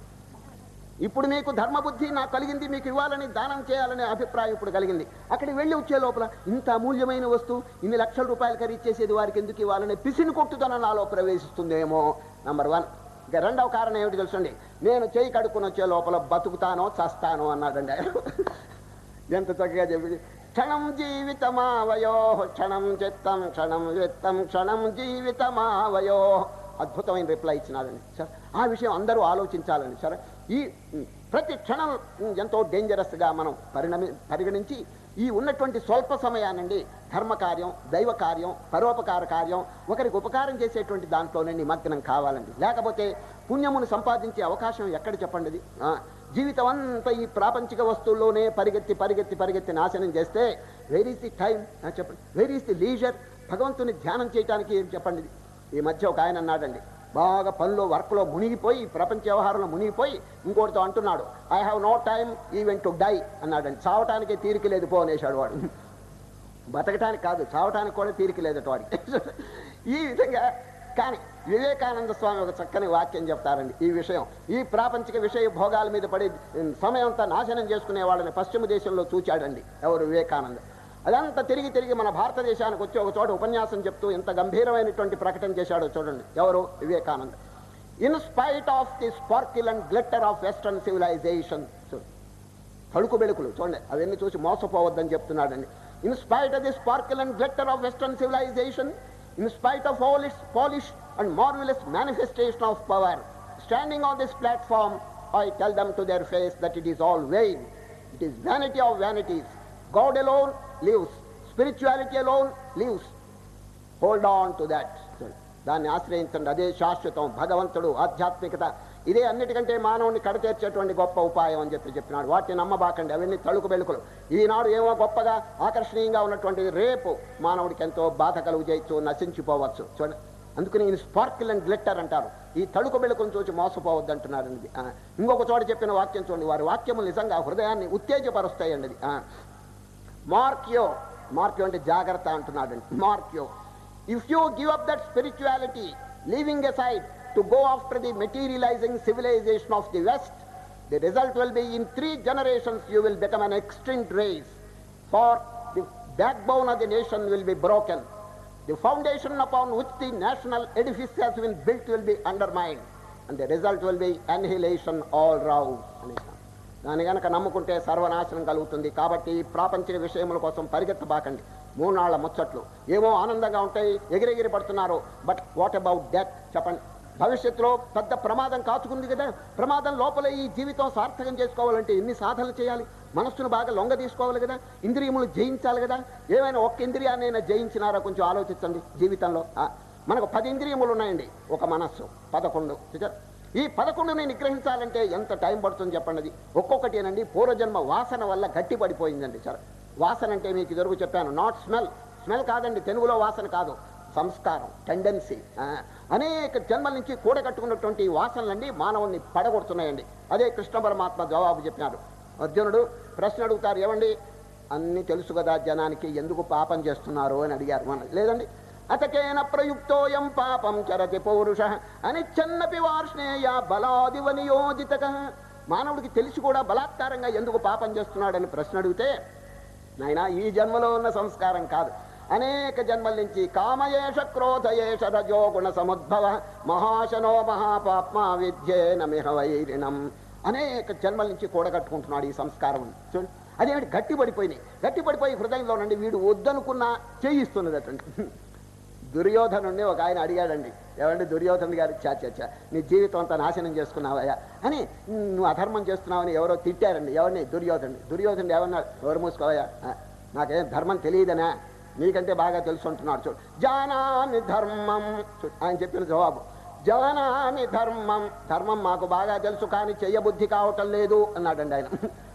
ఇప్పుడు మీకు ధర్మబుద్ధి నాకు కలిగింది మీకు ఇవ్వాలని దానం చేయాలనే అభిప్రాయం ఇప్పుడు కలిగింది అక్కడికి వెళ్ళి వచ్చే లోపల ఇంత అమూల్యమైన వస్తువు ఇన్ని లక్షల రూపాయలు ఖరీదు చేసేది వారికి ఎందుకు ఇవ్వాలని పిసిని కొట్టుదన నాలో ప్రవేశిస్తుందేమో నంబర్ వన్ ఇక రెండవ కారణం ఏమిటి తెలుసండి నేను చేయి కడుక్కుని వచ్చే లోపల బతుకుతానో చస్తానో అన్నాడండి ఆయన ఎంత చక్కగా చెప్పి క్షణం జీవితమావయో క్షణం చిత్తం క్షణం విత్తం క్షణం జీవితమావయో అద్భుతమైన రిప్లై ఇచ్చినారండి సార్ ఆ విషయం అందరూ ఆలోచించాలండి సార్ ఈ ఉమ్, ప్రతి క్షణం ఉమ్, ఎంతో డేంజరస్గా మనం పరిణమి పరిగణించి ఈ ఉన్నటువంటి స్వల్ప సమయానండి ధర్మ కార్యం దైవ కార్యం పరోపకార కార్యం ఒకరికి ఉపకారం చేసేటువంటి దాంట్లోనే నిమగ్నం కావాలండి లేకపోతే పుణ్యమును సంపాదించే అవకాశం ఎక్కడ చెప్పండి ఇది? ఆ, జీవితం అంతా ఈ ప్రాపంచిక వస్తువుల్లోనే పరిగెత్తి పరిగెత్తి పరిగెత్తి నాశనం చేస్తే వేర్ ఈస్ ది టైం చెప్పండి వేర్ ఈస్ ది లీజర్ భగవంతుని ధ్యానం చేయడానికి ఏం చెప్పండి ఇది? ఈ మధ్య ఒక ఆయన అన్నాడండి బాగా పనిలో వర్క్లో మునిగిపోయి ప్రపంచ వ్యవహారంలో మునిగిపోయి ఇంకోటితో అంటున్నాడు I have no time even to die అన్నాడండి చావటానికే తీరిక లేదు పో అనేశాడు వాడు బతకటానికి కాదు చావటానికి కూడా తీరిక లేదట వాడికి ఈ విధంగా కానీ వివేకానంద స్వామి ఒక చక్కని వాక్యం చెప్తారండి ఈ విషయం ఈ ప్రాపంచిక విషయ భోగాల మీద పడి ఉమ్, సమయం అంతా నాశనం చేసుకునే వాళ్ళని పశ్చిమ దేశంలో చూచాడండి ఎవరు వివేకానంద అదంతా తిరిగి తిరిగి మన భారతదేశానికి వచ్చి ఒక చోట ఉపన్యాసం చెప్తూ ఎంత గంభీరమైనటువంటి ప్రకటన చేశాడో చూడండి ఎవరు Vivekananda in spite of the sparkle and glitter of western civilisation తడుకు బెడుకులు చూడండి అవన్నీ చూసి మోసపోవద్దని చెప్తున్నాడండి in spite of the sparkle and glitter of western civilisation in spite of all its polish and marvellous manifestation of power standing on this platform I tell them to their face that it is all vain it is vanity of vanities God alone lives spirituality alone lives hold on to that దాన్ని ఆశ్రయించండి అదే శాశ్వతం భగవంతుడు ఆధ్యాత్మికత ఇదే అన్నిటికంటే మానవుని కడతీర్చేటువంటి గొప్ప ఉపాయం అని చెప్పి చెప్పినాడు వాటిని నమ్మబాకండి అవన్నీ తళుకు బెలుకులు ఈనాడు ఏమో గొప్పగా ఆకర్షణీయంగా ఉన్నటువంటిది రేపు మానవుడికి ఎంతో బాధ కలుగు చేయొచ్చు నశించిపోవచ్చు చూడండి అందుకని ఈ స్పార్కిల్ అండ్ గ్లిట్టర్ అంటారు ఈ తళుకు బెలుకును చూసి మోసపోవద్దు అంటున్నారు ఇది ఆ, ఇంకొక చోట చెప్పిన వాక్యం చూడండి వారి వాక్యములు నిజంగా హృదయాన్ని ఉత్తేజపరుస్తాయండి ఇది ఆ. మార్క్యో మార్క్యో అంటే జాగ్రత్త అంటున్నాడండి mark you if you give up that spirituality leaving aside to go after the materialising civilisation of the west the result will be in three generations you will become an extinct race for the backbone of the nation will be broken the foundation upon which the national edifice has been built will be undermined and the result will be annihilation all round అనేసాను దాన్ని గనక నమ్ముకుంటే సర్వనాశనం కలుగుతుంది కాబట్టి ఈ ప్రాపంచిక విషయముల కోసం పరిగెత్తబాకండి మూడు నాళ్ల ముచ్చట్లు ఏమో ఆనందంగా ఉంటాయి ఎగిరెగిరి పడుతున్నారు బట్ వాట్ అబౌట్ డెత్ చెప్పండి భవిష్యత్తులో పెద్ద ప్రమాదం కాచుకుంది కదా ప్రమాదం లోపల ఈ జీవితం సార్థకం చేసుకోవాలంటే ఎన్ని సాధనలు చేయాలి మనస్సును బాగా లొంగ తీసుకోవాలి కదా ఇంద్రియములు జయించాలి కదా ఏమైనా ఒక్క ఇంద్రియాన్నైనా జయించినారా కొంచెం ఆలోచించండి జీవితంలో ఆ, మనకు పది ఇంద్రియములు ఉన్నాయండి ఒక మనస్సు పదకొండు చూచారా? ఈ పదకొండుని నిగ్రహించాలంటే ఎంత టైం పడుతుంది చెప్పండి అది ఒక్కొక్కటేనండి పూర్వజన్మ వాసన వల్ల గట్టి పడిపోయిందండి సరే వాసన అంటే మీకు ఇదివరకు చెప్పాను నాట్ స్మెల్ స్మెల్ కాదండి తెలుగులో వాసన కాదు సంస్కారం టెండెన్సీ అనేక జన్మల నుంచి కూడగట్టుకున్నటువంటి ఈ వాసనలన్నీ మానవుల్ని పడగొడుతున్నాయండి అదే కృష్ణ పరమాత్మ జవాబు చెప్పినారు అర్జునుడు ప్రశ్న అడుగుతారు ఏమండి అన్ని తెలుసు కదా జనానికి ఎందుకు పాపం చేస్తున్నారు అని అడిగారు మన లేదండి అతకేన ప్రయుక్తోయం పాపం చరతి పౌరుష అని చన్నపి వార్ష్ణేయ బలాదివ నియోజితక మానవుడికి తెలిసి కూడా బలాత్కారంగా ఎందుకు పాపం చేస్తున్నాడని ప్రశ్న అడిగితే నాయనా ఈ జన్మలో ఉన్న సంస్కారం కాదు అనేక జన్మల నుంచి కామయేష క్రోధయేష రజోగుణ సముద్భవ మహాశనో మహాపాప్మ విద్యేన మిహ వైరిణం అనేక జన్మల నుంచి కూడగట్టుకుంటున్నాడు ఈ సంస్కారం చూడండి అదేమిటి గట్టిపడిపోయినాయి గట్టిపడిపోయి హృదయంలో నుండి వీడు వద్దనుకున్నా చేయిస్తున్నది అటండి దుర్యోధనుడిని ఒక ఆయన అడిగాడండి ఏమండి దుర్యోధను గారు చా చా చా నీ జీవితం అంతా నాశనం చేసుకున్నావయ్యా అని నువ్వు అధర్మం చేస్తున్నావని ఎవరో తిట్టారండి ఎవరిని దుర్యోధనుడు దుర్యోధనుడు ఏమన్నాడు ఎవరు మూసుకోవయ్యా ఆ, నాకేం ధర్మం తెలియదనా నీకంటే బాగా తెలుసు అంటున్నాడు చూడు జానామి ధర్మం చూడు, ఆయన చెప్పిన జవాబు జానామి ధర్మం ధర్మం మాకు బాగా తెలుసు కానీ చెయ్యబుద్ధి కావటం లేదు అన్నాడండి ఆయన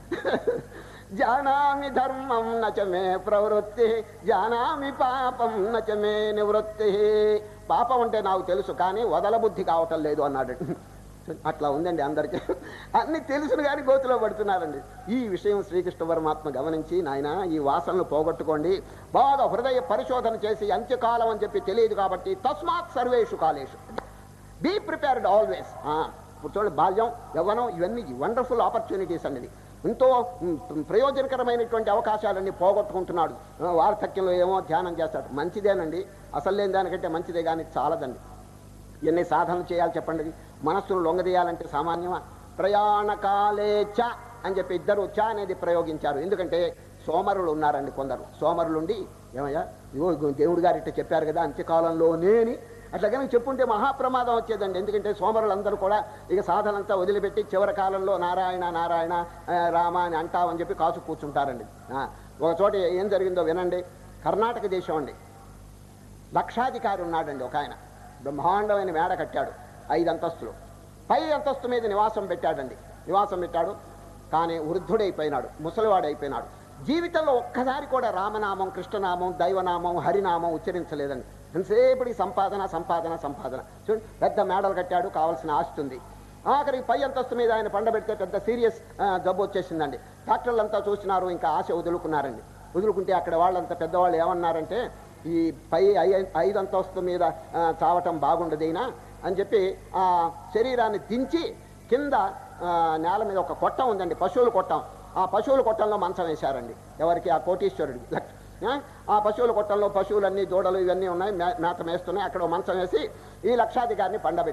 జానామి ధర్మం నచమే ప్రవృత్తి జానామి పాపం నచమే నివృత్తి పాపం అంటే నాకు తెలుసు కానీ వదల బుద్ధి కావటం లేదు అన్నాడు అట్లా ఉందండి అందరికీ అన్ని తెలుసును కానీ గోతులో పడుతున్నారండి ఈ విషయం శ్రీకృష్ణ పరమాత్మ గమనించి నాయన ఈ వాసనలు పోగొట్టుకోండి బాగా హృదయ పరిశోధన చేసి అంత్యకాలం అని చెప్పి తెలియదు కాబట్టి తస్మాత్ సర్వేషు కాలేషు బీ ప్రిపేర్డ్ ఆల్వేస్ ఇప్పుడు చూడండి బాల్యం యవ్వనం ఇవన్నీ వండర్ఫుల్ ఆపర్చునిటీస్ అనేది ఎంతో మ్, ప్రయోజనకరమైనటువంటి అవకాశాలన్నీ పోగొట్టుకుంటున్నాడు ఆ, వార్ధక్యంలో ఏమో ధ్యానం చేస్తాడు మంచిదేనండి అసలు లేని దానికంటే మంచిదే కానీ చాలదండి ఎన్ని సాధనలు చేయాలి చెప్పండి మనస్సును లొంగదీయాలంటే సామాన్యమా ప్రయాణకాలే చ అని చెప్పి ఇద్దరు చ అనేది ప్రయోగించారు ఎందుకంటే సోమరులు ఉన్నారండి కొందరు సోమరులుండి ఏమయ్యా ఇగో ఇగో దేవుడు గారు ఇట్లా చెప్పారు కదా అంత్యకాలంలోనేని అట్లా కనుక చెప్పుంటే మహాప్రమాదం వచ్చేదండి ఎందుకంటే సోమరులందరూ కూడా ఇక సాధన అంతా వదిలిపెట్టి చివరి కాలంలో నారాయణ నారాయణ ఆ, రామ అని అంటామని చెప్పి కాసు కూర్చుంటారండి ఆ, ఒక చోట ఏం జరిగిందో వినండి కర్ణాటక దేశం అండి లక్షాధికారి ఉన్నాడండి ఒక ఆయన బ్రహ్మాండమైన మేడ కట్టాడు ఐదు అంతస్తులు పై అంతస్తు మీద నివాసం పెట్టాడండి నివాసం పెట్టాడు కానీ వృద్ధుడైపోయినాడు ముసలివాడైపోయినాడు జీవితంలో ఒక్కసారి కూడా రామనామం కృష్ణనామం దైవనామం హరినామం ఉచ్చరించలేదండి ఎంతసేపటి సంపాదన సంపాదన సంపాదన చూడండి పెద్ద మేడలు కట్టాడు కావాల్సిన ఆస్తి ఉంది ఆఖరికి పై అంతస్తు మీద ఆయన పండబెడితే పెద్ద సీరియస్ జబ్బు వచ్చేసిందండి డాక్టర్లంతా చూసినారు ఇంకా ఆశ వదులుకున్నారండి వదులుకుంటే అక్కడ వాళ్ళంతా పెద్దవాళ్ళు ఏమన్నారంటే ఈ పై ఐ- ఐదు అంతస్తు మీద ఆ, చావటం బాగుండదేనా అని చెప్పి ఆ శరీరాన్ని దించి కింద ఆ, నేల మీద ఒక కొట్టం ఉందండి పశువుల కొట్టం ఆ పశువుల కొట్టంలో మంచం వేశారండి ఎవరికి ఆ కోటీశ్వరుడికి లక్- ఆ, ఆ పశువుల కొట్టంలో పశువులన్నీ దూడలు ఇవన్నీ ఉన్నాయి మే- మేత మేస్తున్నాయి అక్కడ ఓ మంచం వేసి ఈ లక్షాధికారిని పండబెట్టారు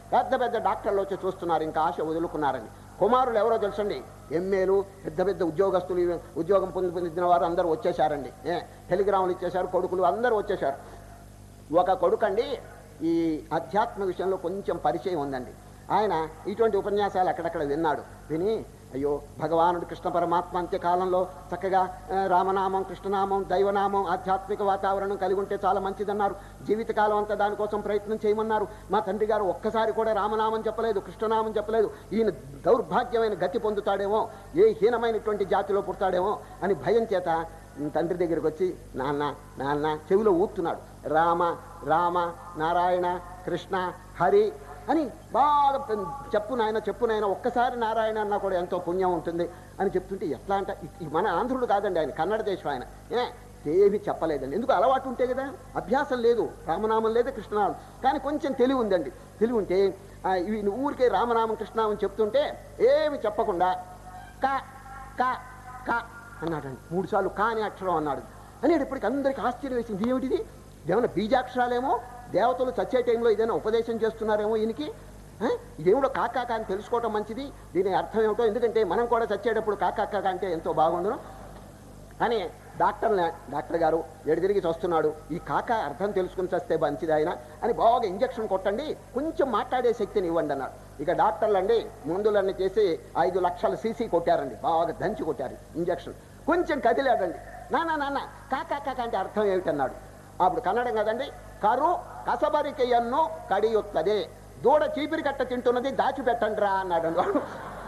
పెద్ద పెద్ద డాక్టర్లు వచ్చి చూస్తున్నారు ఇంకా ఆశ వదులుకున్నారని కుమారులు ఎవరో తెలుసండి ఎంఏలు పెద్ద పెద్ద ఉద్యోగస్తులు ఉద్యోగం పొంది పొందిన వారు అందరూ వచ్చేసారండి ఏ టెలిగ్రాములు ఇచ్చేశారు కొడుకులు అందరూ వచ్చేశారు ఒక కొడుకండి ఈ అధ్యాత్మ విషయంలో కొంచెం పరిచయం ఉందండి ఆయన ఇటువంటి ఉపన్యాసాలు అక్కడక్కడ విన్నాడు విని అయ్యో భగవానుడు కృష్ణ పరమాత్మ అంత్యకాలంలో చక్కగా ఆ, రామనామం కృష్ణనామం దైవనామం ఆధ్యాత్మిక వాతావరణం కలిగి ఉంటే చాలా మంచిదన్నారు జీవితకాలం అంతా దానికోసం ప్రయత్నం చేయమన్నారు మా తండ్రి గారు ఒక్కసారి కూడా రామనామం చెప్పలేదు కృష్ణనామం చెప్పలేదు ఈయన దౌర్భాగ్యమైన గతి పొందుతాడేమో ఏ హీనమైనటువంటి జాతిలో పుడతాడేమో అని భయం చేత తండ్రి దగ్గరికి వచ్చి నాన్న నాన్న చెవిలో ఊతున్నాడు రామ రామ నారాయణ కృష్ణ హరి అని బాగా పెన్- చెప్పు నాయన చెప్పు నాయన ఒక్కసారి నారాయణ అన్నా కూడా ఎంతో పుణ్యం ఉంటుంది అని చెప్తుంటే ఎట్లా అంటే ఈ మన ఆంధ్రుడు కాదండి ఆయన కన్నడ దేశం ఆయన ఏ ఏమీ చెప్పలేదండి ఎందుకు అలవాటు ఉంటే కదా అభ్యాసం లేదు రామనామం లేదు కృష్ణనామం కానీ కొంచెం తెలివి ఉందండి తెలివి ఉంటే ఆ, ఇవి ఊరికే రామనామం కృష్ణనామం చెప్తుంటే ఏమి చెప్పకుండా కా కా కా అన్నాడండి మూడు సార్లు కా అనే అక్షరం అన్నాడు అనేటప్పటికి అందరికి ఆశ్చర్యం వేసింది ఏమిటిది ఏమైనా బీజాక్షరాలేమో దేవతలు చచ్చే టైంలో ఏదైనా ఉపదేశం చేస్తున్నారేమో ఈయనకి ఆ? ఇదేమిటో కాకాక అని తెలుసుకోవటం మంచిది దీని అర్థం ఏమిటో ఎందుకంటే మనం కూడా చచ్చేటప్పుడు కాకాక అంటే ఎంతో బాగుండును అని డాక్టర్ డాక్టర్ గారు ఎడు తిరిగి చూస్తున్నాడు ఈ కాక అర్థం తెలుసుకుని చస్తే మంచిది ఆయన అని బాగా ఇంజక్షన్ కొట్టండి కొంచెం మాట్లాడే శక్తిని ఇవ్వండి అన్నారు ఇక డాక్టర్లు అండి మందులన్నీ చేసి ఐదు లక్షల సీసీ కొట్టారండి బాగా దంచి కొట్టారు ఇంజక్షన్ కొంచెం కదిలాడండి నాన్న నాన్న కాకా కాక అంటే అర్థం ఏమిటన్నాడు అప్పుడు కన్నడం కదండి కరు కసబరికెయన్ను కడియొత్తదే దూడ చీపిరి కట్ట తింటున్నది దాచిపెట్టండి రా అన్నాడు వాడు.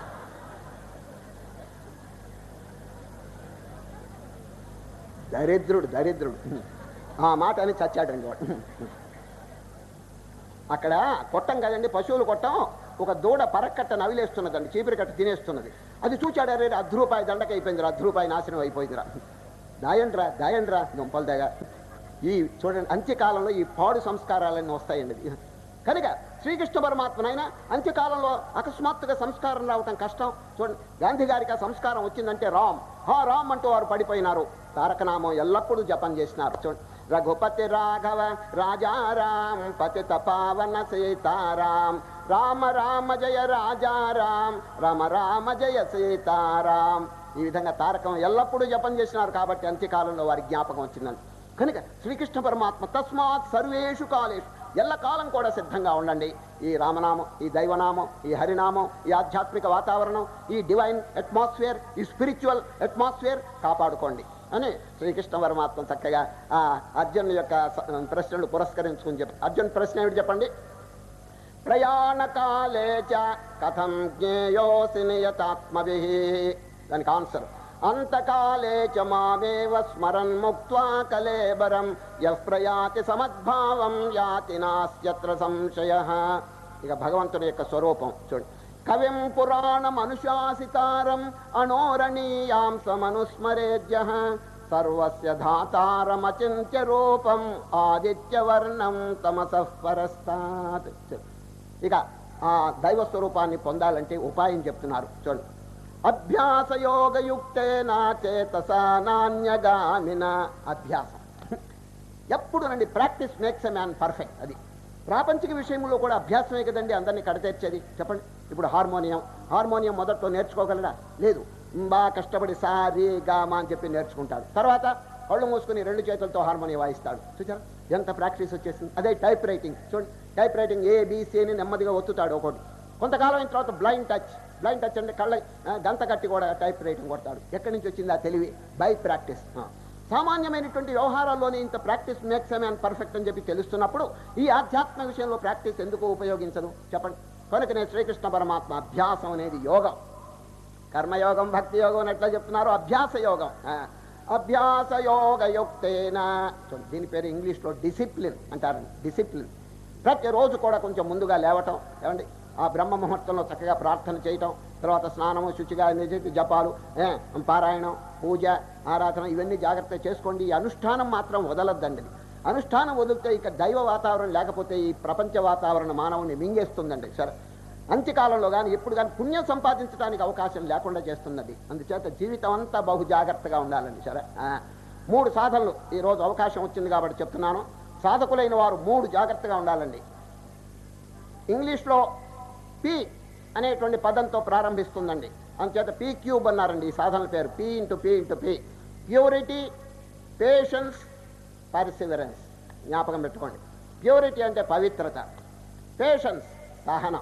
దరిద్రుడు దరిద్రుడు ఆ మాట అని చచ్చాడండి వాడు అక్కడ కొట్టం కదండి పశువులు కొట్టం ఒక దూడ పరక్కట్ట నవిలేస్తున్నదండి చీపిరి కట్ట తినేస్తున్నది అది చూచాడు అరే అర్ధ రూపాయి దండక అయిపోయిందిరా అర్ధ రూపాయి నాశనం అయిపోయిందిరా దాయండ్రా దాయండ్రా దుంపల దగ్గ ఈ చూడండి అంత్యకాలంలో ఈ పాడు సంస్కారాలన్నీ వస్తాయండి ఇది. కనుక శ్రీకృష్ణ పరమాత్మనైనా అంత్యకాలంలో అకస్మాత్తుగా సంస్కారం రావటం కష్టం చూడండి గాంధీ గారికి ఆ సంస్కారం వచ్చిందంటే రామ్ హా రామ్ అంటూ వారు పడిపోయినారు తారకనామం ఎల్లప్పుడూ జపం చేసినారు చూడండి రఘుపతి రాఘవ రాజారాం పతిత పావన సీతారాం రామ రామ జయ రాజారాం రామ రామ జయ సీతారాం ఈ విధంగా తారకం ఎల్లప్పుడూ జపం చేసినారు కాబట్టి అంత్యకాలంలో వారి జ్ఞాపకం వచ్చిందని కనుక శ్రీకృష్ణ పరమాత్మ తస్మాత్ సర్వేషు కాలేషు ఎల్ల కాలం కూడా సిద్ధంగా ఉండండి ఈ రామనామం ఈ దైవనామం ఈ హరినామం ఈ ఆధ్యాత్మిక వాతావరణం ఈ డివైన్ అట్మాస్ఫియర్ ఈ స్పిరిచువల్ అట్మాస్ఫియర్ కాపాడుకోండి అని శ్రీకృష్ణ పరమాత్మ చక్కగా ఆ అర్జున్ యొక్క స- ప్రశ్నలు పురస్కరించుకుని చెప్పి అర్జున్ ప్రశ్న ఏమిటి చెప్పండి ప్రయాణకాలే చ కథం జ్ఞేయోసి నియతాత్మభి దానికి ఆన్సర్ అంతకాలే చ మామేవ స్మరన్ ముక్త్వా కలేబరం యః ప్రయాతి సమద్భావం యాతి నాస్యత్ర సంశయ ఇక భగవంతుని యొక్క స్వరూపం చూడండి కవిం పురాణం అనుశాసితారం అనోరణీయాం సమనుస్మరేద్య సర్వస్య ధాతారమచింత్య రూపం ఆదిత్యవర్ణం తమసః పరస్తాత్ ఇక ఆ దైవ స్వరూపాన్ని పొందాలంటే ఉపాయం చెప్తున్నారు చూడండి అభ్యాసయోగయుక్తేన చేతస నాణ్యగామిన అభ్యాసం ఎప్పుడు నండి practice makes a man perfect అది ప్రాపంచిక విషయంలో కూడా అభ్యాసమే కదండి అందరినీ కడతీర్చేది చెప్పండి ఇప్పుడు హార్మోనియం హార్మోనియం మొదట్లో నేర్చుకోగలడా లేదు బాగా కష్టపడి సా రీ గా మా అని చెప్పి నేర్చుకుంటాడు తర్వాత కళ్ళు మూసుకుని రెండు చేతులతో హార్మోనియం వాయిస్తాడు చూచారా ఎంత ప్రాక్టీస్ వచ్చేసింది అదే టైప్ రైటింగ్ చూడండి టైప్ రైటింగ్ ఏ బీసీ అని నెమ్మదిగా ఒత్తుతాడు ఒకటి కొంతకాలం అయిన తర్వాత బ్లైండ్ టచ్ బ్లైండ్ టచ్ అంటే కళ్ళ ఆ, గంత కట్టి కూడా టైప్ రైటింగ్ కొడతాడు ఎక్కడి నుంచి వచ్చింది ఆ తెలివి బై ప్రాక్టీస్ సామాన్యమైనటువంటి వ్యవహారాల్లోనే ఇంత ప్రాక్టీస్ మేక్స్ మ్యాన్ పర్ఫెక్ట్ అని చెప్పి తెలుస్తున్నప్పుడు ఈ ఆధ్యాత్మ విషయంలో ప్రాక్టీస్ ఎందుకు ఉపయోగించదు చెప్పండి కనుకనే శ్రీకృష్ణ పరమాత్మ అభ్యాసం అనేది యోగం కర్మయోగం భక్తి యోగం అని ఎట్లా చెప్తున్నారు అభ్యాస యోగం ఆ, అభ్యాస యోగయుక్తేన చూడండి, దీని పేరు ఇంగ్లీష్లో డిసిప్లిన్ అంటారు డిసిప్లిన్ ప్రతిరోజు కూడా కొంచెం ముందుగా లేవటం ఏమండి ఆ బ్రహ్మ ముహూర్తంలో చక్కగా ప్రార్థన చేయటం తర్వాత స్నానము శుచిగా నిజ- జపాలు ఏ, పారాయణం పూజ ఆరాధన ఇవన్నీ జాగ్రత్త చేసుకోండి ఈ అనుష్ఠానం మాత్రం వదలద్దండి అనుష్ఠానం వదిలితే ఇక దైవ వాతావరణం లేకపోతే ఈ ప్రపంచ వాతావరణం మానవుని మింగేస్తుందండి సరే అంత్యకాలంలో కానీ ఎప్పుడు కానీ పుణ్యం సంపాదించడానికి అవకాశం లేకుండా చేస్తున్నది అందుచేత జీవితం అంతా బహు జాగ్రత్తగా ఉండాలండి సరే ఆ, మూడు సాధనలు ఈ రోజు అవకాశం వచ్చింది కాబట్టి చెప్తున్నాను సాధకులైన వారు మూడు జాగ్రత్తగా ఉండాలండి ఇంగ్లీష్లో పి అనేటువంటి పదంతో ప్రారంభిస్తుందండి అంచేత పీ క్యూబ్ అన్నారండి ఈ సాధనల పేరు P into P into P purity patience perseverance జ్ఞాపకం పెట్టుకోండి ప్యూరిటీ అంటే పవిత్రత పేషెన్స్ సహనం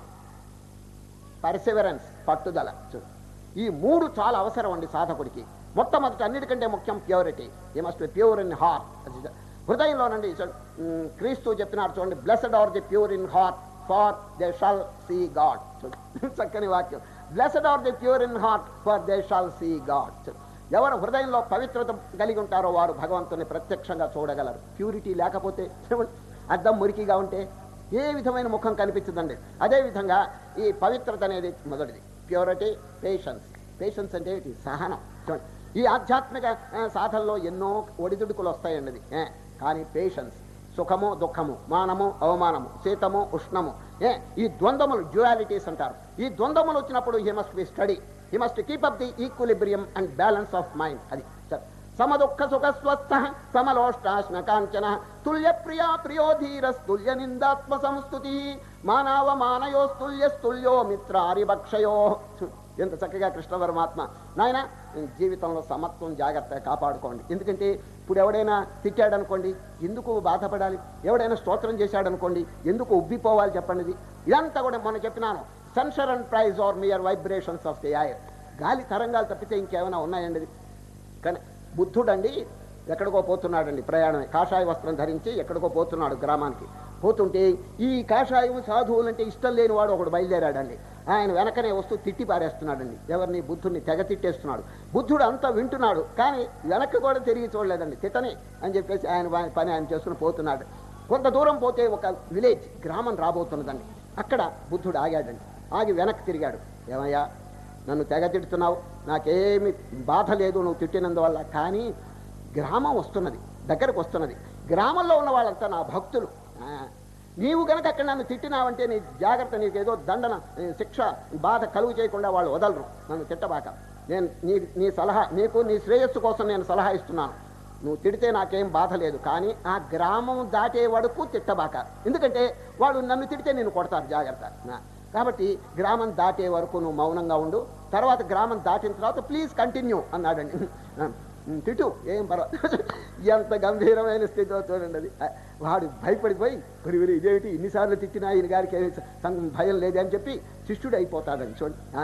పర్సివరెన్స్ పట్టుదల చూడు ఈ మూడు చాలా అవసరం అండి సాధకుడికి మొట్టమొదటి అన్నిటికంటే ముఖ్యం ప్యూరిటీ ఈ must be pure in heart హృదయంలోనండి చూడండి, ఉమ్, క్రీస్తు చెప్పినారు చూడండి blessed are the pure in heart for they shall see God చక్కని వాక్యం blessed are the pure in heart for they shall see God ఎవరు హృదయంలో పవిత్రత కలిగి ఉంటారో వారు భగవంతుని ప్రత్యక్షంగా చూడగలరు ప్యూరిటీ లేకపోతే చూడండి, అద్దం మురికిగా ఉంటే ఏ విధమైన ముఖం కనిపించదండి అదేవిధంగా ఈ పవిత్రత అనేది మొదటిది ప్యూరిటీ పేషెన్స్ పేషెన్స్ అంటే ఏంటి సహనం చూడండి ఈ ఆధ్యాత్మిక ఆ, సాధనలో ఎన్నో ఒడిదుడుకులు వస్తాయండి అది ఏ, కానీ పేషెన్స్ సుఖము దుఃఖము మానము అవమానము శీతము ఉష్ణము ఏ ఈ ద్వంద్వములు డ్యువాలిటీస్ అంటారు ఈ ద్వంద్వములు వచ్చినప్పుడు he must be study he must keep up the equilibrium and balance of mind అది సరే. సమదుఃఖ సుఖ స్వస్థ సమలోష్టాశ్న కాంచన తుల్య ప్రియా ప్రియో ధీరస్తుల్య నిందాత్మ సంస్థుతి మానవ మానయోస్తుల్యస్తుల్యో మిత్రారిభక్షయో ఎంత చక్కగా కృష్ణ పరమాత్మ నాయన జీవితంలో సమత్వం జాగ్రత్తగా కాపాడుకోండి ఎందుకంటే ఇప్పుడు ఎవడైనా తిట్టాడనుకోండి ఎందుకు బాధపడాలి ఎవడైనా స్తోత్రం చేశాడనుకోండి ఎందుకు ఉబ్బిపోవాలి చెప్పండి ఇది. ఇదంతా కూడా మొన్న చెప్పినాను censure and praise are mere vibrations of the air గాలి తరంగాలు తప్పితే ఇంకేమైనా ఉన్నాయండి ఇది? కానీ బుద్ధుడండి ఎక్కడికో పోతున్నాడండి ప్రయాణమే కాషాయ వస్త్రం ధరించి ఎక్కడికో పోతున్నాడు గ్రామానికి పోతుంటే ఈ కాషాయం సాధువులంటే ఇష్టం లేని వాడు ఒకడు బయలుదేరాడండి ఆయన వెనకనే వస్తూ తిట్టి పారేస్తున్నాడండి ఎవరిని బుద్ధుడిని తెగ తిట్టేస్తున్నాడు బుద్ధుడు అంతా వింటున్నాడు కానీ వెనక్కి కూడా తిరిగి చూడలేదండి తిట్టని అని చెప్పేసి ఆయన వా- పని ఆయన చేసుకుని పోతున్నాడు కొంత దూరం పోతే ఒక విలేజ్ గ్రామం రాబోతున్నదండి అక్కడ బుద్ధుడు ఆగాడండి ఆగి వెనక్కి తిరిగాడు ఏమయ్యా నన్ను తెగ తిడుతున్నావు నాకేమి బాధ లేదు నువ్వు తిట్టినందువల్ల కానీ గ్రామం వస్తున్నది దగ్గరకు వస్తున్నది గ్రామంలో ఉన్న వాళ్ళంతా నా భక్తులు ఆ, నీవు గనక అక్కడ నన్ను తిట్టినావంటే నీ జాగ్రత్త నీకు ఏదో దండన ఏ, శిక్ష బాధ కలుగు చేయకుండా వాళ్ళు వదలరు నన్ను తిట్టబాక నేను నీ నీ సలహా నీకు నీ శ్రేయస్సు కోసం నేను సలహా ఇస్తున్నాను నువ్వు తిడితే నాకేం బాధ లేదు కానీ ఆ గ్రామం దాటే వరకు తిట్టబాక ఎందుకంటే వాళ్ళు నన్ను తిడితే నేను కొడతారు జాగ్రత్త నా. కాబట్టి గ్రామం దాటే వరకు నువ్వు మౌనంగా ఉండు తర్వాత గ్రామం దాటిన తర్వాత ప్లీజ్ కంటిన్యూ అన్నాడండి ఉమ్, తిట్టు ఏం పర్వాలేదు ఎంత గంభీరమైన స్థితిలో చూడండి అది ఆ, వాడు భయపడిపోయి గురి గురి ఇదేమిటి ఇన్నిసార్లు తిట్టినా ఈయన గారికి ఏమీ సం- భయం లేదే అని చెప్పి శిష్యుడు అయిపోతాడండి చూడండి ఆ,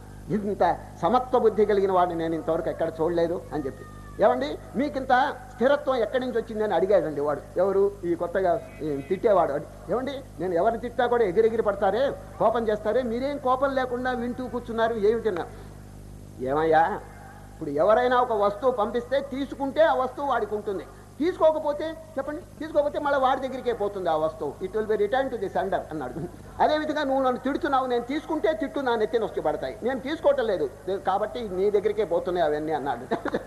ఇంత సమత్వ బుద్ధి కలిగిన వాడిని నేను ఇంతవరకు ఎక్కడ చూడలేదు అని చెప్పి ఏమండి మీకింత స్థిరత్వం ఎక్కడి నుంచి వచ్చిందని అడిగాడండి వాడు ఎవరు ఈ కొత్తగా ఈ తిట్టేవాడు అడి- ఏమండి నేను ఎవరిని తిట్టా కూడా ఎగిరెగిరి పడతారే కోపం చేస్తారే మీరేం కోపం లేకుండా వింటూ కూర్చున్నారు ఏమిటన్నా ఏమయ్యా ఇప్పుడు ఎవరైనా ఒక వస్తువు పంపిస్తే తీసుకుంటే ఆ వస్తువు వాడికి ఉంటుంది తీసుకోకపోతే చెప్పండి తీసుకోకపోతే మళ్ళీ వాడి దగ్గరికే పోతుంది ఆ వస్తువు it will be return to the sender అన్నాడు అదేవిధంగా నువ్వు నన్ను తిడుతున్నావు నేను తీసుకుంటే తిట్టు నా నెత్తిన వచ్చి పడతాయి నేను తీసుకోవటం లేదు కాబట్టి నీ దగ్గరికే పోతున్నాయి అవన్నీ అన్నాడు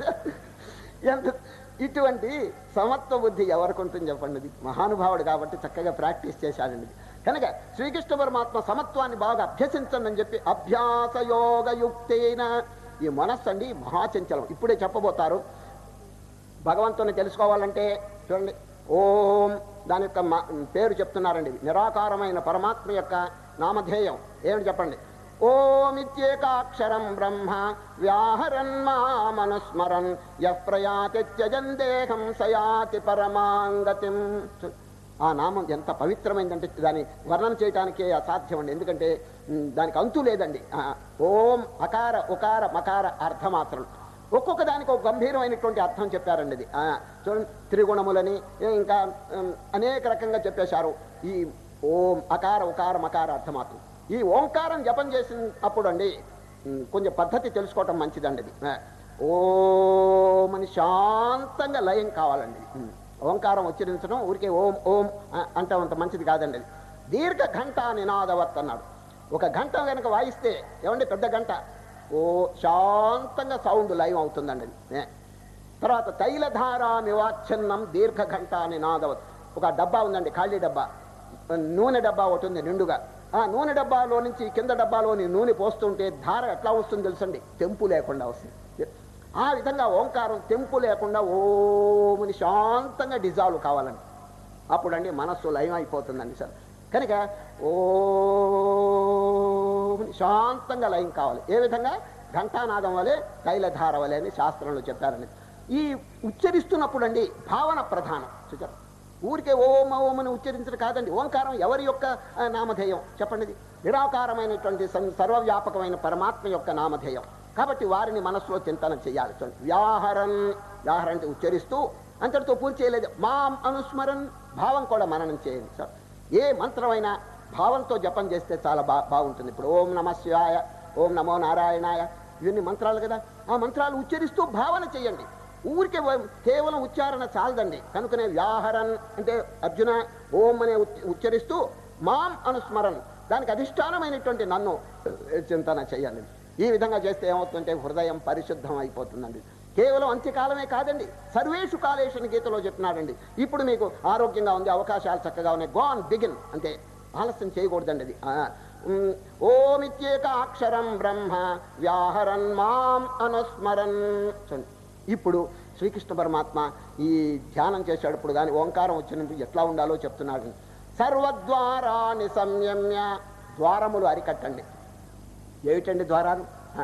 ఎంత ఇటువంటి సమత్వ బుద్ధి ఎవరికి ఉంటుంది చెప్పండి ఇది మహానుభావుడు కాబట్టి చక్కగా ప్రాక్టీస్ చేశాడండి కనుక శ్రీకృష్ణ పరమాత్మ సమత్వాన్ని బాగా అభ్యసించండి అని చెప్పి అభ్యాస యోగయుక్తేన ఈ మనస్సు అండి మహాచంచలం ఇప్పుడే చెప్పబోతారు భగవంతుని తెలుసుకోవాలంటే చూడండి ఓం దాని యొక్క మ- పేరు చెప్తున్నారండి ఇవి. నిరాకారమైన పరమాత్మ యొక్క నామధేయం ఏమిటి చెప్పండి ఓమిత్యేకాక్షరం బ్రహ్మ వ్యాహరన్ మామనుస్మరన్ యః ప్రయాతి త్యజన్ దేహం సయాతి పరమాంగతిం చూ- ఆ నామం ఎంత పవిత్రమైందంటే దాన్ని వర్ణన చేయడానికే అసాధ్యం అండి ఎందుకంటే ఉమ్, దానికి అంతు లేదండి ఆ, ఓం అకార ఉకార మకార అర్థమాత్రం ఒక్కొక్క దానికి ఒక గంభీరమైనటువంటి అర్థం చెప్పారండి ఇది ఆ, చూడండి త్రిగుణములని ఏ ఇంకా ఉమ్, అనేక రకంగా చెప్పేశారు ఈ ఓం అకార ఉకార మకార అర్థమాత్రం ఈ ఓంకారం జపం చేసినప్పుడు అండి ఉమ్, కొంచెం పద్ధతి తెలుసుకోవటం మంచిదండి ఇది ఆ, ఓం అని శాంతంగా లయం కావాలండి ఇది. ఉమ్, ఓంకారం ఉచ్చరించడం ఊరికే ఓం ఓం ఆ, అంటాం అంత మంచిది కాదండి అది దీర్ఘ ఘంట నినాదవత్ అన్నాడు ఒక గంట కనుక వాయిస్తే ఏమండి పెద్ద గంట ఓ శాంతంగా సౌండ్ లైవ్ అవుతుందండి అది. ఏ. తర్వాత తైలధారా నివాచ్ఛన్నం దీర్ఘ ఘంట నినాదవత్ ఒక డబ్బా ఉందండి ఖాళీ డబ్బా నూనె డబ్బా ఒకటి ఉంది నిండుగా ఆ నూనె డబ్బాలో నుంచి కింద డబ్బాలోని నూనె పోస్తుంటే ధార ఎట్లా వస్తుంది తెలుసండి తెంపు లేకుండా వస్తుంది ఆ విధంగా ఓంకారం తెంపు లేకుండా ఓముని శాంతంగా డిజాల్వ్ కావాలండి అప్పుడండి మనస్సు లయం అయిపోతుందండి సార్ కనుక ఓ శాంతంగా లయం కావాలి ఏ విధంగా ఘంటానాదం వలె తైలధార వలె అని శాస్త్రంలో చెప్పారని ఈ ఉచ్చరిస్తున్నప్పుడు అండి భావన ప్రధానం చూచారు ఊరికే ఓం ఓం అని ఉచ్చరించడం కాదండి ఓంకారం ఎవరి యొక్క ఆ, నామధేయం చెప్పండి ఇది. నిరాకారమైనటువంటి సం- సర్వవ్యాపకమైన పరమాత్మ యొక్క నామధేయం కాబట్టి వారిని మనస్సులో చింతన చేయాలి చూడండి వ్యాహరన్ వ్యాహరణ అంటే ఉచ్చరిస్తూ అంతటితో పూర్తి చేయలేదు మాం అనుస్మరన్ భావం కూడా మననం చేయండి సార్ ఏ మంత్రమైనా భావంతో జపం చేస్తే చాలా బా బాగుంటుంది ఇప్పుడు ఓం నమ శివాయ ఓం నమో నారాయణాయ ఇవన్నీ మంత్రాలు కదా ఆ మంత్రాలు ఉచ్చరిస్తూ భావన చేయండి ఊరికే వ- కేవలం ఉచ్చారణ చాలదండి కనుకనే వ్యాహరన్ అంటే అర్జున ఓం అనే ఉచ్- ఉచ్చరిస్తూ మాం అనుస్మరన్ దానికి అధిష్టానమైనటువంటి నన్ను చింతన చేయండి ఈ విధంగా చేస్తే ఏమవుతుందంటే హృదయం పరిశుద్ధం అయిపోతుందండి కేవలం అంత్యకాలమే కాదండి సర్వేషు కాలేషు అని గీతలో చెప్తున్నాడండి ఇప్పుడు మీకు ఆరోగ్యంగా ఉంది అవకాశాలు చక్కగా ఉన్నాయి గోన్ బిగిన్ అంటే ఆలస్యం చేయకూడదండి అది ఆ, ఉమ్, ఓమిత్యేక అక్షరం బ్రహ్మ వ్యాహరన్ మాం అనుస్మరన్ చూడండి ఇప్పుడు శ్రీకృష్ణ పరమాత్మ ఈ ధ్యానం చేసేటప్పుడు కానీ ఓంకారం వచ్చినప్పుడు ఎట్లా ఉండాలో చెప్తున్నాడు సర్వద్వారాన్ని సంయమ్య ద్వారములు అరికట్టండి ఏమిటండి ద్వారాలు ఆ,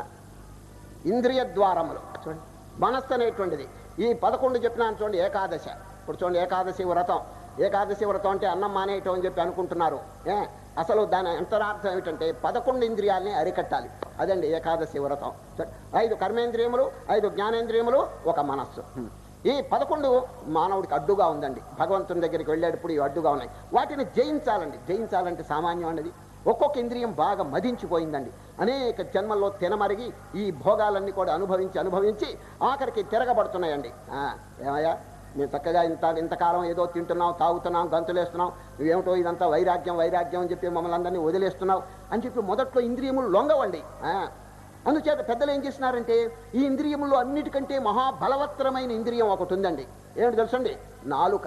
ఇంద్రియ ద్వారములు చూడండి మనస్సు అనేటువంటిది ఈ పదకొండు చెప్పినాను చూడండి ఏకాదశ ఇప్పుడు చూడండి ఏకాదశి వ్రతం ఏకాదశి వ్రతం అంటే అన్నం మానేయటం అని చెప్పి అనుకుంటున్నారు ఏ అసలు దాని అంతరార్థం ఏమిటంటే పదకొండు ఇంద్రియాలని అరికట్టాలి అదండి ఏకాదశి వ్రతం చూడండి. ఐదు కర్మేంద్రియములు ఐదు జ్ఞానేంద్రియములు ఒక మనస్సు హ్మ్. ఈ పదకొండు మానవుడికి అడ్డుగా ఉందండి భగవంతుని దగ్గరికి వెళ్ళేటప్పుడు ఇవి అడ్డుగా ఉన్నాయి వాటిని జయించాలండి జయించాలంటే సామాన్యం అనేది ఒక్కొక్క ఇంద్రియం బాగా మదించిపోయిందండి అనేక జన్మల్లో తినమరిగి ఈ భోగాలన్నీ కూడా అనుభవించి అనుభవించి ఆఖరికి తిరగబడుతున్నాయండి ఆ, ఏమయ్యా మేము చక్కగా ఇంత ఇంతకాలం ఏదో తింటున్నాం తాగుతున్నాం గంతులేస్తున్నాం నువ్వేమిటో ఇదంతా వైరాగ్యం వైరాగ్యం అని చెప్పి మమ్మల్ని అందరినీ వదిలేస్తున్నావు అని చెప్పి మొదట్లో ఇంద్రియములు లొంగవండి ఆ, అందుచేత పెద్దలు ఏం చేసినారంటే ఈ ఇంద్రియములు అన్నిటికంటే మహాబలవత్తరమైన ఇంద్రియం ఒకటి ఉందండి ఏమిటి తెలుసండి నాలుక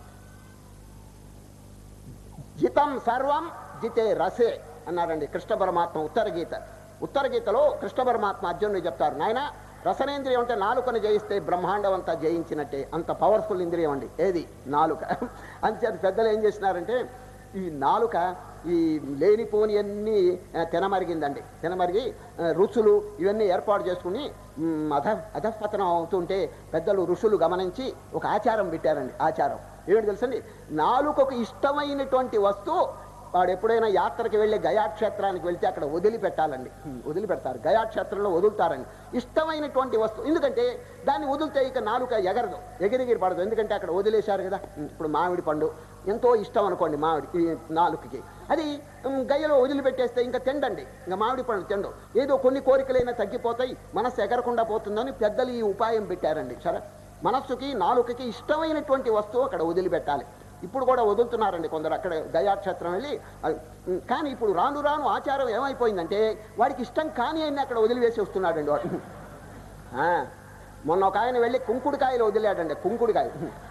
జితం సర్వం జితే రసే అన్నారండి కృష్ణ పరమాత్మ ఉత్తర గీత ఉత్తర గీతలో కృష్ణ పరమాత్మ అర్జునుడు చెప్తారు నాయన రసనేంద్రియం అంటే నాలుకను జయిస్తే బ్రహ్మాండం అంతా జయించినట్టే అంత పవర్ఫుల్ ఇంద్రియం అండి ఏది నాలుక అంచేత పెద్దలు ఏం చేసినారంటే ఈ నాలుక ఈ లేనిపోని అన్ని ఆ, తినమరిగిందండి తినమరిగి ఆ, రుచులు ఇవన్నీ ఏర్పాటు చేసుకుని మ్, అధ అధపతనం అవుతుంటే పెద్దలు ఋషులు గమనించి ఒక ఆచారం పెట్టారండి ఆచారం ఏమిటి తెలుసండి నాలుకకు ఇష్టమైనటువంటి వస్తువు వాడు ఎప్పుడైనా యాత్రకి వెళ్ళి గయాక్షేత్రానికి వెళ్తే అక్కడ వదిలిపెట్టాలండి హ్మ్, వదిలిపెడతారు గయాక్షేత్రంలో వదులుతారండి ఇష్టమైనటువంటి వస్తువు ఎందుకంటే దాన్ని వదిలితే ఇక నాలుక ఎగరదు ఎగిరిగిరి పడదు ఎందుకంటే అక్కడ వదిలేశారు కదా హ్మ్, ఇప్పుడు మామిడి పండు ఎంతో ఇష్టం అనుకోండి మామిడి ఈ నాలుకకి అది హ్మ్, గయ్యలో వదిలిపెట్టేస్తే ఇంకా తిండండి ఇంకా మామిడి పండు తిండు ఏదో కొన్ని కోరికలైనా తగ్గిపోతాయి మనస్సు ఎగరకుండా పోతుందని పెద్దలు ఈ ఉపాయం పెట్టారండి సరే మనస్సుకి నాలుకకి ఇష్టమైనటువంటి వస్తువు అక్కడ వదిలిపెట్టాలి ఇప్పుడు కూడా వదులుతున్నారండి కొందరు అక్కడ గయాక్షేత్రం వెళ్ళి అది, ఉమ్, కానీ ఇప్పుడు రాను రాను ఆచారం ఏమైపోయిందంటే వాడికి ఇష్టం కాని అయినా అక్కడ వదిలివేసి వస్తున్నాడండి వాడు ఆ, మొన్న ఒక ఆయన వెళ్ళి కుంకుడుకాయలు వదిలాడండి కుంకుడుకాయ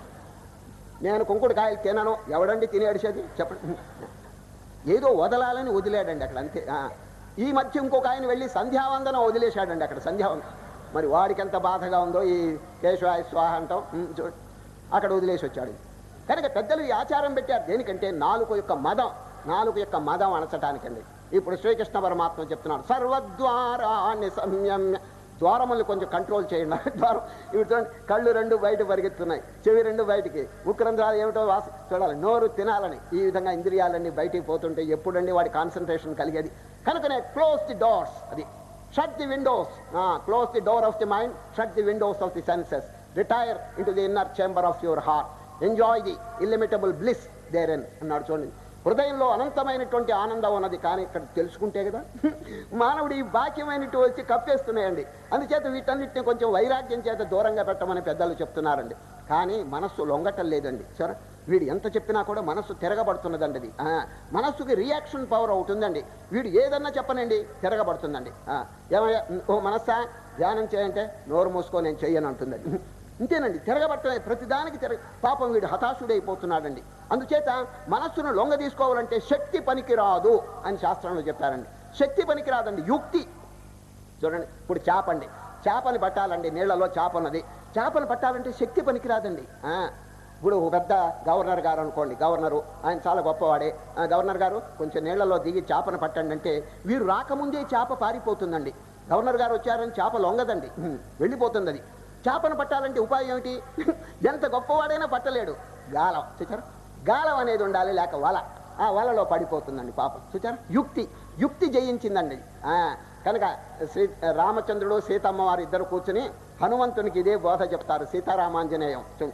నేను కుంకుడుకాయలు తినను ఎవడండి తిని అడిచేది చెప్పండి ఏదో వదలాలని వదిలాడండి అక్కడ అంతే ఆ. ఈ మధ్య ఇంకొక ఆయన వెళ్ళి సంధ్యావందనం వదిలేశాడండి అక్కడ సంధ్యావందనం మరి వాడికి ఎంత బాధగా ఉందో ఈ కేశవాయ స్వాహ అంటాం ఉమ్, చూడు అక్కడ వదిలేసి వచ్చాడు కనుక పెద్దలు ఈ ఆచారం పెట్టారు దేనికంటే నాలుగు యొక్క మదం నాలుగు యొక్క మదం అణచటానికండి ఇప్పుడు శ్రీకృష్ణ పరమాత్మ చెప్తున్నాడు సర్వద్వారాన్ని సంయమ్య ద్వారములు కొంచెం కంట్రోల్ చేయండి ద్వారం ఇప్పుడు చూడండి కళ్ళు రెండు బయట పరిగెత్తున్నాయి చెవి రెండు బయటికి ముక్కురంధ్రాలు ఏమిటో వాస చూడాలి నోరు తినాలని ఈ విధంగా ఇంద్రియాలన్నీ బయటికి పోతుంటే ఎప్పుడండి వాడి కాన్సన్ట్రేషన్ కలిగేది కనుకనే క్లోజ్ ది డోర్స్ అది shut the windows close the door of the mind shut the windows of the senses retire in the inner chamber of your heart enjoy the illimitable bliss therein అన్నాడు చూడండి హృదయంలో అనంతమైనటువంటి ఆనందం ఉన్నది కానీ ఇక్కడ తెలుసుకుంటే కదా మానవుడు ఈ బాక్యమైనట్టు వచ్చి కప్పేస్తున్నాయండి అందుచేత వీటన్నిటిని కొంచెం వైరాగ్యం చేత దూరంగా పెట్టమని పెద్దలు చెప్తున్నారండి కానీ మనస్సు లొంగటం లేదండి సరే వీడు ఎంత చెప్పినా కూడా మనస్సు తిరగబడుతున్నదండి అది ఆ, మనస్సుకి రియాక్షన్ పవర్ అవుతుందండి వీడు ఏదన్నా చెప్పనండి తిరగబడుతుందండి ఆ, ఏమయ్యా ఓ మనస్సా ధ్యానం చేయంటే నోరు మూసుకో నేను చెయ్యను అంటుందండి ఇంతేనండి తిరగబట్టమే ప్రతిదానికి తిరగ పాపం వీడు హతాశుడైపోతున్నాడండి అందుచేత మనస్సును లొంగ తీసుకోవాలంటే శక్తి పనికిరాదు అని శాస్త్రంలో చెప్పారండి శక్తి పనికిరాదండి యుక్తి చూడండి ఇప్పుడు చేపండి చేపని పట్టాలండి నీళ్లలో చేప ఉన్నది చేపను పట్టాలంటే శక్తి పనికిరాదండి ఆ, ఇప్పుడు ఒక పెద్ద గవర్నర్ గారు అనుకోండి గవర్నరు ఆయన చాలా గొప్పవాడే ఆ, గవర్నర్ గారు కొంచెం నీళ్లలో దిగి చేపను పట్టండి అంటే వీరు రాకముందే చేప పారిపోతుందండి గవర్నర్ గారు వచ్చారని చేప లొంగదండి హ్మ్, వెళ్ళిపోతుంది అది చేపను పట్టాలంటే ఉపాయం ఏమిటి ఎంత గొప్పవాడైనా పట్టలేడు గాలం చూచారు గాలం అనేది ఉండాలి లేక వల ఆ వలలో పడిపోతుందండి పాపం చూచారు యుక్తి యుక్తి జయించిందండి ఆ, కనుక శ్రీ రామచంద్రుడు సీతమ్మ వారు ఇద్దరు కూర్చుని హనుమంతునికి ఇదే బోధ చెప్తారు సీతారామాంజనేయం చూ-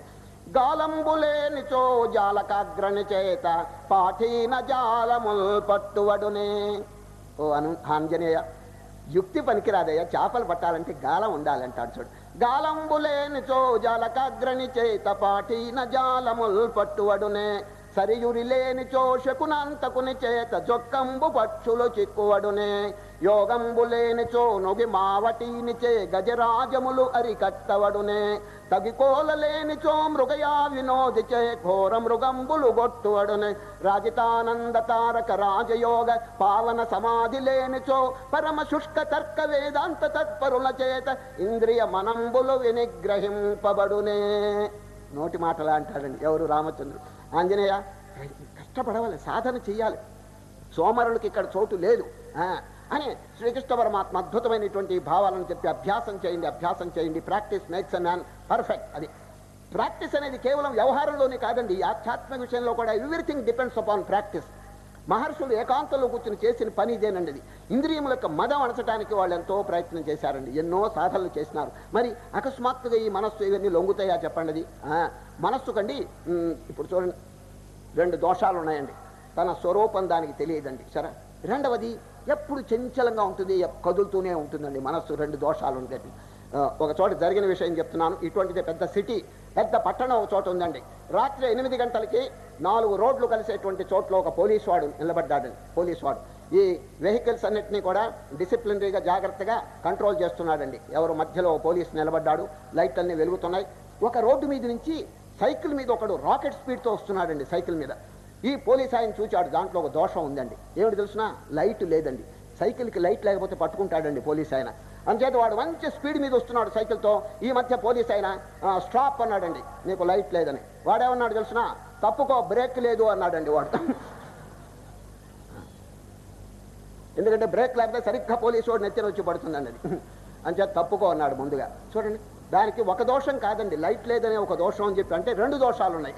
గాలంబులేనిచో జాలకాగ్రణి చేత పాఠీన జాలముల్ పట్టువడునే ఓ అను ఆంజనేయ యుక్తి పనికిరాదయ్యా చేపలు పట్టాలంటే గాలం ఉండాలంటాడు చూడు గాలంబులేనిచో జాలకాగ్రణి చేత పాఠీన జాలముల్ పట్టువడునే సరియురి లేని చోషకునంతకుని చేత జొక్కంబు పక్షులు చిక్కువడునే యోగంబు లేని చో నొగి మావటీని చే గజరాజములు అరికట్టవడునే తగికోల లేని చో మృగయా వినోది చే ఘోర మృగంబులు గొట్టువడునే రాజితానంద తారక రాజయోగ పావన సమాధి లేని చో పరమ శుష్క తర్క వేదాంత తత్పరుల చేత ఇంద్రియ మనంబులు వినిగ్రహింపబడునే నోటి మాటలా అంటాడండి ఎవరు రామచంద్రుడు ఆంజనేయ కష్టపడవాలి సాధన చెయ్యాలి సోమరులకి ఇక్కడ చోటు లేదు ఆ, అని శ్రీకృష్ణ పరమాత్మ అద్భుతమైనటువంటి భావాలను చెప్పి అభ్యాసం చేయండి అభ్యాసం చేయండి practice makes a man perfect అది ప్రాక్టీస్ అనేది కేవలం వ్యవహారంలోనే కాదండి ఈ ఆధ్యాత్మిక విషయంలో కూడా ఎవ్రీథింగ్ డిపెండ్స్ అపాన్ ప్రాక్టీస్ మహర్షులు ఏకాంతంలో కూర్చుని చేసిన పని ఇదేనండి ఇది ఇంద్రియముల యొక్క మదం అణచడానికి వాళ్ళు ఎంతో ప్రయత్నం చేశారండి ఎన్నో సాధనలు చేసినారు మరి అకస్మాత్తుగా ఈ మనస్సు ఇవన్నీ లొంగుతాయా చెప్పండి అది ఆ, మనస్సు కండి ఉమ్, ఇప్పుడు చూడండి రెండు దోషాలు ఉన్నాయండి తన స్వరూపం దానికి తెలియదండి సరే రెండవది ఎప్పుడు చంచలంగా ఉంటుంది ఎప్- కదులుతూనే ఉంటుందండి మనస్సు రెండు దోషాలు ఉంటాయి ఆ, ఒక చోట జరిగిన విషయం చెప్తున్నాను ఇటువంటిది పెద్ద సిటీ పెద్ద పట్టణం ఒక చోట ఉందండి రాత్రి ఎనిమిది గంటలకి నాలుగు రోడ్లు కలిసేటువంటి చోట్ల ఒక పోలీస్ వాడు నిలబడ్డాడండి పోలీస్ వాడు ఈ వెహికల్స్ అన్నిటినీ కూడా డిసిప్లినరీగా జాగ్రత్తగా కంట్రోల్ చేస్తున్నాడండి ఎవరు మధ్యలో ఓ పోలీస్ నిలబడ్డాడు లైట్లన్నీ వెలుగుతున్నాయి ఒక రోడ్డు మీద నుంచి సైకిల్ మీద ఒకడు రాకెట్ స్పీడ్తో వస్తున్నాడండి సైకిల్ మీద ఈ పోలీస్ ఆయన చూచాడు దాంట్లో ఒక దోషం ఉందండి ఏమిటి తెలిసిన లైట్ లేదండి సైకిల్కి లైట్ లేకపోతే పట్టుకుంటాడండి పోలీస్ ఆయన అంచేత వాడు మంచి స్పీడ్ మీద వస్తున్నాడు సైకిల్తో ఈ మధ్య పోలీస్ ఆయన "ఆ, స్టాప్ అన్నాడండి నీకు లైట్ లేదని వాడేమన్నాడు తెలిసిన తప్పుకో బ్రేక్ లేదు అన్నాడండి వాడు ఎందుకంటే బ్రేక్ లేకపోతే సరిగ్గా పోలీసు వాడు నెత్తిన వచ్చి పడుతుందండి అది అంచేత తప్పుకో అన్నాడు ముందుగా చూడండి దానికి ఒక దోషం కాదండి లైట్ లేదనే ఒక దోషం అని చెప్పి అంటే రెండు దోషాలు ఉన్నాయి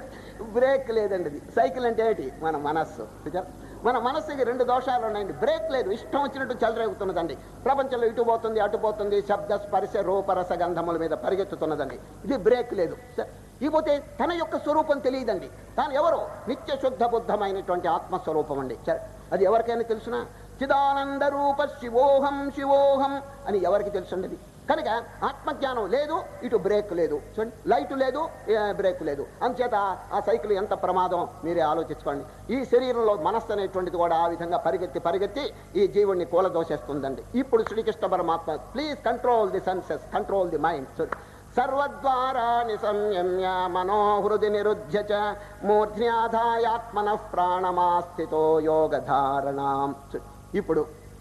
బ్రేక్ లేదండి ఇది సైకిల్ అంటే ఏంటి మన మనస్సు చూచారా? మన మనస్సుకి రెండు దోషాలు ఉన్నాయండి బ్రేక్ లేదు ఇష్టం వచ్చినట్టు చెలరేగుతున్నదండి ప్రపంచంలో ఇటు పోతుంది అటు పోతుంది శబ్ద స్పర్శ రూపరస గంధముల మీద పరిగెత్తుతున్నదండి ఇది బ్రేక్ లేదు స- ఇకపోతే తన యొక్క స్వరూపం తెలియదండి తాను ఎవరు నిత్య శుద్ధ బుద్ధమైనటువంటి ఆత్మస్వరూపం అండి సరే, అది ఎవరికైనా తెలుసునా చిదానంద రూప శివోహం శివోహం అని ఎవరికి తెలుసుండేది కనుక ఆత్మజ్ఞానం లేదు ఇటు బ్రేక్ లేదు చూడండి లైట్ లేదు ఏ, బ్రేక్ లేదు అంచేత ఆ సైకిల్ ఎంత ప్రమాదం మీరే ఆలోచించుకోండి ఈ శరీరంలో మనస్సు అనేటువంటిది కూడా ఆ విధంగా పరిగెత్తి పరిగెత్తి ఈ జీవుణ్ణి కూలదోసేస్తుందండి ఇప్పుడు శ్రీకృష్ణ పరమాత్మ please control the senses control the mind సర్వద్వారాణి సంయమ్య మనోహృది నిరుధ్య చ మూర్ధ్యాధాయాత్మన ప్రాణమాస్థితో యోగధారణాం ఇప్పుడు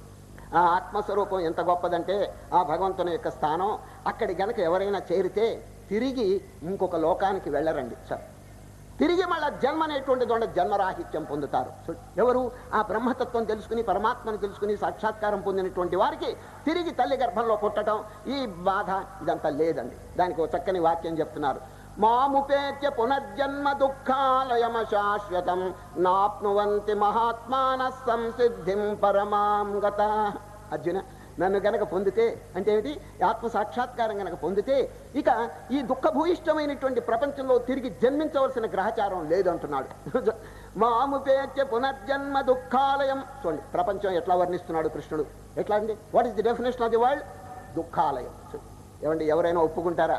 ఆ ఆత్మస్వరూపం ఎంత గొప్పదంటే ఆ భగవంతుని యొక్క స్థానం అక్కడి గనక ఎవరైనా చేరితే తిరిగి ఇంకొక లోకానికి వెళ్ళరండి సార్ తిరిగి మళ్ళా జన్మ అనేటువంటిది ఉండదు జన్మరాహిత్యం పొందుతారు సో ఎవరు ఆ బ్రహ్మతత్వం తెలుసుకుని పరమాత్మను తెలుసుకుని సాక్షాత్కారం పొందినటువంటి వారికి తిరిగి తల్లి గర్భంలో పుట్టడం ఈ బాధ ఇదంతా లేదండి దానికి ఒక చక్కని వాక్యం చెప్తున్నారు మాముపేత్య పునర్జన్మ దుఃఖాలయమ శాశ్వతం నాప్నువంతి మహాత్మాన సంసిద్ధిం పరమాం గత అర్జున నన్ను గనక పొందితే అంటే ఏమిటి ఆత్మ సాక్షాత్కారం గనక పొందితే ఇక ఈ దుఃఖభూయిష్టమైనటువంటి ప్రపంచంలో తిరిగి జన్మించవలసిన గ్రహచారం లేదు అంటున్నాడు మాముపేత్య పునర్జన్మ దుఃఖాలయం చూడండి ప్రపంచం ఎట్లా వర్ణిస్తున్నాడు కృష్ణుడు ఎట్లా అండి what is the definition of the world దుఃఖాలయం చూడండి. ఏమండి ఎవరైనా ఒప్పుకుంటారా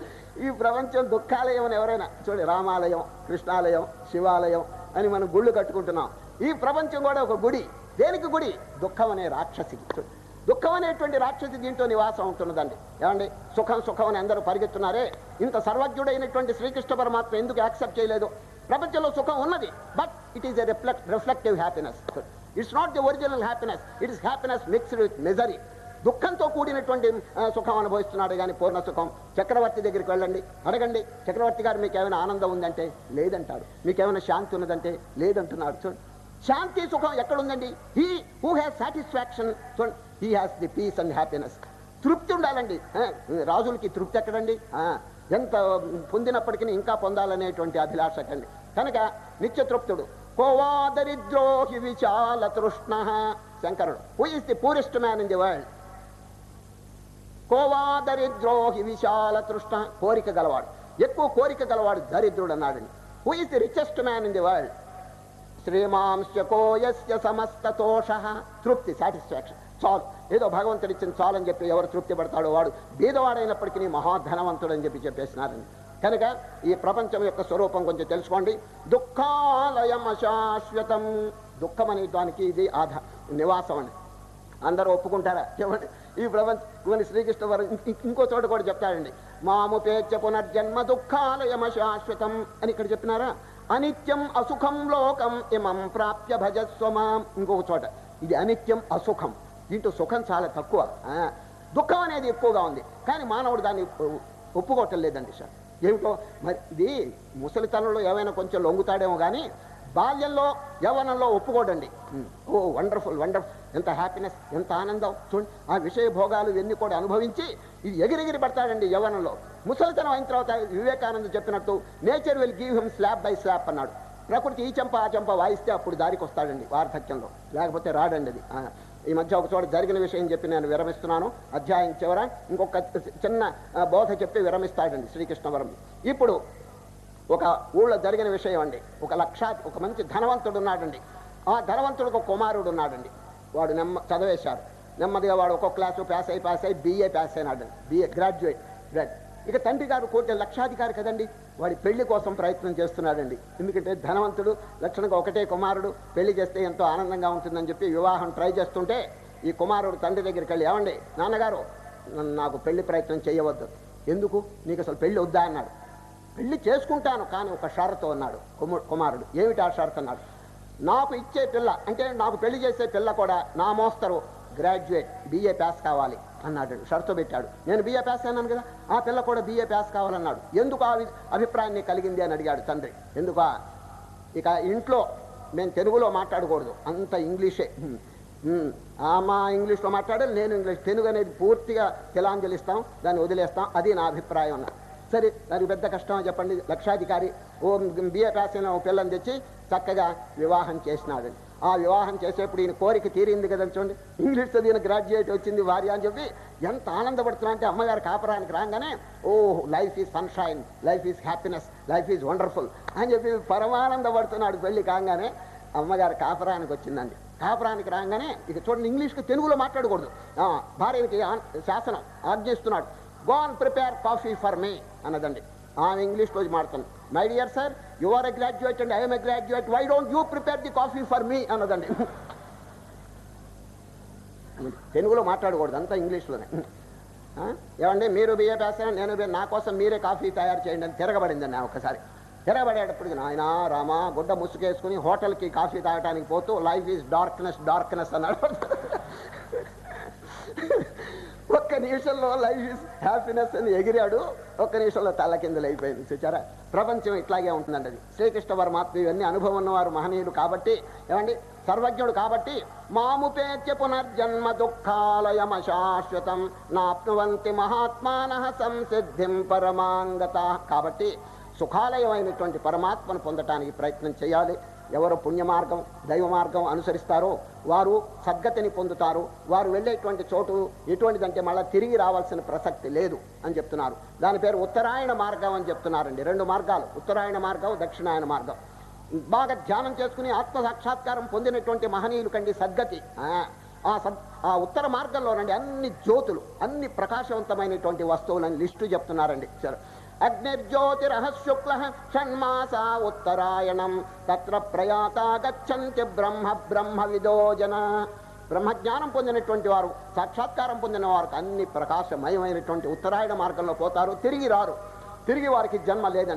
ఈ ప్రపంచం దుఃఖాలయం అని ఎవరైనా చూడండి రామాలయం కృష్ణాలయం శివాలయం అని మనం గుళ్ళు కట్టుకుంటున్నాం ఈ ప్రపంచం కూడా ఒక గుడి దేనికి గుడి దుఃఖం అనే రాక్షసికి చూడండి. దుఃఖం అనేటువంటి రాక్షసి దీంట్లో నివాసం ఉంటున్నదండి ఏమండి సుఖం సుఖం అని అందరూ పరిగెత్తున్నారే ఇంత సర్వజ్ఞుడైనటువంటి శ్రీకృష్ణ పరమాత్మ ఎందుకు యాక్సెప్ట్ చేయలేదు ప్రపంచంలో సుఖం ఉన్నది but it is a reflect reflective happiness it's not the original happiness it is happiness mixed with misery దుఃఖంతో కూడినటువంటి ఆ, సుఖం అనుభవిస్తున్నాడు కానీ పూర్ణ సుఖం చక్రవర్తి దగ్గరికి వెళ్ళండి అడగండి చక్రవర్తి గారు మీకు ఏమైనా ఆనందం ఉందంటే లేదంటాడు మీకు ఏమైనా శాంతి ఉన్నదంటే లేదంటున్నాడు చూడండి శాంతి సుఖం ఎక్కడుందండి హీ హూ హ్యాస్ సాటిస్ఫాక్షన్ చూడండి he has the peace and happiness తృప్తి ఉండాలండి ఆ, రాజులకి తృప్తి ఎక్కడండి ఆ, ఎంత పొందినప్పటికీ ఇంకా పొందాలనేటువంటి అభిలాష కండి కనుక నిత్యతృప్తుడు కోవాదరిద్రోహి విశాల తృష్ణ శంకరుడు who is the poorest man in the world కోవాదరిద్రోహి విశాల తృష్ణ కోరిక గలవాడు ఎక్కువ కోరిక గలవాడు దరిద్రుడు అన్నాడండి who is the richest man in the world శ్రీమాంశకోయస్య సమస్తతోష తృప్తి సాటిస్ఫాక్షన్ చాలు ఏదో భగవంతుడు ఇచ్చిన చాలు అని చెప్పి ఎవరు తృప్తి పడతాడో వాడు బీదవాడైనప్పటికీ మహాధనవంతుడు అని చెప్పి చెప్పేసినారండి కనుక ఈ ప్రపంచం యొక్క స్వరూపం కొంచెం తెలుసుకోండి దుఃఖాలయం అశాశ్వతం దుఃఖం అనే దానికి ఇది ఆధ నివాసం అండి అందరూ ఒప్పుకుంటారా చెప్పండి ఈ ప్రపంచం ఇవన్నీ శ్రీకృష్ణ వారు ఇం- ఇంకో చోట కూడా చెప్తాడండి మాముపేత్య పునర్జన్మ దుఃఖాలయమ శాశ్వతం అని ఇక్కడ చెప్పినారా అనిత్యం అసుఖం లోకం ఇమం ప్రాప్య భజస్వమాం ఇంకొక చోట ఇది అనిత్యం అసుఖం దీంట్లో సుఖం చాలా తక్కువ ఆ, దుఃఖం అనేది ఎక్కువగా ఉంది కానీ మానవుడు దాన్ని ఒ- ఒప్పుకోవటం లేదండి సార్ ఏమిటో మరి ఇది ముసలితనంలో ఏమైనా కొంచెం లొంగుతాడేమో కానీ బాల్యంలో యవ్వనంలో ఒప్పుకోడండి ఉమ్. ఓ వండర్ఫుల్ వండర్ఫుల్ ఎంత హ్యాపీనెస్ ఎంత ఆనందం చూడండి ఆ విషయ భోగాలు ఇవన్నీ కూడా అనుభవించి ఇది ఎగిరెగిరి పడతాడండి యవ్వనంలో ముసలితనం అయిన తర్వాత వివేకానంద చెప్పినట్టు nature will give him slab by slab అన్నాడు ప్రకృతి ఈ చెంప ఆ చెంప వాయిస్తే అప్పుడు దారికి వస్తాడండి వార్ధక్యంలో లేకపోతే రాడండి అది ఆ, ఈ మధ్య ఒక చోట జరిగిన విషయం చెప్పి నేను విరమిస్తున్నాను అధ్యాయం చివర ఇంకొక చిన్న ఆ, బోధ చెప్పి విరమిస్తాడండి శ్రీకృష్ణవరం ఇప్పుడు ఒక ఊళ్ళో జరిగిన విషయం అండి ఒక లక్షా ఒక మంచి ధనవంతుడు ఉన్నాడండి ఆ ధనవంతుడికి ఒక కుమారుడు ఉన్నాడండి వాడు నెమ్మ చదివేశారు నెమ్మదిగా వాడు ఒక్కొక్క క్లాసు పాస్ అయి పాస్ అయి బీఏ పాస్ అయినాడు బీఏ గ్రాడ్యుయేట్ గ్రాడ్ ఇక తండ్రి గారు కోటి లక్షాధికారి కదండి వాడి పెళ్లి కోసం ప్రయత్నం చేస్తున్నాడండి ఎందుకంటే ధనవంతుడు లక్షణంగా ఒకటే కుమారుడు పెళ్లి చేస్తే ఎంతో ఆనందంగా ఉంటుందని చెప్పి వివాహం ట్రై చేస్తుంటే ఈ కుమారుడు తండ్రి దగ్గరికి వెళ్ళి ఏమండి నాన్నగారు నన్ను నాకు పెళ్లి ప్రయత్నం చేయవద్దు ఎందుకు నీకు అసలు పెళ్లి వద్దా అన్నాడు పెళ్లి చేసుకుంటాను కానీ ఒక షరతు అన్నాడు కుమ- కుమారుడు ఏమిటి ఆ షరతు అన్నాడు నాకు ఇచ్చే పిల్ల అంటే నాకు పెళ్లి చేసే పిల్ల కూడా నా మోస్తరు గ్రాడ్యుయేట్ బీఏ పాస్ కావాలి అన్నాడు షరతు పెట్టాడు నేను బీఏ పాస్ అన్నాను కదా ఆ పిల్ల కూడా బీఏ పాస్ కావాలన్నాడు ఎందుకు ఆ వి- అభిప్రాయాన్ని కలిగింది అని అడిగాడు తండ్రి ఎందుకా ఇక ఇంట్లో మేము తెలుగులో మాట్లాడకూడదు అంత ఇంగ్లీషే హ్మ్. హ్మ్. ఆ మా ఇంగ్లీష్లో మాట్లాడాలి నేను ఇంగ్లీష్ తెలుగు అనేది పూర్తిగా తిలాంజలిస్తాం దాన్ని వదిలేస్తాం అది నా అభిప్రాయం అన్న సరే దానికి పెద్ద కష్టం చెప్పండి లక్షాధికారి ఓ బిఏ పాస్ అయిన ఓ పిల్లని తెచ్చి చక్కగా వివాహం చేసినాడు ఆ వివాహం చేసేప్పుడు ఈయన కోరిక తీరింది కదా చూడండి ఇంగ్లీష్ చదివిన గ్రాడ్యుయేట్ వచ్చింది భార్య అని చెప్పి ఎంత ఆనందపడుతున్నా అంటే అమ్మగారు కాపురానికి రాగానే oh life is sunshine life is happiness life is wonderful అని చెప్పి పరమానందపడుతున్నాడు పెళ్లి కాగానే అమ్మగారు కాపురానికి వచ్చిందండి కాపురానికి రాగానే ఇక చూడండి ఇంగ్లీష్కి తెలుగులో మాట్లాడకూడదు ఆ, భార్యకి ఆ- శాసనం ఆజ్ఞిస్తున్నాడు go and prepare coffee for me అన్నదండి ఆమె ఇంగ్లీష్లో మాడుతుంది my dear sir you are a graduate and I'm a graduate why don't you prepare the coffee for me అన్నదండి తెలుగులో మాట్లాడకూడదు అంతా ఇంగ్లీష్లోనే ఆ? ఏమండి మీరు బిఏ పాసారా నేను BA నా కోసం మీరే కాఫీ తయారు చేయండి అని తిరగబడిందండి నా ఒకసారి తిరగబడేటప్పటికి నాయన రామా గుడ్డ ముసుగేసుకుని హోటల్కి కాఫీ తాగడానికి పోతూ లైఫ్ ఈజ్ డార్క్నెస్ డార్క్నెస్ అన్నాడు ఒక్క నిమిషంలో లైఫ్ ఇస్ హ్యాపీనెస్ అని ఎగిరాడు ఒక్క నిమిషంలో తల కిందలు అయిపోయింది చూచారా ప్రపంచం ఇట్లాగే ఉంటుందండి అది శ్రీకృష్ణ పరమాత్మ ఇవన్నీ అనుభవం ఉన్నవారు మహనీయులు కాబట్టి ఏమండి సర్వజ్ఞుడు కాబట్టి మాముపేత్య పునర్జన్మ దుఃఖాలయమ శాశ్వతం నాప్నువంతి మహాత్మాన సంసిద్ధిం పరమాంగత కాబట్టి సుఖాలయమైనటువంటి పరమాత్మను పొందటానికి ప్రయత్నం చేయాలి ఎవరు పుణ్య మార్గం దైవ మార్గం అనుసరిస్తారో వారు సద్గతిని పొందుతారు వారు వెళ్ళేటువంటి చోటు ఎటువంటిదంటే మళ్ళీ తిరిగి రావాల్సిన ప్రసక్తి లేదు అని చెప్తున్నారు దాని పేరు ఉత్తరాయణ మార్గం అని చెప్తున్నారండి రెండు మార్గాలు ఉత్తరాయణ మార్గం దక్షిణాయన మార్గం బాగా ధ్యానం చేసుకుని ఆత్మ సాక్షాత్కారం పొందినటువంటి మహనీయులు కండి సద్గతి ఆ, ఆ సద్ ఆ ఉత్తర మార్గంలోనండి అన్ని జ్యోతులు అన్ని ప్రకాశవంతమైనటువంటి వస్తువులని లిస్టు చెప్తున్నారండి సరే అగ్నిర్జ్యోతిరహశుక్ల షణ్మాసా ఉత్తరాయణం తత్ర ప్రయాత గచ్చంతి బ్రహ్మ బ్రహ్మ విదోజన బ్రహ్మజ్ఞానం పొందినటువంటి వారు సాక్షాత్కారం పొందిన వారికి అన్ని ప్రకాశమయమైనటువంటి ఉత్తరాయణ మార్గంలో పోతారు తిరిగి రారు తిరిగి వారికి జన్మ లేదండి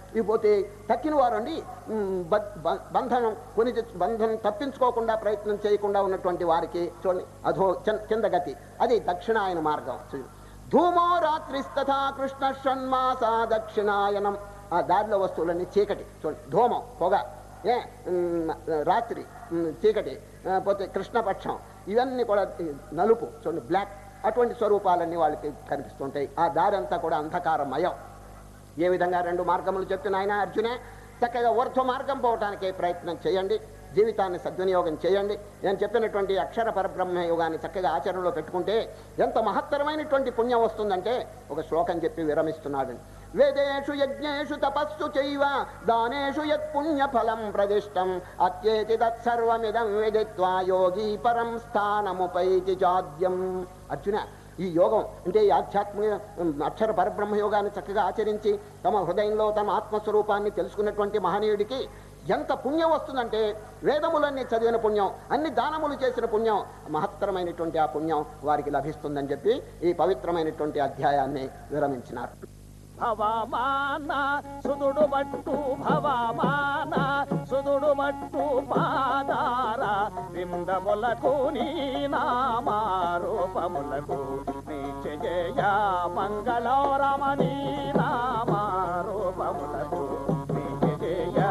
ఇకపోతే తక్కిన వారండి ఉమ్, బ- బ- బంధనం కొని తెచ్చు- బంధనం తప్పించుకోకుండా ప్రయత్నం చేయకుండా ఉన్నటువంటి వారికి చూడండి అధో కిం- కింద గతి అది దక్షిణాయన మార్గం చూడండి. ధూమో రాత్రిస్తథా కృష్ణ షణ్మాస దక్షిణాయనం ఆ దారిలో వస్తువులన్నీ చీకటి చూడండి ధూమం పొగ ఏ ఉమ్, రాత్రి ఉమ్, చీకటి ఆ, పోతే కృష్ణపక్షం ఇవన్నీ కూడా ఈ నలుపు చూడండి బ్లాక్ అటువంటి స్వరూపాలన్నీ వాళ్ళకి కనిపిస్తుంటాయి ఆ దారి అంతా కూడా అంధకారమయం ఏ విధంగా రెండు మార్గములు చెప్పిన ఆయన అర్జునే చక్కగా ఊర్ధ్వ మార్గం పోవటానికి ప్రయత్నం చేయండి జీవితాన్ని సద్వినియోగం చేయండి నేను చెప్పినటువంటి అక్షర పరబ్రహ్మ యోగాన్ని చక్కగా ఆచరణలో పెట్టుకుంటే ఎంత మహత్తరమైనటువంటి పుణ్యం వస్తుందంటే ఒక శ్లోకం చెప్పి విరమిస్తున్నాడు వేదేషు యజ్ఞేషు తపస్సు చైవ దానేషు యత్ పుణ్య ఫలం ప్రదిష్టం అత్యేతి తత్సర్వమిదం విదిత్వా యోగి పరం స్థానముపైతి జాద్యం అర్జున ఈ యోగం అంటే ఈ ఆధ్యాత్మిక ఉమ్, అక్షర పరబ్రహ్మ యోగాన్ని చక్కగా ఆచరించి తమ హృదయంలో తమ ఆత్మస్వరూపాన్ని తెలుసుకున్నటువంటి మహనీయుడికి ఎంత పుణ్యం వస్తుందంటే వేదములన్నీ చదివిన పుణ్యం అన్ని దానములు చేసిన పుణ్యం మహత్తరమైనటువంటి ఆ పుణ్యం వారికి లభిస్తుందని చెప్పి ఈ పవిత్రమైనటువంటి అధ్యాయాన్ని విరమించినారు భవమాన సుదుడు మట్టు భవమాన సుదుడు మట్టు పాదార విందములకు నీ నామారూపములకు నీచ జయ మంగళరమణి నామారూపములకు నీచ జయ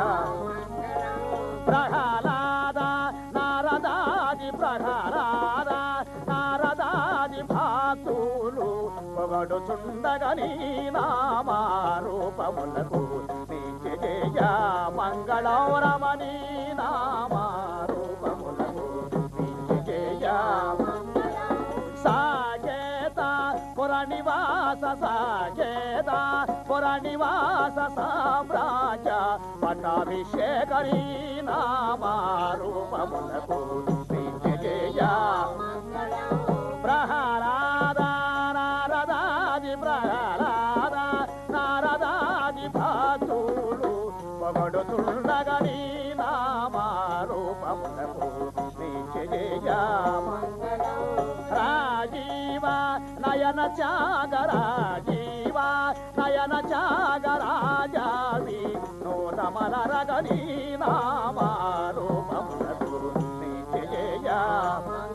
ప్రహ్లాద నారదాది ప్రహ్లాద నారదాది భాతులు పొగడుచుండగని నామారూపములకు నీచ జయ మంగళరమణి నామారూపములకు నీచ జయ సాగేత పురనివాస సాగేత పురనివాస సామ్రాజ్య పట్టాభిషేకరీ నామారూపములకు జయ ప్రహ్లాద నారదాది ప్రహ్లాద నారదాది భాతులు పొగడుతుండగని నామారూపములకు జయ రాజీవ నయన చాగరాజీవ నయన చాగరాజావి నూతమల రగని నామారూపములకు జయ